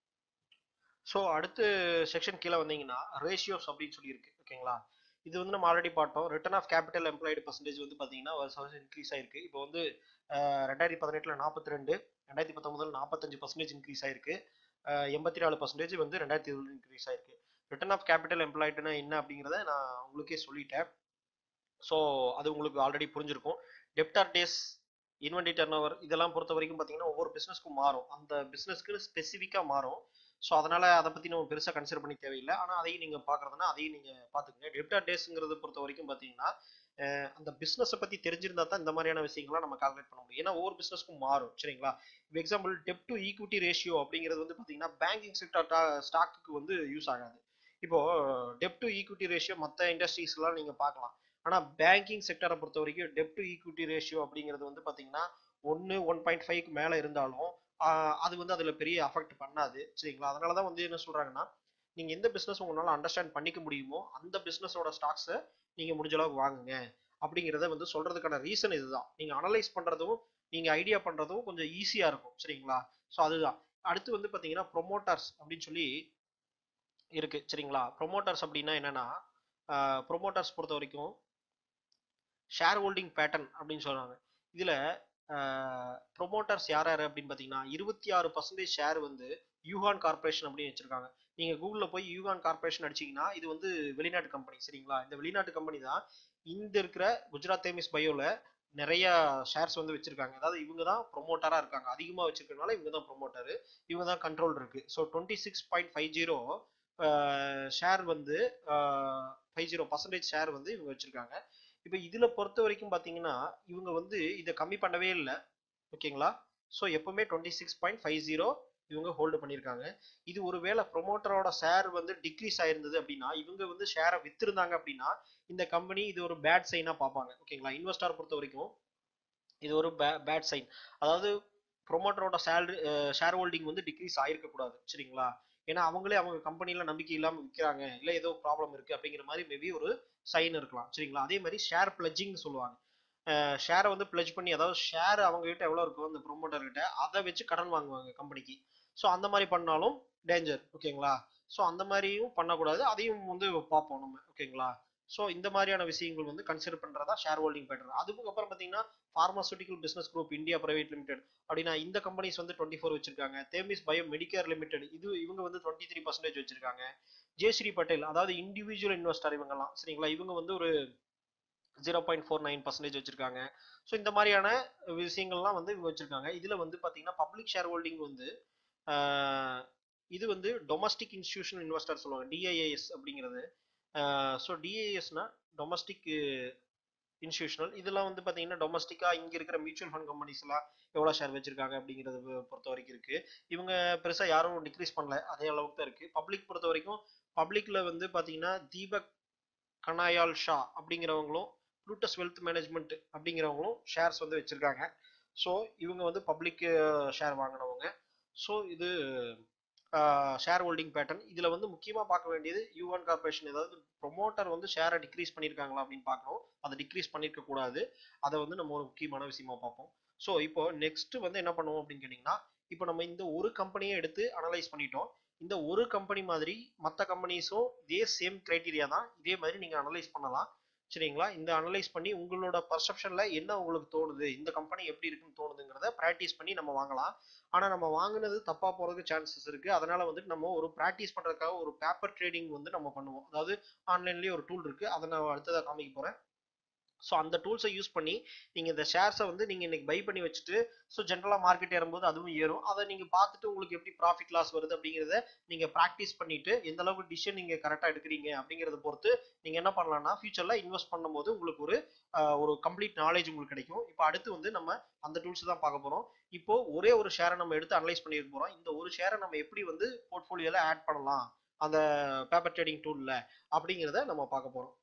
ஸோ அடுத்து செக்ஷன் கீழே வந்தீங்கன்னா ரேஷியோஸ் அப்படின்னு சொல்லியிருக்கு ஓகேங்களா இது வந்து நம்ம ஆல்ரெடி பார்த்தோம் return of capital employed percentage வந்து பார்த்தீங்கன்னா வருஷம் இன்க்ரீஸ் ஆயிருக்கு இப்போ வந்து ரெண்டாயிரத்தி பதினெட்டில் நாற்பத்தி ரெண்டு ரெண்டாயிரத்தி பத்தொன்பதில் நாற்பத்தஞ்சு பர்சன்டேஜ் இன்க்ரீஸ் ஆயிருக்கு எண்பத்தி நாலு பர்சன்டேஜ் வந்து ரெண்டாயிரத்தி இருபது இன்க்ரீஸ் ஆயிருக்கு ரிட்டர்ன் ஆஃப் கேபிட்டல் எம்ப்ளாய்டுனா என்ன அப்படிங்கிறத நான் உங்களுக்கே சொல்லிட்டேன் ஸோ அது உங்களுக்கு ஆல்ரெடி புரிஞ்சிருக்கும் debtor days inventory turnover இதெல்லாம் பொறுத்த வரைக்கும் பார்த்தீங்கன்னா ஒவ்வொரு பிஸ்னஸ்க்கும் மாறும் அந்த பிஸ்னஸ்க்கு ஸ்பெசிஃபிக்காக மாறும் ஸோ அதனால அதை பற்றி நம்ம பெருசாக கன்சிடர் பண்ணி தேவையில்லை ஆனால் அதையும் நீங்கள் பார்க்குறதுனா அதையும் நீங்கள் பார்த்துக்கங்க டெப்டார் டேஸ்ங்கிறத பொறுத்த வரைக்கும் பார்த்தீங்கன்னா அஹ் அந்த பிஸ்னஸை பற்றி தெரிஞ்சிருந்தா தான் இந்த மாதிரியான விஷயங்கள்லாம் நம்ம கால்குலேட் பண்ண முடியும் ஏன்னா ஒவ்வொரு பிஸ்னஸ்க்கும் மாறும் சரிங்களா இப்போ example debt to equity ratio அப்படிங்கிறது வந்து பார்த்தீங்கன்னா பேங்கிங் செக்டர் ஸ்டாக்குக்கு வந்து யூஸ் ஆகாது இப்போ டெப் டு ஈக்விட்டி ரேஷியோ மற்ற இண்டஸ்ட்ரீஸ்லாம் நீங்கள் பார்க்கலாம் ஆனால் பேங்கிங் செக்டரை பொறுத்த வரைக்கும் டெப் டு ஈக்விட்டி ரேஷியோ அப்படிங்கிறது வந்து பார்த்தீங்கன்னா ஒன்று ஒன் பாயிண்ட் ஃபைவ்க்கு மேலே இருந்தாலும் ஆஹ் அது வந்து அதில் பெரிய அஃபெக்ட் பண்ணாது சரிங்களா அதனால தான் வந்து என்ன சொல்கிறாங்கன்னா நீங்கள் எந்த பிஸ்னஸ் உங்களால் அண்டர்ஸ்டாண்ட் பண்ணிக்க முடியுமோ அந்த பிஸ்னஸோட ஸ்டாக்ஸை நீங்கள் முடிஞ்ச அளவுக்கு வாங்குங்க அப்படிங்கிறத வந்து சொல்கிறதுக்கான ரீசன் இதுதான் நீங்கள் அனலைஸ் பண்ணுறதும் நீங்கள் ஐடியா பண்ணுறதும் கொஞ்சம் ஈஸியாக இருக்கும் சரிங்களா ஸோ அதுதான் அடுத்து வந்து பார்த்தீங்கன்னா ப்ரொமோட்டர்ஸ் அப்படின்னு சொல்லி இருக்கு சரிங்களா ப்ரொமோட்டர்ஸ் அப்படின்னா என்னன்னா ப்ரொமோட்டர்ஸ் பொறுத்த வரைக்கும் ஷேர் ஹோல்டிங் பேட்டர்ன் அப்படின்னு சொல்றாங்க இதுல ப்ரொமோட்டர்ஸ் யார் யார் அப்படின்னு பார்த்தீங்கன்னா இருபத்தி ஆறு பர்சன்டேஜ் ஷேர் வந்து யூஹான் கார்பரேஷன் அப்படின்னு வச்சிருக்காங்க நீங்க கூகுளில் போய் யூஹான் கார்பரேஷன் அடிச்சீங்கன்னா இது வந்து வெளிநாட்டு கம்பெனி சரிங்களா இந்த வெளிநாட்டு கம்பெனி தான் இந்த இருக்கிற குஜராத் தேமிஸ் பயோல நிறைய ஷேர்ஸ் வந்து வச்சிருக்காங்க அதாவது இவங்க தான் ப்ரொமோட்டரா இருக்காங்க அதிகமாக வச்சிருக்கனால இவங்க தான் ப்ரொமோட்டர் இவங்க தான் கண்ட்ரோல் இருக்கு so twenty six point five zero share வந்து ஃபைவ் ஜீரோ பர்சன்டேஜ் ஷேர் வந்து இவங்க வச்சிருக்காங்க இப்போ இதுல பொறுத்த வரைக்கும் பாத்தீங்கன்னா இவங்க வந்து இதை கம்மி பண்ணவே இல்லை ஓகேங்களா ஸோ எப்பவுமே twenty six point five zero இவங்க ஹோல்டு பண்ணியிருக்காங்க இது ஒருவேளை ப்ரொமோட்டரோட ஷேர் வந்து டிக்ரீஸ் ஆயிருந்தது அப்படின்னா இவங்க வந்து ஷேரை வித்திருந்தாங்க அப்படின்னா இந்த கம்பெனி இது ஒரு பேட் சைனா பார்ப்பாங்க ஓகேங்களா இன்வெஸ்டார் பொறுத்த வரைக்கும் இது ஒரு பேட் சைன் அதாவது ப்ரொமோட்டரோட சேலரி ஷேர் ஹோல்டிங் வந்து டிக்ரீஸ் ஆயிருக்க கூடாது சரிங்களா ஏன்னா அவங்களே அவங்க கம்பெனில நம்பிக்கை இல்லாம விற்கிறாங்க இல்ல ஏதோ ப்ராப்ளம் இருக்கு அப்படிங்கிற மாதிரி மேபி ஒரு சைன் இருக்கலாம் சரிங்களா அதே மாதிரி ஷேர் பிளஜிங்னு சொல்லுவாங்க ஷேரை வந்து பிளஜ் பண்ணி அதாவது ஷேர் அவங்க கிட்ட எவ்வளவு இருக்கோ அந்த ப்ரொமோட்டர் கிட்ட அதை வச்சு கடன் வாங்குவாங்க கம்பெனிக்கு ஸோ அந்த மாதிரி பண்ணாலும் டேஞ்சர் ஓகேங்களா ஸோ அந்த மாதிரியும் பண்ணக்கூடாது அதையும் வந்து பார்ப்போம் நம்ம ஓகேங்களா ஸோ இந்த மாதிரியான விஷயங்கள் வந்து கன்சிடர் பண்றதா ஷேர் ஹோல்டிங் பேட்டர் அதுக்கு அப்புறம் பார்த்தீங்கன்னா pharmaceutical business group India private limited அப்படின்னா இந்த கம்பெனிஸ் வந்து டுவெண்ட்டி ஃபோர் வச்சிருக்காங்க தேமிஸ் பயோ மெடிக்கேர் லிமிடெட் இது இவங்க வந்து டுவெண்ட்டி த்ரீ பர்சன்டேஜ் வச்சிருக்காங்க ஜெயஸ்ரீ பட்டேல் அதாவது இண்டிவிஜுவல் இன்வெஸ்டர் இவங்கெல்லாம் சரிங்களா இவங்க வந்து ஒரு zero point four nine percentage வச்சிருக்காங்க ஸோ இந்த மாதிரியான விஷயங்கள்லாம் வந்து இவங்க வச்சிருக்காங்க இதுல வந்து பாத்தீங்கன்னா பப்ளிக் ஷேர் ஹோல்டிங் வந்து இது வந்து டொமஸ்டிக் இன்ஸ்டியூஷன் இன்வெஸ்டர் சொல்லுவாங்க டிஐஏஎஸ் அப்படிங்கிறது ஸோ டிஐஎஸ்னா டொமஸ்டிக் இன்ஸ்டியூஷனல் இதெல்லாம் வந்து பார்த்தீங்கன்னா டொமஸ்டிக்காக இங்கே இருக்கிற மியூச்சுவல் ஃபண்ட் கம்பெனிஸ்லாம் எவ்வளோ ஷேர் வச்சிருக்காங்க அப்படிங்கிறத பொறுத்த வரைக்கும் இருக்கு இவங்க பெருசாக யாரும் டிக்ரீஸ் பண்ணல அதே அளவுக்கு தான் இருக்கு பப்ளிக் பொறுத்த வரைக்கும் பப்ளிக்ல வந்து பார்த்தீங்கன்னா தீபக் கனாயால் ஷா அப்படிங்கிறவங்களும் ப்ளூட்டஸ் வெல்த் மேனேஜ்மெண்ட் அப்படிங்கிறவங்களும் ஷேர்ஸ் வந்து வச்சிருக்காங்க ஸோ இவங்க வந்து பப்ளிக் ஷேர் வாங்கினவங்க ஸோ இது ஷேர் ஹோல்டிங் பேட்டர்ன் இதுல வந்து முக்கியமா பார்க்க வேண்டியது யூஎன் கார்பரேஷன் ஏதாவது ப்ரொமோட்டர் வந்து ஷேரை டிக்ரீஸ் பண்ணியிருக்காங்களா அப்படின்னு பார்க்கணும் அதை டிக்ரீஸ் பண்ணியிருக்க கூடாது அதை வந்து நம்ம ஒரு முக்கியமான விஷயமா பார்ப்போம் ஸோ இப்போ நெக்ஸ்ட் வந்து என்ன பண்ணுவோம் அப்படின்னு கேட்டிங்கன்னா இப்போ நம்ம இந்த ஒரு கம்பெனியை எடுத்து அனலைஸ் பண்ணிட்டோம் இந்த ஒரு கம்பெனி மாதிரி மற்ற கம்பெனிஸும் இதே சேம் கிரைட்டீரியா தான் இதே மாதிரி நீங்க அனலைஸ் பண்ணலாம் சரிங்களா இந்த அனலைஸ் பண்ணி உங்களோட பர்செப்ஷன்ல என்ன உங்களுக்கு தோணுது இந்த கம்பெனி எப்படி இருக்குன்னு தோணுதுங்கிறத ப்ராக்டிஸ் பண்ணி நம்ம வாங்கலாம் ஆனா நம்ம வாங்குனது தப்பா போறதுக்கு சான்சஸ் இருக்கு அதனால வந்துட்டு நம்ம ஒரு ப்ராக்டிஸ் பண்றதுக்காக ஒரு பேப்பர் ட்ரேடிங் வந்து நம்ம பண்ணுவோம் அதாவது ஆன்லைன்லயே ஒரு டூல் இருக்கு அதை நான் அடுத்ததாக காமிக்க போறேன் ஸோ அந்த டூல்ஸை யூஸ் பண்ணி நீங்கள் இந்த ஷேர்ஸை வந்து நீங்கள் இன்னைக்கு பை பண்ணி வச்சுட்டு ஸோ ஜென்ரலாக மார்க்கெட் ஏறும்போது அதுவும் ஏறும் அதை நீங்கள் பார்த்துட்டு உங்களுக்கு எப்படி ப்ராஃபிட் லாஸ் வருது அப்படிங்கிறத நீங்கள் ப்ராக்டிஸ் பண்ணிட்டு எந்த அளவுக்கு டிசிஷன் நீங்கள் கரெக்டாக எடுக்கிறீங்க அப்படிங்கிறத பொறுத்து நீங்கள் என்ன பண்ணலாம்னா ஃபியூச்சரில் இன்வெஸ்ட் பண்ணும்போது உங்களுக்கு ஒரு ஒரு கம்ப்ளீட் நாலேஜ் உங்களுக்கு கிடைக்கும் இப்போ அடுத்து வந்து நம்ம அந்த டூல்ஸ் தான் பார்க்க போகிறோம் இப்போ ஒரே ஒரு ஷேரை நம்ம எடுத்து அனலைஸ் பண்ணியிருக்க போகிறோம் இந்த ஒரு ஷேரை நம்ம எப்படி வந்து போர்ட்ஃபோலியோவில் ஆட் பண்ணலாம் அந்த பேப்பர் ட்ரேடிங் டூலில் அப்படிங்கிறத நம்ம பார்க்க போகிறோம்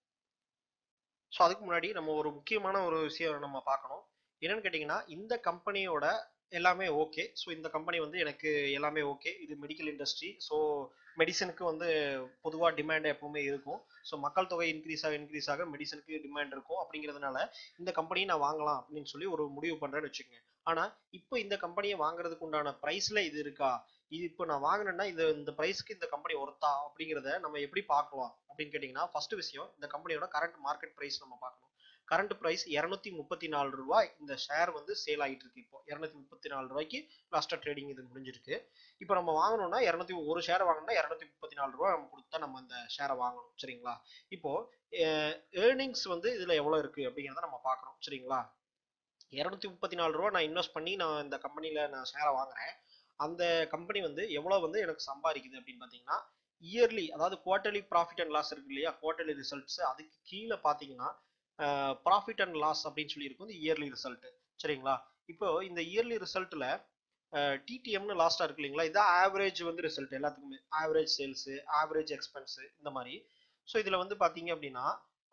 ஸோ அதுக்கு முன்னாடி நம்ம ஒரு முக்கியமான ஒரு விஷயம் நம்ம பார்க்கணும் என்னன்னு கேட்டிங்கன்னா இந்த கம்பெனியோட எல்லாமே ஓகே ஸோ இந்த கம்பெனி வந்து எனக்கு எல்லாமே ஓகே இது மெடிக்கல் இண்டஸ்ட்ரி ஸோ மெடிசனுக்கு வந்து பொதுவாக டிமாண்ட் எப்பவுமே இருக்கும் ஸோ மக்கள் தொகை இன்க்ரீஸ் ஆக இன்க்ரீஸ் ஆக மெடிசனுக்கு டிமாண்ட் இருக்கும் அப்படிங்கிறதுனால இந்த கம்பெனியை நான் வாங்கலாம் அப்படின்னு சொல்லி ஒரு முடிவு பண்ணுறேன்னு வச்சுக்கோங்க ஆனால் இப்போ இந்த கம்பெனியை வாங்குறதுக்கு உண்டான ப்ரைஸில் இது இருக்கா இது இப்போ நான் வாங்கினேன்னா இது இந்த ப்ரைஸ்க்கு இந்த கம்பெனி ஒர்த்தா அப்படிங்கிறத நம்ம எப்படி பார்க்கலாம் அப்படின்னு கேட்டிங்கன்னா ஃபர்ஸ்ட் விஷயம் இந்த கம்பெனியோட கரண்ட் மார்க்கெட் ப்ரைஸ் நம்ம பார்க்கணும் கரண்ட் பிரைஸ் இரநூத்தி முப்பத்தி நாலு ரூபாய் இந்த ஷேர் வந்து சேல் ஆகிட்டு இருக்கு இப்போ இரநூத்தி முப்பத்தி நாலு ரூபாய்க்கு லாஸ்டா ட்ரேடிங் இது முடிஞ்சிருக்கு இப்போ நம்ம வாங்கணும்னா இரநூத்தி ஒரு ஷேர் வாங்கணும்னா இரநூத்தி முப்பத்தி நாலு ரூபாய் நம்ம கொடுத்தா நம்ம அந்த ஷேரை வாங்கணும் சரிங்களா இப்போ ஏர்னிங்ஸ் வந்து இதுல எவ்வளவு இருக்கு அப்படிங்கிறத நம்ம பார்க்கணும் சரிங்களா இரநூத்தி முப்பத்தி நாலு ரூபா நான் இன்வெஸ்ட் பண்ணி நான் இந்த கம்பெனில நான் ஷேரை வாங்குறேன் அந்த கம்பெனி வந்து எவ்வளவு வந்து எனக்கு சம்பாதிக்குது அப்படின்னு பார்த்தீங்கன்னா இயர்லி அதாவது குவார்டர்லி ப்ராஃபிட் அண்ட் லாஸ் இருக்கு இல்லையா குவார்டர்லி ரிசல்ட்ஸ் அதுக்கு கீழே பார்த்தீங்கன்னா ப்ராஃபிட் அண்ட் லாஸ் அப்படின்னு சொல்லி இருக்கும் இயர்லி ரிசல்ட் சரிங்களா இப்போ இந்த இயர்லி ரிசல்ட்ல டிடிஎம்னு லாஸ்டா இருக்கு இல்லைங்களா இதான் ஆவரேஜ் வந்து ரிசல்ட் எல்லாத்துக்குமே ஆவரேஜ் சேல்ஸ் ஆவரேஜ் எக்ஸ்பென்ஸ் இந்த மாதிரி ஸோ இதுல வந்து பாத்தீங்க அப்படின்னா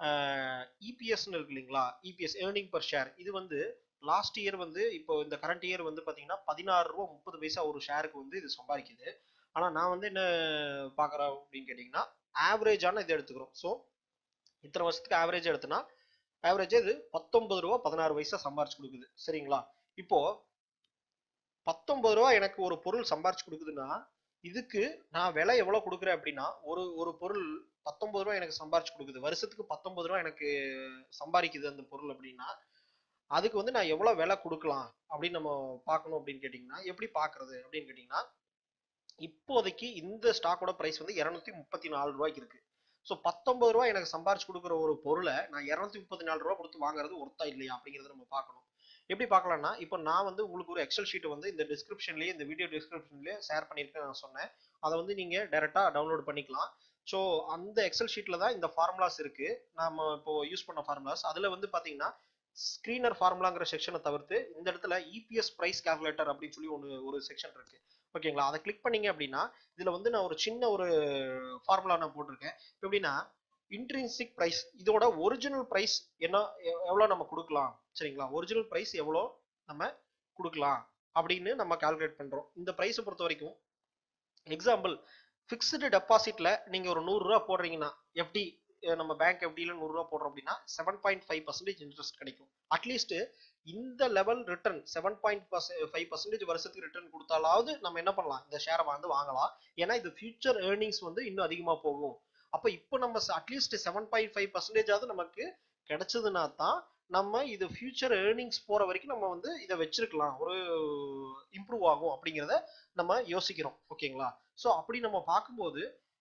இபிஎஸ்ன்னு இருக்கு இல்லைங்களா இபிஎஸ் ஏர்னிங் பர் ஷேர் இது வந்து லாஸ்ட் இயர் வந்து இப்போ இந்த கரண்ட் இயர் வந்து பாத்தீங்கன்னா பதினாறு ரூபா முப்பது பைசா ஒரு ஷேருக்கு வந்து இது சம்பாதிக்குது ஆனா நான் வந்து என்ன பாக்குறேன் அப்படின்னு கேட்டீங்கன்னா ஆவரேஜான இது எடுத்துக்கிறோம் ஸோ இத்தனை வருஷத்துக்கு ஆவரேஜ் எடுத்தனா ஆவரேஜ் இது பத்தொன்பது ரூபா பதினாறு பைசா சம்பாரிச்சு கொடுக்குது சரிங்களா இப்போ பத்தொன்பது ரூபா எனக்கு ஒரு பொருள் சம்பாரிச்சு கொடுக்குதுன்னா இதுக்கு நான் விலை எவ்வளவு கொடுக்குறேன் அப்படின்னா ஒரு ஒரு பொருள் பத்தொன்பது ரூபா எனக்கு சம்பாரிச்சு கொடுக்குது வருஷத்துக்கு பத்தொன்பது ரூபா எனக்கு சம்பாதிக்குது அந்த பொருள் அப்படின்னா அதுக்கு வந்து நான் எவ்வளவு விலை கொடுக்கலாம் அப்படின்னு நம்ம பார்க்கணும் அப்படின்னு கேட்டிங்கன்னா எப்படி பார்க்கறது அப்படின்னு கேட்டிங்கன்னா இப்போதைக்கு இந்த ஸ்டாக்கோட பிரைஸ் வந்து இரநூத்தி முப்பத்தி நாலு ரூபாய்க்கு இருக்கு ஸோ பத்தொன்பது ரூபா எனக்கு சம்பாரிச்சு கொடுக்குற ஒரு பொருளை நான் இரநூத்தி முப்பத்தி நாலு ரூபா கொடுத்து வாங்குறது ஒர்த்தா இல்லையா அப்படிங்கிறத நம்ம பார்க்கணும் எப்படி பார்க்கலாம்னா இப்போ நான் வந்து உங்களுக்கு ஒரு எக்ஸல் ஷீட் வந்து இந்த டிஸ்கிரிப்ஷன்லேயே இந்த வீடியோ டிஸ்கிரிப்ஷன்லேயே ஷேர் பண்ணியிருக்கேன் நான் சொன்னேன் அதை வந்து நீங்கள் டேரெக்டாக டவுன்லோட் பண்ணிக்கலாம் ஸோ அந்த எக்ஸல் ஷீட்டில் தான் இந்த ஃபார்முலாஸ் இருக்கு நாம இப்போ யூஸ் பண்ண ஃபார்முலாஸ் அதில் வந்து பார்த்தீங்கன்னா ஸ்க்ரீனர் ஃபார்முலாங்கிற செக்ஷனை தவிர்த்து இந்த இடத்துல இபிஎஸ் பிரைஸ் கால்குலேட்டர் அப்படின்னு சொல்லி ஒன்று ஒரு செக்ஷன் இருக்கு ஓகேங்களா அதை கிளிக் பண்ணீங்க அப்படின்னா இதுல வந்து நான் ஒரு சின்ன ஒரு ஃபார்முலா நான் போட்டிருக்கேன் எப்படின்னா இன்ட்ரின்சிக் பிரைஸ் இதோட ஒரிஜினல் பிரைஸ் என்ன எவ்வளோ நம்ம கொடுக்கலாம் சரிங்களா ஒரிஜினல் பிரைஸ் எவ்வளோ நம்ம கொடுக்கலாம் அப்படின்னு நம்ம கால்குலேட் பண்றோம் இந்த பிரைஸை பொறுத்த வரைக்கும் எக்ஸாம்பிள் ஃபிக்ஸ்டு டெபாசிட்ல நீங்க ஒரு நூறுரூவா போடுறீங்கன்னா எஃப்டி நம்ம பேங்க் எஃப்டியில் நூறுரூவா போடுறோம் அப்படின்னா seven point five percentage interest கிடைக்கும் அட்லீஸ்ட் இந்த level return seven point five percentage வருஷத்துக்கு ரிட்டர்ன் கொடுத்தாலாவது நம்ம என்ன பண்ணலாம் இந்த ஷேரை வந்து வாங்கலாம் ஏன்னா இது ஃபியூச்சர் ஏர்னிங்ஸ் வந்து இன்னும் அதிகமாக போகும் அப்போ இப்போ நம்ம அட்லீஸ்ட் செவன் பாயிண்ட் ஃபைவ் பர்சன்டேஜாவது நமக்கு கிடைச்சதுன்னா தான் நம்ம இது ஃபியூச்சர் ஏர்னிங்ஸ் போற வரைக்கும் நம்ம வந்து இதை வச்சிருக்கலாம் ஒரு இம்ப்ரூவ் ஆகும் அப்படிங்கிறத நம்ம யோசிக்கிறோம் ஓகேங்களா ஸோ அப்படி நம்ம பார்க்கும்போது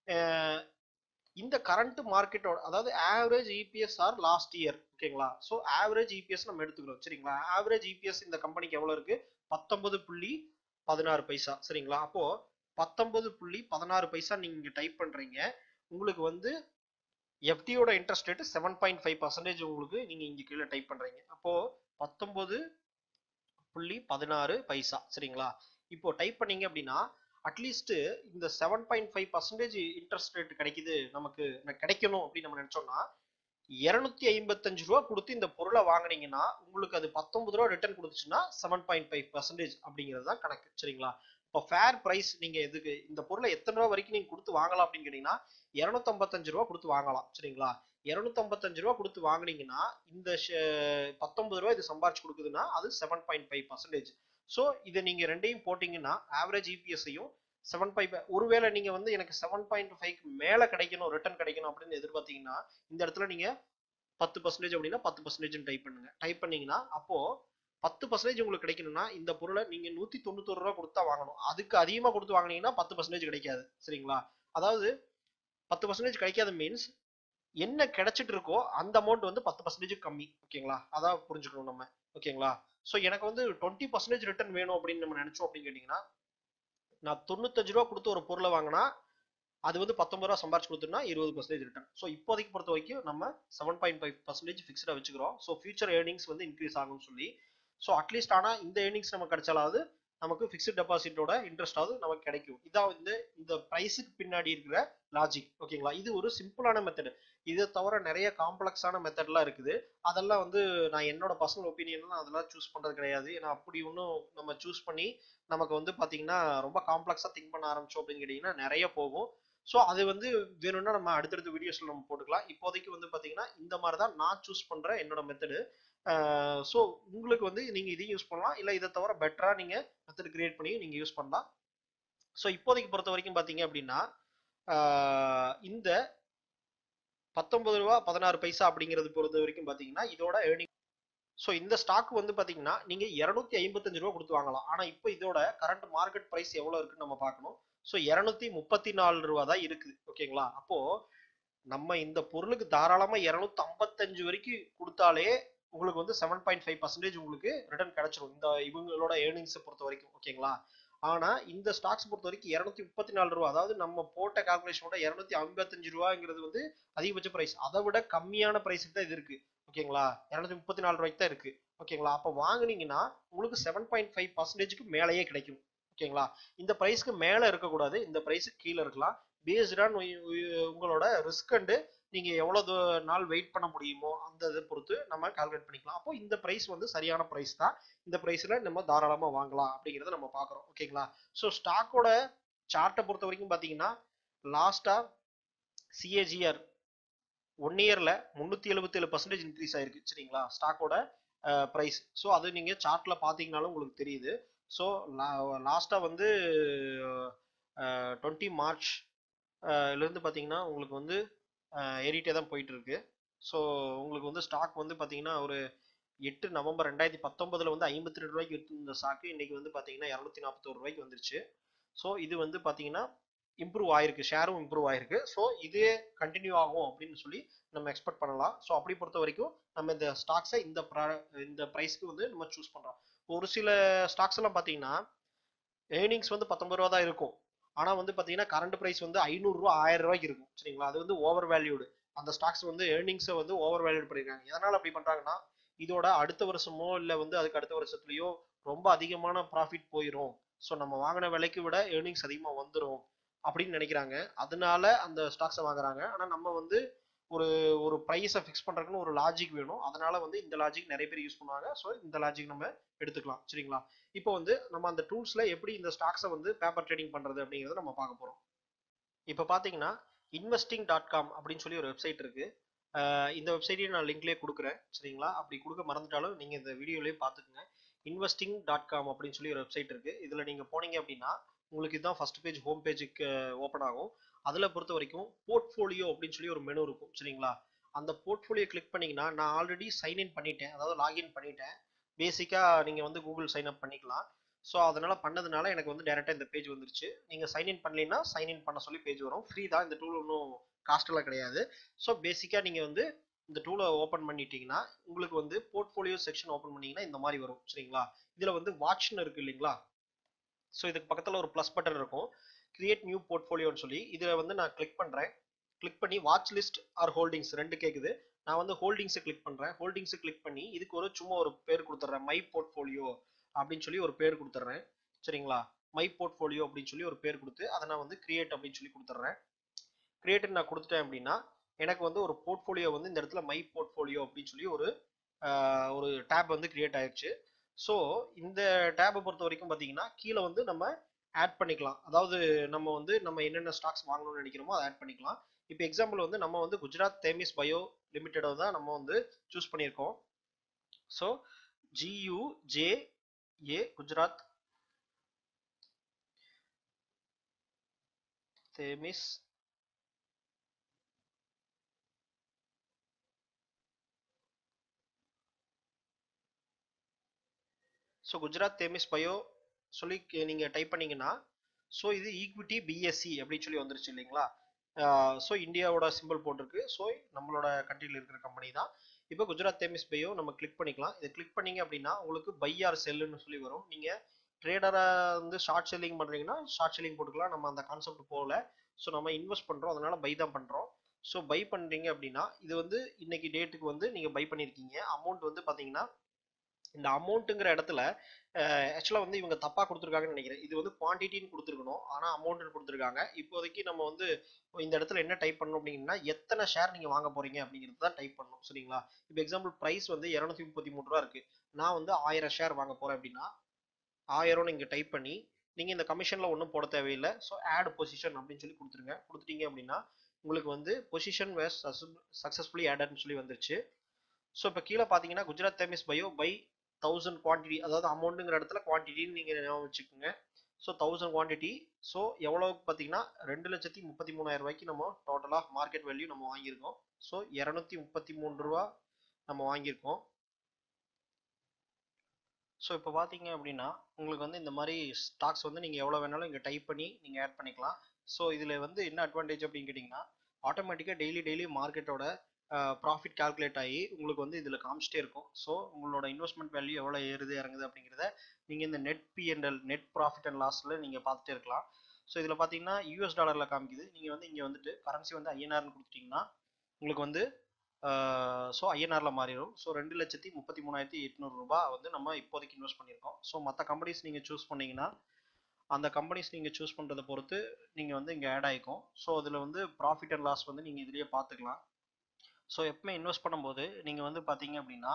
இந்த கரண்ட் மார்க்கெட்டோட அதாவது average EPS or last year ஓகேங்களா ஸோ ஆவரேஜ் இபிஎஸ் நம்ம எடுத்துக்கிறோம் சரிங்களா ஆவரேஜ் இபிஎஸ் இந்த கம்பெனிக்கு எவ்வளோ இருக்கு பத்தொன்பது புள்ளி பதினாறு பைசா சரிங்களா அப்போ பத்தொன்பது புள்ளி பதினாறு பைசா நீங்க டைப் பண்றீங்க உங்களுக்கு வந்து எஃப்டியோட interest rate seven point five percentage உங்களுக்கு நீங்க இங்க கீழே டைப் பண்றீங்க அப்போ பத்தொன்பது புள்ளி பதினாறு பைசா சரிங்களா இப்போ டைப் பண்ணீங்க அப்படின்னா அட்லீஸ்ட் இந்த seven point five percentage interest rate கிடைக்குது நமக்கு கிடைக்கணும் அப்படின்னு நம்ம நினைச்சோம்னா இருநூத்தி ஐம்பத்தஞ்சு ரூபா கொடுத்து இந்த பொருளை வாங்கினீங்கன்னா உங்களுக்கு அது பத்தொன்பது ரூபா ரிட்டர்ன் கொடுத்துச்சுன்னா செவன் பாயிண்ட் ஃபைவ் பர்சன்டேஜ் அப்படிங்கிறது தான் கணக்கு சரிங்களா இப்போ ஃபேர் ப்ரைஸ் நீங்க எதுக்கு இந்த பொருளை எத்தனை ரூபா வரைக்கும் நீங்க கொடுத்து வாங்கலாம் அப்படின்னு கேட்டீங்கன்னா இருநூத்தம்பத்தஞ்சு ரூபா கொடுத்து வாங்கலாம் சரிங்களா இருநூத்தம்பத்தஞ்சு ரூபா கொடுத்து வாங்குனீங்கன்னா இந்த பத்தொன்பது ரூபா இது சம்பாரிச்சு கொடுக்குதுன்னா அது seven point five percentage so இதை நீங்க ரெண்டையும் போட்டீங்கன்னா ஆவரேஜ் இபிஎஸ்ஸையும் செவன் பாயிண்ட் ஒருவேளை நீங்க வந்து எனக்கு செவன் பாயிண்ட் ஃபைவ் மேல கிடைக்கணும் ரிட்டர்ன் கிடைக்கணும் அப்படின்னு எதிர்பார்த்தீங்கன்னா இந்த இடத்துல நீங்க பத்து பர்சன்டேஜ் அப்படின்னா பத்து பர்சன்டேஜ் டைப் பண்ணுங்க டைப் பண்ணீங்கன்னா அப்போ பத்து பர்சன்டேஜ் உங்களுக்கு கிடைக்கணும்னா இந்த பொருளை நீங்க நூத்தி தொண்ணூத்தொரு ரூபா கொடுத்தா வாங்கணும் அதுக்கு அதிகமா கொடுத்து வாங்கினீங்கன்னா பத்து பர்சன்டேஜ் கிடைக்காது சரிங்களா அதாவது பத்து பர்சன்டேஜ் கிடைக்காத மீன்ஸ் என்ன கிடைச்சிட்டு இருக்கோ அந்த அமௌண்ட் வந்து பத்து பர்சன்டேஜ் கம்மி ஓகேங்களா அதான் புரிஞ்சுக்கணும் நம்ம ஓகேங்களா ஸோ எனக்கு வந்து டுவெண்ட்டி பர்சன்டேஜ் ரிட்டர்ன் வேணும் அப்படின்னு நம்ம நினைச்சோம் அப்படின்னு கேட்டீங்கன்னா நான் தொண்ணூத்தஞ்சு ரூபா கொடுத்து ஒரு பொருளை வாங்கினா அது வந்து பத்தொன்பது ரூபா சம்பாரிச்சு கொடுத்தோம்னா இருபது பர்சன்டேஜ் ரிட்டர்ன் ஸோ இப்போதைக்கு பொறுத்த வரைக்கும் நம்ம செவன் பாயிண்ட் ஃபைவ் பர்சன்டேஜ் ஃபிக்ஸ்டாக வச்சுக்கிறோம் ஸோ ஃபியூச்சர் ஏர்னிங்ஸ் வந்து இன்க்ரீஸ் ஆகும்னு சொல்லி ஸோ அட்லீஸ்ட் ஆனால் இந்த ஏர்னிங்ஸ் நம்ம கிடைச்சாலாவது நமக்கு ஃபிக்ஸ்ட் டெபாசிட்டோட இன்ட்ரெஸ்டாவது நமக்கு கிடைக்கும் இதான் வந்து இந்த ப்ரைஸுக்கு பின்னாடி இருக்கிற லாஜிக் ஓகேங்களா இது ஒரு சிம்பிளான மெத்தடு இதை தவிர நிறைய காம்ப்ளெக்ஸான மெத்தட்லாம் இருக்குது அதெல்லாம் வந்து நான் என்னோட பர்சனல் ஒப்பீனியன்லாம் அதெல்லாம் சூஸ் பண்றது கிடையாது ஏன்னா அப்படி ஒன்றும் நம்ம சூஸ் பண்ணி நமக்கு வந்து பாத்தீங்கன்னா ரொம்ப காம்ப்ளெக்ஸா திங்க் பண்ண ஆரம்பிச்சோம் அப்படின்னு கேட்டீங்கன்னா நிறைய போகும் ஸோ அது வந்து வேணும்னா நம்ம அடுத்தடுத்த வீடியோஸ்ல நம்ம போட்டுக்கலாம் இப்போதைக்கு வந்து பாத்தீங்கன்னா இந்த மாதிரி தான் நான் சூஸ் பண்ற என்னோட மெத்தடு ஸோ உங்களுக்கு வந்து நீங்க இதையும் யூஸ் பண்ணலாம் இல்லை இதை தவிர பெட்டரா நீங்க மெத்தட் கிரியேட் பண்ணி நீங்க யூஸ் பண்ணலாம் ஸோ இப்போதைக்கு பொறுத்த வரைக்கும் பாத்தீங்க அப்படின்னா இந்த பத்தொன்பது ரூபா பதினாறு பைசா அப்படிங்கிறது பொறுத்த வரைக்கும் பார்த்தீங்கன்னா இதோட ஏர்னிங் ஸோ இந்த ஸ்டாக் வந்து பார்த்தீங்கன்னா நீங்கள் இரநூத்தி ஐம்பத்தஞ்சு ரூபா கொடுத்து வாங்கலாம் ஆனால் இப்போ இதோட கரண்ட் மார்க்கெட் ப்ரைஸ் எவ்வளோ இருக்குன்னு நம்ம பார்க்கணும் ஸோ இரநூத்தி முப்பத்தி நாலு ரூபா தான் இருக்குது ஓகேங்களா அப்போ நம்ம இந்த பொருளுக்கு தாராளமாக இரநூத்தி ஐம்பத்தஞ்சு வரைக்கும் கொடுத்தாலே உங்களுக்கு வந்து செவன் பாயிண்ட் ஃபைவ் பர்சன்டேஜ் உங்களுக்கு ரிட்டர்ன் கிடைச்சிரும் இந்த இவங்களோட ஏர்னிங்ஸை பொறுத்த வரைக்கும் ஓகேங்களா ஆனா இந்த ஸ்டாக்ஸ் பொறுத்த வரைக்கும் இரநூத்தி முப்பத்தி நாலு ரூபா அதாவது நம்ம போட்ட கால்குலேஷனோட இரநூத்தி ஐம்பத்தஞ்சு ரூபாங்கிறது வந்து அதிகபட்ச பிரைஸ் அதை விட கம்மியான பிரைஸுக்கு தான் இது இருக்கு ஓகேங்களா இரநூத்தி முப்பத்தி நாலு ரூபாய்க்கு தான் இருக்கு ஓகேங்களா அப்போ வாங்குனீங்கன்னா உங்களுக்கு செவன் பாயிண்ட் ஃபைவ் பர்சன்டேஜ்க்கு மேலேயே கிடைக்கும் ஓகேங்களா இந்த ப்ரைஸ்க்கு மேலே இருக்கக்கூடாது இந்த ப்ரைஸுக்கு கீழே இருக்கலாம் பேஸ்ட் ஆன் உங்களோட ரிஸ்க் அண்டு நீங்க எவ்வளவு நாள் வெயிட் பண்ண முடியுமோ அந்த இதை பொறுத்து நம்ம கால்குலேட் பண்ணிக்கலாம் அப்போ இந்த பிரைஸ் வந்து சரியான பிரைஸ் தான் இந்த பிரைஸ்ல நம்ம தாராளமா வாங்கலாம் அப்படிங்கறத நம்ம பாக்குறோம் ஓகேங்களா ஸோ ஸ்டாக்கோட சார்ட்டை பொறுத்த வரைக்கும் பாத்தீங்கன்னா லாஸ்டா சிஏஜிஆர் ஒன் இயர்ல முன்னூத்தி எழுபத்தி ஏழு பர்சன்டேஜ் இன்க்ரீஸ் ஆயிருக்கு சரிங்களா ஸ்டாக்கோட ப்ரைஸ் ஸோ அது நீங்க சார்ட்ல பாத்தீங்கனாலும் உங்களுக்கு தெரியுது ஸோ லாஸ்டா வந்து டுவெண்ட்டி மார்ச் இருந்து பார்த்தீங்கன்னா உங்களுக்கு வந்து ஏறிட்டே தான் போயிட்டு இருக்கு ஸோ உங்களுக்கு வந்து ஸ்டாக் வந்து பார்த்தீங்கன்னா ஒரு எட்டு நவம்பர் ரெண்டாயிரத்தி பத்தொன்பதுல வந்து ஐம்பத்தி ரெண்டு ரூபாய்க்கு இருந்த ஸ்டாக்கு இன்னைக்கு வந்து பார்த்தீங்கன்னா இரநூத்தி நாற்பத்தோரு ரூபாய்க்கு வந்துருச்சு ஸோ இது வந்து பார்த்தீங்கன்னா இம்ப்ரூவ் ஆயிருக்கு ஷேரும் இம்ப்ரூவ் ஆயிருக்கு ஸோ இதே கண்டினியூ ஆகும் அப்படின்னு சொல்லி நம்ம எக்ஸ்பெக்ட் பண்ணலாம் ஸோ அப்படி பொறுத்த வரைக்கும் நம்ம இந்த ஸ்டாக்ஸை இந்த இந்த ப்ரைஸ்க்கு வந்து நம்ம சூஸ் பண்ணுறோம் ஒரு சில ஸ்டாக்ஸ் எல்லாம் பார்த்தீங்கன்னா ஏர்னிங்ஸ் வந்து பத்தொன்பது ரூபா தான் இருக்கும் ஆனா வந்து பாத்தீங்கன்னா கரண்ட் பிரைஸ் வந்து ஐநூறு ரூபா ஆயிரம் ரூபாய்க்கு இருக்கும் சரிங்களா அது வந்து ஓவர் வேல்யூடு அந்த ஸ்டாக்ஸ் வந்து ஏர்னிங்ஸை வந்து ஓவர் வேல்யூட் பண்ணிருக்காங்க எதனால அப்படி பண்றாங்கன்னா இதோட அடுத்த வருஷமோ இல்ல வந்து அதுக்கு அடுத்த வருஷத்துலயோ ரொம்ப அதிகமான ப்ராஃபிட் போயிடும் ஸோ நம்ம வாங்கின விலைக்கு விட ஏர்னிங்ஸ் அதிகமா வந்துடும் அப்படின்னு நினைக்கிறாங்க அதனால அந்த ஸ்டாக்ஸை வாங்குறாங்க ஆனா நம்ம வந்து ஒரு ஒரு ப்ரைஸை ஃபிக்ஸ் பண்றதுக்குன்னு ஒரு லாஜிக் வேணும் அதனால வந்து இந்த லாஜிக் நிறைய பேர் யூஸ் பண்ணுவாங்க ஸோ இந்த லாஜிக் நம்ம எடுத்துக்கலாம் சரிங்களா இப்போ வந்து நம்ம அந்த டூல்ஸ்ல எப்படி இந்த ஸ்டாக்ஸை வந்து பேப்பர் ட்ரேடிங் பண்றது அப்படிங்கறத நம்ம பார்க்க போறோம் இப்போ பாத்தீங்கன்னா இன்வெஸ்டிங் டாட் காம் அப்படின்னு சொல்லி ஒரு வெப்சைட் இருக்கு இந்த வெப்சைட்டையும் நான் லிங்க்லேயே கொடுக்குறேன் சரிங்களா அப்படி கொடுக்க மறந்துட்டாலும் நீங்க இந்த வீடியோலயே பார்த்துக்குங்க இன்வெஸ்டிங் டாட் காம் அப்படின்னு சொல்லி ஒரு வெப்சைட் இருக்கு இதுல நீங்க போனீங்க அப்படின்னா உங்களுக்கு இதுதான் ஃபர்ஸ்ட் பேஜ் ஹோம் பேஜுக்கு ஓப்பன் ஆகும் அதில் பொறுத்த வரைக்கும் போர்ட்ஃபோலியோ அப்படின்னு சொல்லி ஒரு மெனு இருக்கும் சரிங்களா அந்த போர்ட்ஃபோலியோ கிளிக் பண்ணீங்கன்னா நான் ஆல்ரெடி சைன் இன் பண்ணிட்டேன் அதாவது லாகின் பண்ணிட்டேன் பேசிக்காக நீங்கள் வந்து கூகுள் சைன் அப் பண்ணிக்கலாம் ஸோ அதனால பண்ணதுனால எனக்கு வந்து டேரெக்டாக இந்த பேஜ் வந்துருச்சு நீங்கள் சைன் இன் பண்ணலைன்னா சைன் இன் பண்ண சொல்லி பேஜ் வரும் ஃப்ரீ தான் இந்த டூல் ஒன்றும் காஸ்டெல்லாம் கிடையாது ஸோ பேசிக்காக நீங்கள் வந்து இந்த டூலை ஓப்பன் பண்ணிட்டீங்கன்னா உங்களுக்கு வந்து போர்ட்ஃபோலியோ செக்ஷன் ஓப்பன் பண்ணீங்கன்னா இந்த மாதிரி வரும் சரிங்களா இதில் வந்து வாட்ச்னு இருக்கு இல்லைங்களா ஸோ இதுக்கு பக்கத்தில் ஒரு ப்ளஸ் பட்டன் இருக்கும் கிரியேட் நியூ போர்ட்ஃபோலியோன்னு சொல்லி இதில் வந்து நான் கிளிக் பண்ணுறேன் கிளிக் பண்ணி வாட்ச் லிஸ்ட் ஆர் ஹோல்டிங்ஸ் ரெண்டு கேட்குது நான் வந்து ஹோல்டிங்ஸை கிளிக் பண்ணுறேன் ஹோல்டிங்ஸை கிளிக் பண்ணி இதுக்கு ஒரு சும்மா ஒரு பேர் கொடுத்துட்றேன் மை போர்ட்ஃபோலியோ அப்படின்னு சொல்லி ஒரு பேர் கொடுத்துட்றேன் சரிங்களா மை போர்ட்ஃபோலியோ அப்படின்னு சொல்லி ஒரு பேர் கொடுத்து அதை நான் வந்து கிரியேட் அப்படின்னு சொல்லி கொடுத்துட்றேன் கிரியேட் நான் கொடுத்துட்டேன் அப்படின்னா எனக்கு வந்து ஒரு போர்ட்ஃபோலியோ வந்து இந்த இடத்துல மை போர்ட்ஃபோலியோ அப்படின்னு சொல்லி ஒரு ஒரு டேப் வந்து கிரியேட் ஆயிடுச்சு ஸோ இந்த டேப்பை பொறுத்த வரைக்கும் பார்த்தீங்கன்னா கீழே வந்து நம்ம ஆட் பண்ணிக்கலாம் அதாவது நம்ம வந்து நம்ம என்னென்ன ஸ்டாக்ஸ் வாங்கணும்னு நினைக்கிறோமோ அதை ஆட் பண்ணிக்கலாம் இப்போ எக்ஸாம்பிள் வந்து நம்ம வந்து குஜராத் தேமிஸ் பயோ லிமிடெடை தான் நம்ம வந்து சூஸ் பண்ணியிருக்கோம் so G U J A Gujarat Themis so Gujarat தேமிஸ் bio சொல்லி நீங்கள் டைப் பண்ணீங்கன்னா ஸோ இது ஈக்விட்டி பிஎஸ்சி அப்படின்னு சொல்லி வந்துருச்சு இல்லைங்களா ஸோ இந்தியாவோட சிம்பிள் போட்டிருக்கு ஸோ நம்மளோட கண்ட்ரியில் இருக்கிற கம்பெனி தான் இப்போ குஜராத் தேமிஸ் பையோ நம்ம கிளிக் பண்ணிக்கலாம் இதை கிளிக் பண்ணீங்க அப்படின்னா உங்களுக்கு பை ஆர் செல்லுன்னு சொல்லி வரும் நீங்கள் ட்ரேடராக வந்து ஷார்ட் செல்லிங் பண்ணுறீங்கன்னா ஷார்ட் செல்லிங் போட்டுக்கலாம் நம்ம அந்த கான்செப்ட் போகல ஸோ நம்ம இன்வெஸ்ட் பண்ணுறோம் அதனால பை தான் பண்ணுறோம் ஸோ பை பண்ணுறீங்க அப்படின்னா இது வந்து இன்னைக்கு டேட்டுக்கு வந்து நீங்கள் பை பண்ணியிருக்கீங்க அமௌண்ட் வந்து பார்த்தீங்கன்னா இந்த அமௌண்ட்டுங்கிற இடத்துல ஆக்சுவலாக வந்து இவங்க தப்பாக கொடுத்துருக்காங்கன்னு நினைக்கிறேன் இது வந்து குவான்டிட்டின்னு கொடுத்துருக்கணும் ஆனால் அமௌண்ட்னு கொடுத்துருக்காங்க இப்போதைக்கு நம்ம வந்து இந்த இடத்துல என்ன டைப் பண்ணணும் அப்படிங்கன்னா எத்தனை ஷேர் நீங்கள் வாங்க போறீங்க அப்படிங்கிறது தான் டைப் பண்ணணும் சரிங்களா இப்போ எக்ஸாம்பிள் ப்ரைஸ் வந்து இரநூத்தி முப்பத்தி மூணு ரூபா இருக்கு நான் வந்து ஆயிரம் ஷேர் வாங்க போறேன் அப்படின்னா ஆயிரம் நீங்கள் டைப் பண்ணி நீங்கள் இந்த கமிஷனில் ஒன்றும் போட தேவையில்லை ஸோ ஆட் பொசிஷன் அப்படின்னு சொல்லி கொடுத்துருங்க கொடுத்துட்டீங்க அப்படின்னா உங்களுக்கு வந்து பொசிஷன் வேஸ் சக்ஸஸ்ஃபுல்லி ஆடட்னு சொல்லி வந்துருச்சு ஸோ இப்போ கீழே பார்த்தீங்கன்னா Gujarat தேமிஸ் bio buy thousand quantity அதாவது அமௌண்ட்டுங்கிற இடத்துல குவான்டிட்டின்னு நீங்கள் ஞாபகம் வச்சுக்கோங்க ஸோ தௌசண்ட் குவான்டிட்டி ஸோ எவ்வளோக்கு பார்த்தீங்கன்னா ரெண்டு லட்சத்தி முப்பத்தி மூணாயிரம் ரூபாய்க்கு நம்ம டோட்டலாக மார்க்கெட் வேல்யூ நம்ம வாங்கியிருக்கோம் ஸோ இரநூத்தி முப்பத்தி மூணு ரூபா நம்ம வாங்கியிருக்கோம் ஸோ இப்போ பார்த்தீங்க அப்படின்னா உங்களுக்கு வந்து இந்த மாதிரி ஸ்டாக்ஸ் வந்து நீங்கள் எவ்வளோ வேணாலும் இங்கே டைப் பண்ணி நீங்கள் ஆட் பண்ணிக்கலாம் ஸோ இதில் வந்து என்ன அட்வான்டேஜ் அப்படின்னு கேட்டிங்கன்னா ஆட்டோமேட்டிக்காக டெய்லி டெய்லி மார்க்கெட்டோட ப்ராஃபிட் கால்குலேட் ஆகி உங்களுக்கு வந்து இதில் காமிச்சிட்டே இருக்கும் ஸோ உங்களோட இன்வெஸ்ட்மெண்ட் வேல்யூ எவ்வளோ ஏறுது இறங்குது அப்படிங்கிறத நீங்கள் இந்த net PNL net profit and லாஸில் நீங்கள் பார்த்துட்டே இருக்கலாம் ஸோ இதில் பார்த்தீங்கன்னா யூஎஸ் டாலரில் காமிக்குது நீங்கள் வந்து இங்கே வந்துட்டு கரன்சி வந்து ஐஎன்ஆர்னு கொடுத்துட்டிங்கன்னா உங்களுக்கு வந்து ஸோ ஐஎன்ஆரில் மாறிடும் ஸோ ரெண்டு லட்சத்தி முப்பத்தி மூணாயிரத்தி எட்நூறு ரூபாய் வந்து நம்ம இப்போதைக்கு இன்வெஸ்ட் பண்ணியிருக்கோம் ஸோ மற்ற கம்பெனிஸ் நீங்கள் சூஸ் பண்ணீங்கன்னா அந்த கம்பெனிஸ் நீங்கள் சூஸ் பண்ணுறதை பொறுத்து நீங்கள் வந்து இங்கே ஆட் ஆகிக்கும் ஸோ அதில் வந்து ப்ராஃபிட் அண்ட் லாஸ் வந்து நீங்கள் இதுலேயே பார்த்துக்கலாம் ஸோ எப்பவுமே இன்வெஸ்ட் பண்ணும்போது நீங்கள் வந்து பார்த்தீங்க அப்படின்னா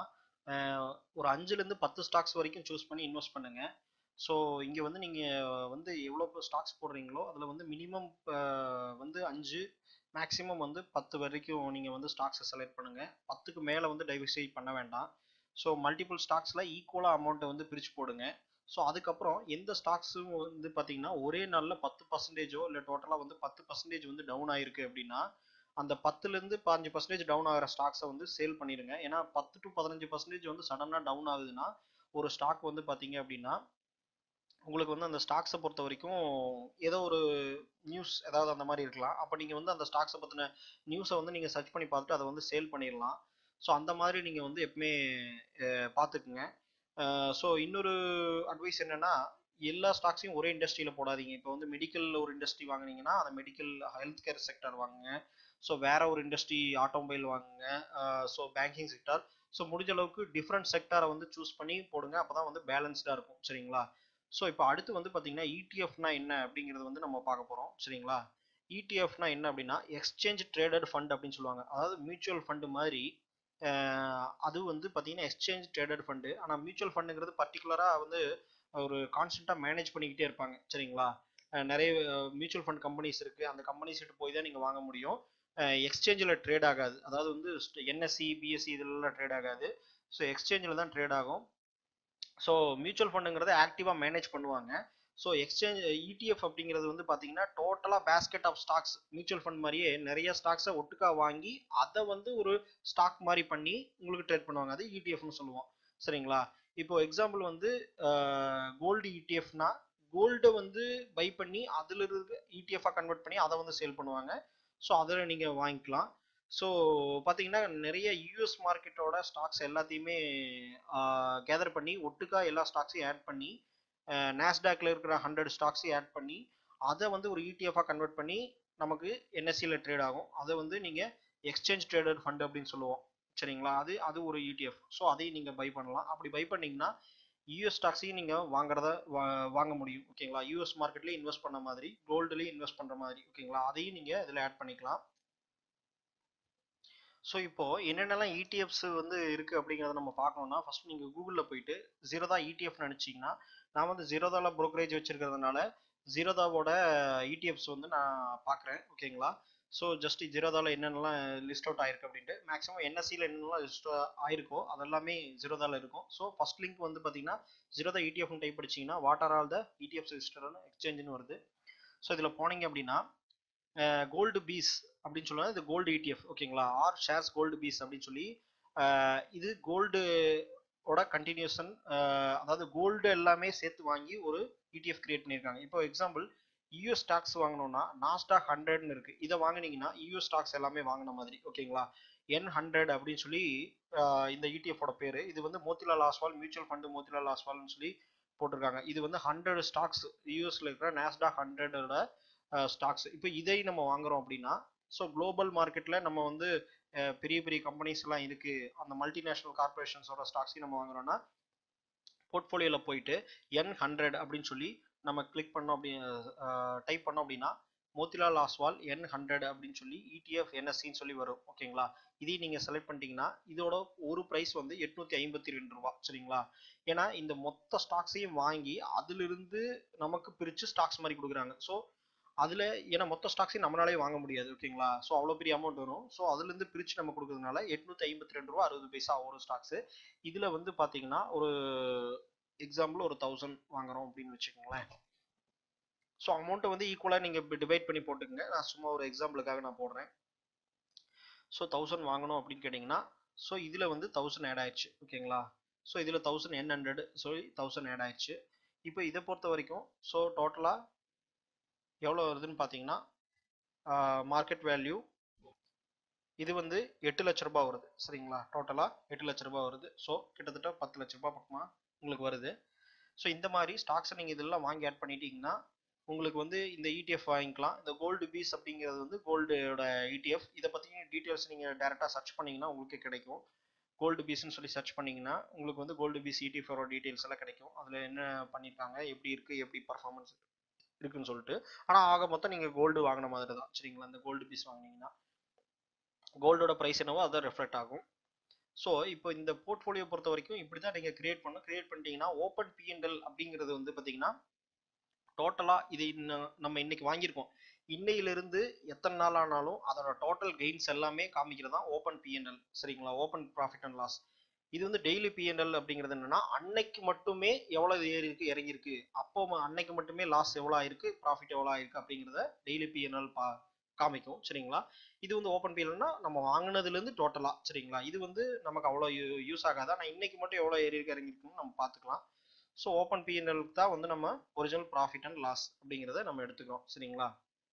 ஒரு அஞ்சுலேருந்து பத்து ஸ்டாக்ஸ் வரைக்கும் சூஸ் பண்ணி இன்வெஸ்ட் பண்ணுங்கள் ஸோ இங்கே வந்து நீங்கள் வந்து எவ்வளோ ஸ்டாக்ஸ் போடுறீங்களோ அதில் வந்து மினிமம் வந்து அஞ்சு மேக்ஸிமம் வந்து பத்து வரைக்கும் நீங்கள் வந்து ஸ்டாக்ஸை செலக்ட் பண்ணுங்கள் பத்துக்கு மேலே வந்து டைவர்சிஃபை பண்ண வேண்டாம் ஸோ மல்டிபிள் ஸ்டாக்ஸில் ஈக்குவலாக அமௌண்ட்டை வந்து பிரித்து போடுங்க ஸோ அதுக்கப்புறம் எந்த ஸ்டாக்ஸும் வந்து பார்த்தீங்கன்னா ஒரே நாளில் பத்து பர்சன்டேஜோ இல்லை டோட்டலாக வந்து பத்து பர்சன்டேஜ் வந்து டவுன் ஆயிருக்கு அப்படின்னா அந்த பத்துலேருந்து பதினஞ்சு பர்சன்டேஜ் டவுன் ஆகிற ஸ்டாக்ஸை வந்து சேல் பண்ணிடுங்க ஏன்னா பத்து டு பதினஞ்சு பர்சன்டேஜ் வந்து சடனாக டவுன் ஆகுதுன்னா ஒரு ஸ்டாக் வந்து பார்த்தீங்க அப்படின்னா உங்களுக்கு வந்து அந்த ஸ்டாக்ஸை பொறுத்த வரைக்கும் ஏதோ ஒரு நியூஸ் ஏதாவது அந்த மாதிரி இருக்கலாம் அப்போ நீங்கள் வந்து அந்த ஸ்டாக்ஸை பற்றின நியூஸை வந்து நீங்கள் சர்ச் பண்ணி பார்த்துட்டு அதை வந்து சேல் பண்ணிடலாம் ஸோ அந்த மாதிரி நீங்கள் வந்து எப்பவுமே பார்த்துக்குங்க ஸோ இன்னொரு அட்வைஸ் என்னென்னா எல்லா ஸ்டாக்ஸையும் ஒரே இண்டஸ்ட்ரியில் போடாதீங்க இப்போ வந்து மெடிக்கல் ஒரு இண்டஸ்ட்ரி வாங்குனீங்கன்னா அந்த மெடிக்கல் ஹெல்த் கேர் செக்டர் வாங்குங்க ஸோ வேற ஒரு இண்டஸ்ட்ரி ஆட்டோமொபைல் வாங்குங்க ஸோ பேங்கிங் செக்டார் ஸோ முடிஞ்ச அளவுக்கு டிஃப்ரெண்ட் செக்டாரை வந்து சூஸ் பண்ணி போடுங்க அப்போ தான் வந்து பேலன்ஸ்டாக இருக்கும் சரிங்களா ஸோ இப்போ அடுத்து வந்து பார்த்தீங்கன்னா இடிஎஃப்னா என்ன அப்படிங்கிறது வந்து நம்ம பார்க்க போகிறோம் சரிங்களா இடிஎஃப்னா என்ன அப்படின்னா எக்ஸ்சேஞ்ச் ட்ரேடட் ஃபண்ட் அப்படின்னு சொல்லுவாங்க அதாவது மியூச்சுவல் ஃபண்டு மாதிரி அது வந்து பார்த்தீங்கன்னா எக்ஸ்சேஞ்ச் ட்ரேடட் ஃபண்டு ஆனால் மியூச்சுவல் ஃபண்டுங்கிறது பர்டிகுலராக வந்து ஒரு கான்ஸ்டண்ட்டாக மேனேஜ் பண்ணிக்கிட்டே இருப்பாங்க சரிங்களா நிறைய மியூச்சுவல் ஃபண்ட் கம்பெனிஸ் இருக்குது அந்த கம்பெனிஸ் கிட்ட போய் தான் நீங்கள் வாங்க முடியும் எக்ஸ்சேஞ்சில் ட்ரேட் ஆகாது அதாவது வந்து என்எஸ்சி பிஎஸ்சி இதெல்லாம் ட்ரேட் ஆகாது ஸோ எக்ஸ்சேஞ்சில் தான் ட்ரேட் ஆகும் ஸோ மியூச்சுவல் ஃபண்டுங்கிறத ஆக்டிவாக மேனேஜ் பண்ணுவாங்க ஸோ எக்ஸ்சேஞ்ச் இடிஎஃப் அப்படிங்கிறது வந்து பார்த்தீங்கன்னா டோட்டலாக basket of stocks mutual fund மாதிரியே நிறைய ஸ்டாக்ஸை ஒட்டுக்கா வாங்கி அதை வந்து ஒரு ஸ்டாக் மாதிரி பண்ணி உங்களுக்கு ட்ரேட் பண்ணுவாங்க அது இடிஎஃப்னு சொல்லுவோம் சரிங்களா இப்போ எக்ஸாம்பிள் வந்து கோல்டு இடிஎஃப்னா கோல்டை வந்து பை பண்ணி அதில் இருக்க இடிஎஃபாக கன்வெர்ட் பண்ணி அதை வந்து சேல் பண்ணுவாங்க ஸோ அதில் நீங்கள் வாங்கிக்கலாம் ஸோ பார்த்தீங்கன்னா நிறைய யூஎஸ் மார்க்கெட்டோட ஸ்டாக்ஸ் எல்லாத்தையுமே கேதர் பண்ணி ஒட்டுக்கா எல்லா ஸ்டாக்ஸையும் ஆட் பண்ணி நேஸ்டாக்ல இருக்கிற ஹண்ட்ரட் ஸ்டாக்ஸையும் ஆட் பண்ணி அதை வந்து ஒரு இடிஎஃபாக கன்வெர்ட் பண்ணி நமக்கு என்எஸ்சியில் ட்ரேட் ஆகும் அதை வந்து நீங்கள் எக்ஸ்சேஞ்ச் ட்ரேடட் ஃபண்ட் அப்படின்னு சொல்லுவோம் சரிங்களா அது அது ஒரு இடிஎஃப் ஸோ அதையும் நீங்கள் பை பண்ணலாம் அப்படி பை பண்ணிங்கன்னா யூஎஸ் ஸ்டாக்ஸையும் நீங்கள் வாங்குறத வாங்க முடியும் ஓகேங்களா யூஎஸ் மார்க்கெட்லேயும் இன்வெஸ்ட் பண்ண மாதிரி கோல்டுலேயும் இன்வெஸ்ட் பண்ணுற மாதிரி ஓகேங்களா அதையும் நீங்கள் இதில் ஆட் பண்ணிக்கலாம் ஸோ இப்போ என்னென்னலாம் இடிஎஃப்ஸ் வந்து இருக்குது அப்படிங்கிறத நம்ம பார்க்கணும்னா ஃபர்ஸ்ட் நீங்கள் கூகுளில் போயிட்டு ஜீரோதா இடிஎஃப் நினச்சிங்கன்னா நான் வந்து ஜீரோதாவில் ப்ரோக்கரேஜ் வச்சிருக்கிறதுனால ஜீரோதாவோட இடிஎஃப்ஸ் வந்து நான் பார்க்குறேன் ஓகேங்களா ஸோ ஜஸ்ட் ஜீரோதாவில் என்னென்னலாம் லிஸ்ட் அவுட் ஆயிருக்கு அப்படின்ட்டு மேக்ஸிமம் என்எஸ்சியில் என்னென்னலாம் லிஸ்ட் ஆயிருக்கோ அதெல்லாமே ஜீரோதாவில் இருக்கும் ஸோ ஃபர்ஸ்ட் லிங்க் வந்து பார்த்தீங்கன்னா ஜீரோதா இடிஎஃப்னு டைப் படிச்சிங்கன்னா what are all the ETFs ரிஜிஸ்டர்னு எக்ஸ்சேஞ்சுன்னு வருது ஸோ இதில் போனீங்க அப்படின்னா கோல்டு பீஸ் அப்படின்னு சொல்லுவாங்க இது கோல்டு இடிஎஃப் ஓகேங்களா ஆர் ஷேர்ஸ் கோல்டு பீஸ் அப்படின்னு சொல்லி இது கோல்டு ஓட கண்டினியூஷன் அதாவது கோல்டு எல்லாமே சேர்த்து வாங்கி ஒரு இடிஎஃப் கிரியேட் பண்ணியிருக்காங்க இப்போ எக்ஸாம்பிள் யூஎஸ் ஸ்டாக்ஸ் வாங்கணும்னா நாஸ்டாக் ஹண்ட்ரட்னு இருக்கு இதை வாங்கினீங்கன்னா யூஎஸ் ஸ்டாக்ஸ் எல்லாமே வாங்கின மாதிரி ஓகேங்களா என் ஹண்ட்ரட் அப்படின்னு சொல்லி இந்த இடிஎஃபோட பேர் இது வந்து மோத்திலால் ஆஸ்வால் மியூச்சுவல் ஃபண்டு மோத்திலால் ஆஸ்வால்னு சொல்லி போட்டிருக்காங்க இது வந்து ஹண்ட்ரட் ஸ்டாக்ஸ் யூஎஸ்ல இருக்கிற நாஸ்டாக் ஹண்ட்ரடோட ஸ்டாக்ஸ் இப்போ இதை நம்ம வாங்குறோம் அப்படின்னா ஸோ குளோபல் மார்க்கெட்டில் நம்ம வந்து பெரிய பெரிய கம்பெனிஸ் எல்லாம் இருக்கு அந்த மல்டிநேஷனல் கார்பரேஷன்ஸோட ஸ்டாக்ஸையும் நம்ம வாங்குறோம்னா போர்ட்ஃபோலியோவில் போயிட்டு என் ஹண்ட்ரட் அப்படின்னு சொல்லி நம்ம கிளிக் பண்ணோம் அப்படி டைப் பண்ணோம் அப்படின்னா மோத்திலால் ஆஸ்வால் என் ஹண்ட்ரட் அப்படின்னு சொல்லி இடிஎஃப் என்எஸ்சின்னு சொல்லி வரும் ஓகேங்களா இதையும் நீங்கள் செலக்ட் பண்ணிட்டீங்கன்னா இதோட ஒரு ப்ரைஸ் வந்து எட்நூத்தி ஐம்பத்தி ரெண்டு ரூபா சரிங்களா ஏன்னா இந்த மொத்த ஸ்டாக்ஸையும் வாங்கி அதிலிருந்து நமக்கு பிரித்து ஸ்டாக்ஸ் மாதிரி கொடுக்குறாங்க ஸோ அதில் ஏன்னா மொத்த ஸ்டாக்ஸையும் நம்மளாலே வாங்க முடியாது ஓகேங்களா ஸோ அவ்வளோ பெரிய அமௌண்ட் வரும் ஸோ அதுலேருந்து பிரித்து நம்ம கொடுக்கறதுனால எட்நூற்றி ஐம்பத்தி ரெண்டு ரூபா அறுபது பைசா ஒரு ஸ்டாக்ஸு இதில் வந்து பார்த்தீங்கன்னா ஒரு எக்ஸாம்பிள் ஒரு தௌசண்ட் வாங்குறோம் அப்படின்னு வச்சுக்கோங்களேன் ஸோ அமௌண்ட்டை வந்து ஈக்குவலாக நீங்கள் டிவைட் பண்ணி போட்டுக்கங்க நான் சும்மா ஒரு எக்ஸாம்பிளுக்காக நான் போடுறேன் ஸோ தௌசண்ட் வாங்கணும் அப்படின்னு கேட்டிங்கன்னா ஸோ இதில் வந்து தௌசண்ட் ஆட் ஆயிடுச்சு ஓகேங்களா ஸோ இதில் தௌசண்ட் என் ஹண்ட்ரட் சொல்லி தௌசண்ட் ஆட் ஆயிடுச்சு இப்போ இதை பொறுத்த வரைக்கும் ஸோ டோட்டலாக எவ்வளோ வருதுன்னு பார்த்தீங்கன்னா மார்க்கெட் வேல்யூ இது வந்து எட்டு லட்ச ரூபாய் வருது சரிங்களா டோட்டலாக எட்டு லட்ச ரூபாய் வருது ஸோ கிட்டத்தட்ட பத்து லட்ச ரூபாய் பக்கமாக உங்களுக்கு வருது ஸோ இந்த மாதிரி ஸ்டாக்ஸை நீங்கள் இதெல்லாம் வாங்கி ஆட் பண்ணிட்டீங்கன்னா உங்களுக்கு வந்து இந்த இடிஎஃப் வாங்கிக்கலாம் இந்த கோல்டு பீஸ் அப்படிங்கிறது வந்து கோல்டோட இடிஎஃப் இதை பற்றி டீட்டெயில்ஸ் நீங்கள் டேரெக்டாக சர்ச் பண்ணிங்கன்னா உங்களுக்கு கிடைக்கும் கோல்டு பீஸ்னு சொல்லி சர்ச் பண்ணிங்கன்னா உங்களுக்கு வந்து கோல்டு பீஸ் இடிஎஃபோட டீட்டெயில்ஸ் எல்லாம் கிடைக்கும் அதில் என்ன பண்ணியிருக்காங்க எப்படி இருக்குது எப்படி பர்ஃபார்மன்ஸ் இருக்குன்னு சொல்லிட்டு ஆனால் ஆக மொத்தம் நீங்கள் கோல்டு வாங்கின மாதிரி தான் சரிங்களா இந்த கோல்டு பீஸ் வாங்கினீங்கன்னா கோல்டோட ப்ரைஸ் என்னவோ அதான் ரெஃப்ளெக்ட் ஆகும் ஸோ இப்போ இந்த போர்ட்ஃபோலியோ பொறுத்த வரைக்கும் இப்படி தான் நீங்கள் கிரியேட் பண்ணணும் கிரியேட் பண்ணிட்டீங்கன்னா ஓப்பன் பிஎன்எல் அப்படிங்கிறது வந்து பார்த்தீங்கன்னா டோட்டலாக இது இன்ன- நம்ம இன்னைக்கு வாங்கியிருக்கோம் இன்னையிலிருந்து எத்தனை நாள் ஆனாலும் அதோட டோட்டல் கெயின்ஸ் எல்லாமே காமிக்கிறது தான் ஓப்பன் பிஎன்எல் சரிங்களா ஓப்பன் ப்ராஃபிட் அண்ட் லாஸ் இது வந்து டெய்லி பிஎன்எல் அப்படிங்கிறது என்னன்னா அன்னைக்கு மட்டுமே எவ்வளவு ஏறி இருக்கு இறங்கி இருக்கு அப்போ ம- அன்னைக்கு மட்டுமே லாஸ் எவ்வளோ ஆயிருக்கு ப்ராஃபிட் எவ்வளோ ஆயிருக்கு அப்படிங்கிறத டெய்லி பிஎன்எல் பா காமிக்கும் சரிங்களா இது வந்து ஓப்பன் பிஎல்னா நம்ம வாங்கினதுல இருந்து டோட்டலா சரிங்களா இது வந்து நமக்கு அவ்வளோ யூஸ் ஆகாது ஆனால் இன்னைக்கு மட்டும் எவ்வளோ ஏறி இருக்கு இறங்கி இருக்குன்னு நம்ம பார்த்துக்கலாம் ஸோ ஓப்பன் பிஎன்எலுக்கு தான் வந்து நம்ம ஒரிஜினல் ப்ராஃபிட் அண்ட் லாஸ் அப்படிங்கிறத நம்ம எடுத்துக்கிறோம் சரிங்களா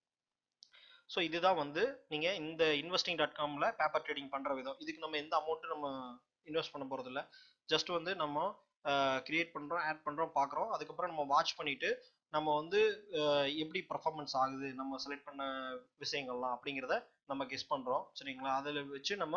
ஸோ இதுதான் வந்து நீங்கள் இந்த இன்வெஸ்டிங் டாட் காமில் பேப்பர் ட்ரேடிங் பண்ணுற விதம் இதுக்கு நம்ம எந்த அமௌண்ட்டும் நம்ம இன்வெஸ்ட் பண்ண போகிறதில்ல ஜஸ்ட் வந்து நம்ம கிரியேட் பண்ணுறோம் ஆட் பண்ணுறோம் பார்க்குறோம் அதுக்கப்புறம் நம்ம வாட்ச் பண்ணிவிட்டு நம்ம வந்து அஹ், எப்படி பர்ஃபார்மன்ஸ் ஆகுது நம்ம செலக்ட் பண்ண விஷயங்கள்லாம் அப்படிங்கிறத நம்ம கெஸ் பண்ணுறோம் சரிங்களா அதில் வச்சு நம்ம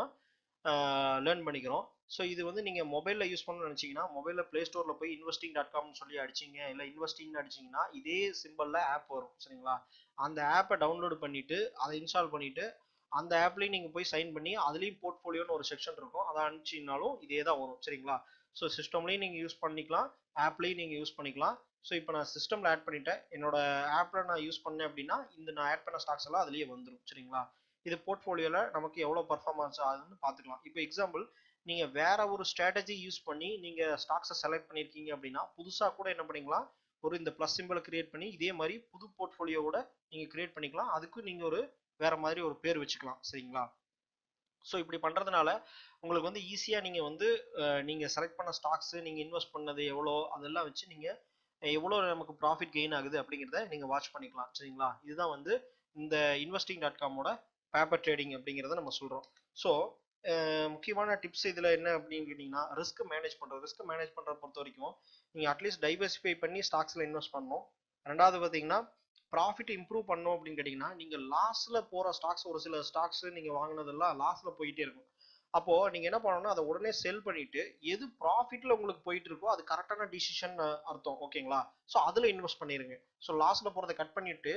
லேர்ன் பண்ணிக்கிறோம் ஸோ இது வந்து நீங்கள் மொபைலில் யூஸ் பண்ணணும்னு நினச்சிங்கன்னா மொபைலில் ப்ளே ஸ்டோரில் போய் இன்வெஸ்டிங் டாட் காம்னு சொல்லி அடிச்சிங்க இல்லை இன்வெஸ்டிங்னு அடிச்சிங்கன்னா இதே சிம்பிளில் ஆப் வரும் சரிங்களா அந்த ஆப்பை டவுன்லோட் பண்ணிவிட்டு அதை இன்ஸ்டால் பண்ணிவிட்டு அந்த ஆப்லேயும் நீங்கள் போய் சைன் பண்ணி அதுலேயும் போர்ட்ஃபோலியோன்னு ஒரு செக்ஷன் இருக்கும் அதை அனுப்பிச்சிங்கனாலும் இதே தான் வரும் சரிங்களா ஸோ சிஸ்டம்லேயும் நீங்கள் யூஸ் பண்ணிக்கலாம் ஆப்லேயும் நீங்கள் யூஸ் பண்ணிக்கலாம் ஸோ இப்போ நான் சிஸ்டமில் ஆட் பண்ணிட்டேன் என்னோட ஆப்பில் நான் யூஸ் பண்ணேன் அப்படின்னா இந்த நான் ஆட் பண்ண ஸ்டாக்ஸ் எல்லாம் அதுலேயே வந்துடும் சரிங்களா இது போர்ட்ஃபோலியோவில் நமக்கு எவ்வளோ பர்ஃபார்மன்ஸ் ஆகுதுன்னு பார்த்துக்கலாம் இப்போ எக்ஸாம்பிள் நீங்கள் வேற ஒரு ஸ்ட்ராட்டஜி யூஸ் பண்ணி நீங்கள் ஸ்டாக்ஸை செலக்ட் பண்ணியிருக்கீங்க அப்படின்னா புதுசாக கூட என்ன பண்ணிக்கலாம் ஒரு இந்த ப்ளஸ் சிம்பிளை கிரியேட் பண்ணி இதே மாதிரி புது போர்ட்ஃபோலியோவோட நீங்கள் கிரியேட் பண்ணிக்கலாம் அதுக்கு நீங்கள் ஒரு வேற மாதிரி ஒரு பேர் வச்சுக்கலாம் சரிங்களா ஸோ இப்படி பண்ணுறதுனால உங்களுக்கு வந்து ஈஸியாக நீங்கள் வந்து அஹ், நீங்க செலக்ட் பண்ண ஸ்டாக்ஸ் நீங்கள் இன்வெஸ்ட் பண்ணது எவ்வளோ அதெல்லாம் வச்சு நீங்கள் எவ்வளோ நமக்கு ப்ராஃபிட் கெயின் ஆகுது அப்படிங்கிறத நீங்கள் வாட்ச் பண்ணிக்கலாம் சரிங்களா இதுதான் வந்து இந்த இன்வெஸ்டிங் டாட் காமோட பேப்பர் ட்ரேடிங் அப்படிங்கிறத நம்ம சொல்கிறோம் ஸோ முக்கியமான டிப்ஸ் இதில் என்ன அப்படின்னு கேட்டிங்கன்னா ரிஸ்க் மேனேஜ் பண்ணுறது ரிஸ்க் மேனேஜ் பண்ணுறத பொறுத்த வரைக்கும் நீங்கள் அட்லீஸ்ட் டைவர்சிஃபை பண்ணி ஸ்டாக்ஸில் இன்வெஸ்ட் பண்ணணும் ரெண்டாவது பார்த்தீங்கன்னா ப்ராஃபிட் இம்ப்ரூவ் பண்ணோம் அப்படின்னு கேட்டிங்கன்னா நீங்கள் லாஸில் போகிற ஸ்டாக்ஸ் ஒரு சில ஸ்டாக்ஸ் நீங்கள் வாங்கினதெல்லாம் லாஸில் போயிட்டே இருக்கும் அப்போ நீங்க என்ன பண்ணணும்னா அதை உடனே செல் பண்ணிட்டு எது ப்ராஃபிட்ல உங்களுக்கு போயிட்டு இருக்கோ அது கரெக்டான டிசிஷன் அர்த்தம் ஓகேங்களா ஸோ அதுல இன்வெஸ்ட் பண்ணிருங்க ஸோ லாஸ்ல போறதை கட் பண்ணிட்டு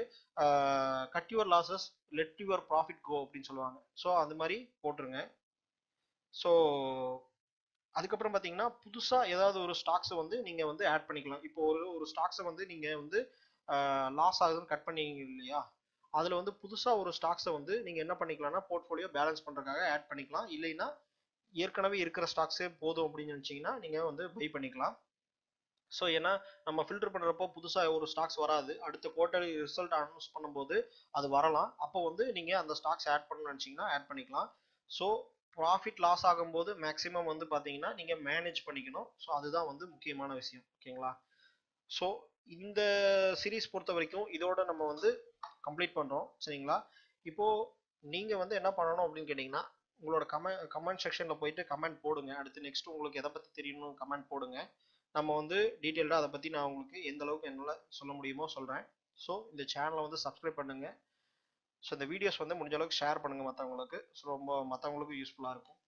cut your losses let your profit go அப்படின்னு சொல்லுவாங்க ஸோ அது மாதிரி போட்டுருங்க ஸோ அதுக்கப்புறம் பார்த்தீங்கன்னா புதுசாக ஏதாவது ஒரு ஸ்டாக்ஸை வந்து நீங்கள் வந்து ஆட் பண்ணிக்கலாம் இப்போ ஒரு ஒரு ஸ்டாக்ஸை வந்து நீங்கள் வந்து லாஸ் ஆகுதுன்னு கட் பண்ணீங்க இல்லையா அதில் வந்து புதுசாக ஒரு ஸ்டாக்ஸை வந்து நீங்கள் என்ன பண்ணிக்கலாம்னா போர்ட்ஃபோலியோ பேலன்ஸ் பண்ணுறதுக்காக ஆட் பண்ணிக்கலாம் இல்லைன்னா ஏற்கனவே இருக்கிற ஸ்டாக்ஸே போதும் அப்படின்னு நினச்சிங்கன்னா நீங்கள் வந்து பை பண்ணிக்கலாம் ஸோ ஏன்னா நம்ம ஃபில்டர் பண்ணுறப்போ புதுசாக ஒரு ஸ்டாக்ஸ் வராது அடுத்த குவார்டர்லி ரிசல்ட் அனௌன்ஸ் பண்ணும்போது அது வரலாம் அப்போ வந்து நீங்கள் அந்த ஸ்டாக்ஸ் ஆட் பண்ணணும்னு நினச்சிங்கன்னா ஆட் பண்ணிக்கலாம் ஸோ ப்ராஃபிட் லாஸ் ஆகும்போது மேக்ஸிமம் வந்து பார்த்தீங்கன்னா நீங்கள் மேனேஜ் பண்ணிக்கணும் ஸோ அதுதான் வந்து முக்கியமான விஷயம் ஓகேங்களா ஸோ இந்த சீரீஸ் பொறுத்த வரைக்கும் இதோட நம்ம வந்து கம்ப்ளீட் பண்ணுறோம் சரிங்களா இப்போது நீங்கள் வந்து என்ன பண்ணணும் அப்படின்னு கேட்டிங்கன்னா உங்களோட கமெண்ட் கமெண்ட் செக்ஷனில் போயிட்டு கமெண்ட் போடுங்க அடுத்து நெக்ஸ்ட் உங்களுக்கு எதை பற்றி தெரியணும்னு கமெண்ட் போடுங்க நம்ம வந்து டீட்டெயில்டாக அதை பற்றி நான் உங்களுக்கு எந்த அளவுக்கு என்னால் சொல்ல முடியுமோ சொல்கிறேன் ஸோ இந்த சேனலை வந்து சப்ஸ்கிரைப் பண்ணுங்கள் ஸோ இந்த வீடியோஸ் வந்து முடிஞ்ச அளவுக்கு ஷேர் பண்ணுங்கள் மற்றவங்களுக்கு ஸோ ரொம்ப மற்றவங்களுக்கும் யூஸ்ஃபுல்லாக இருக்கும்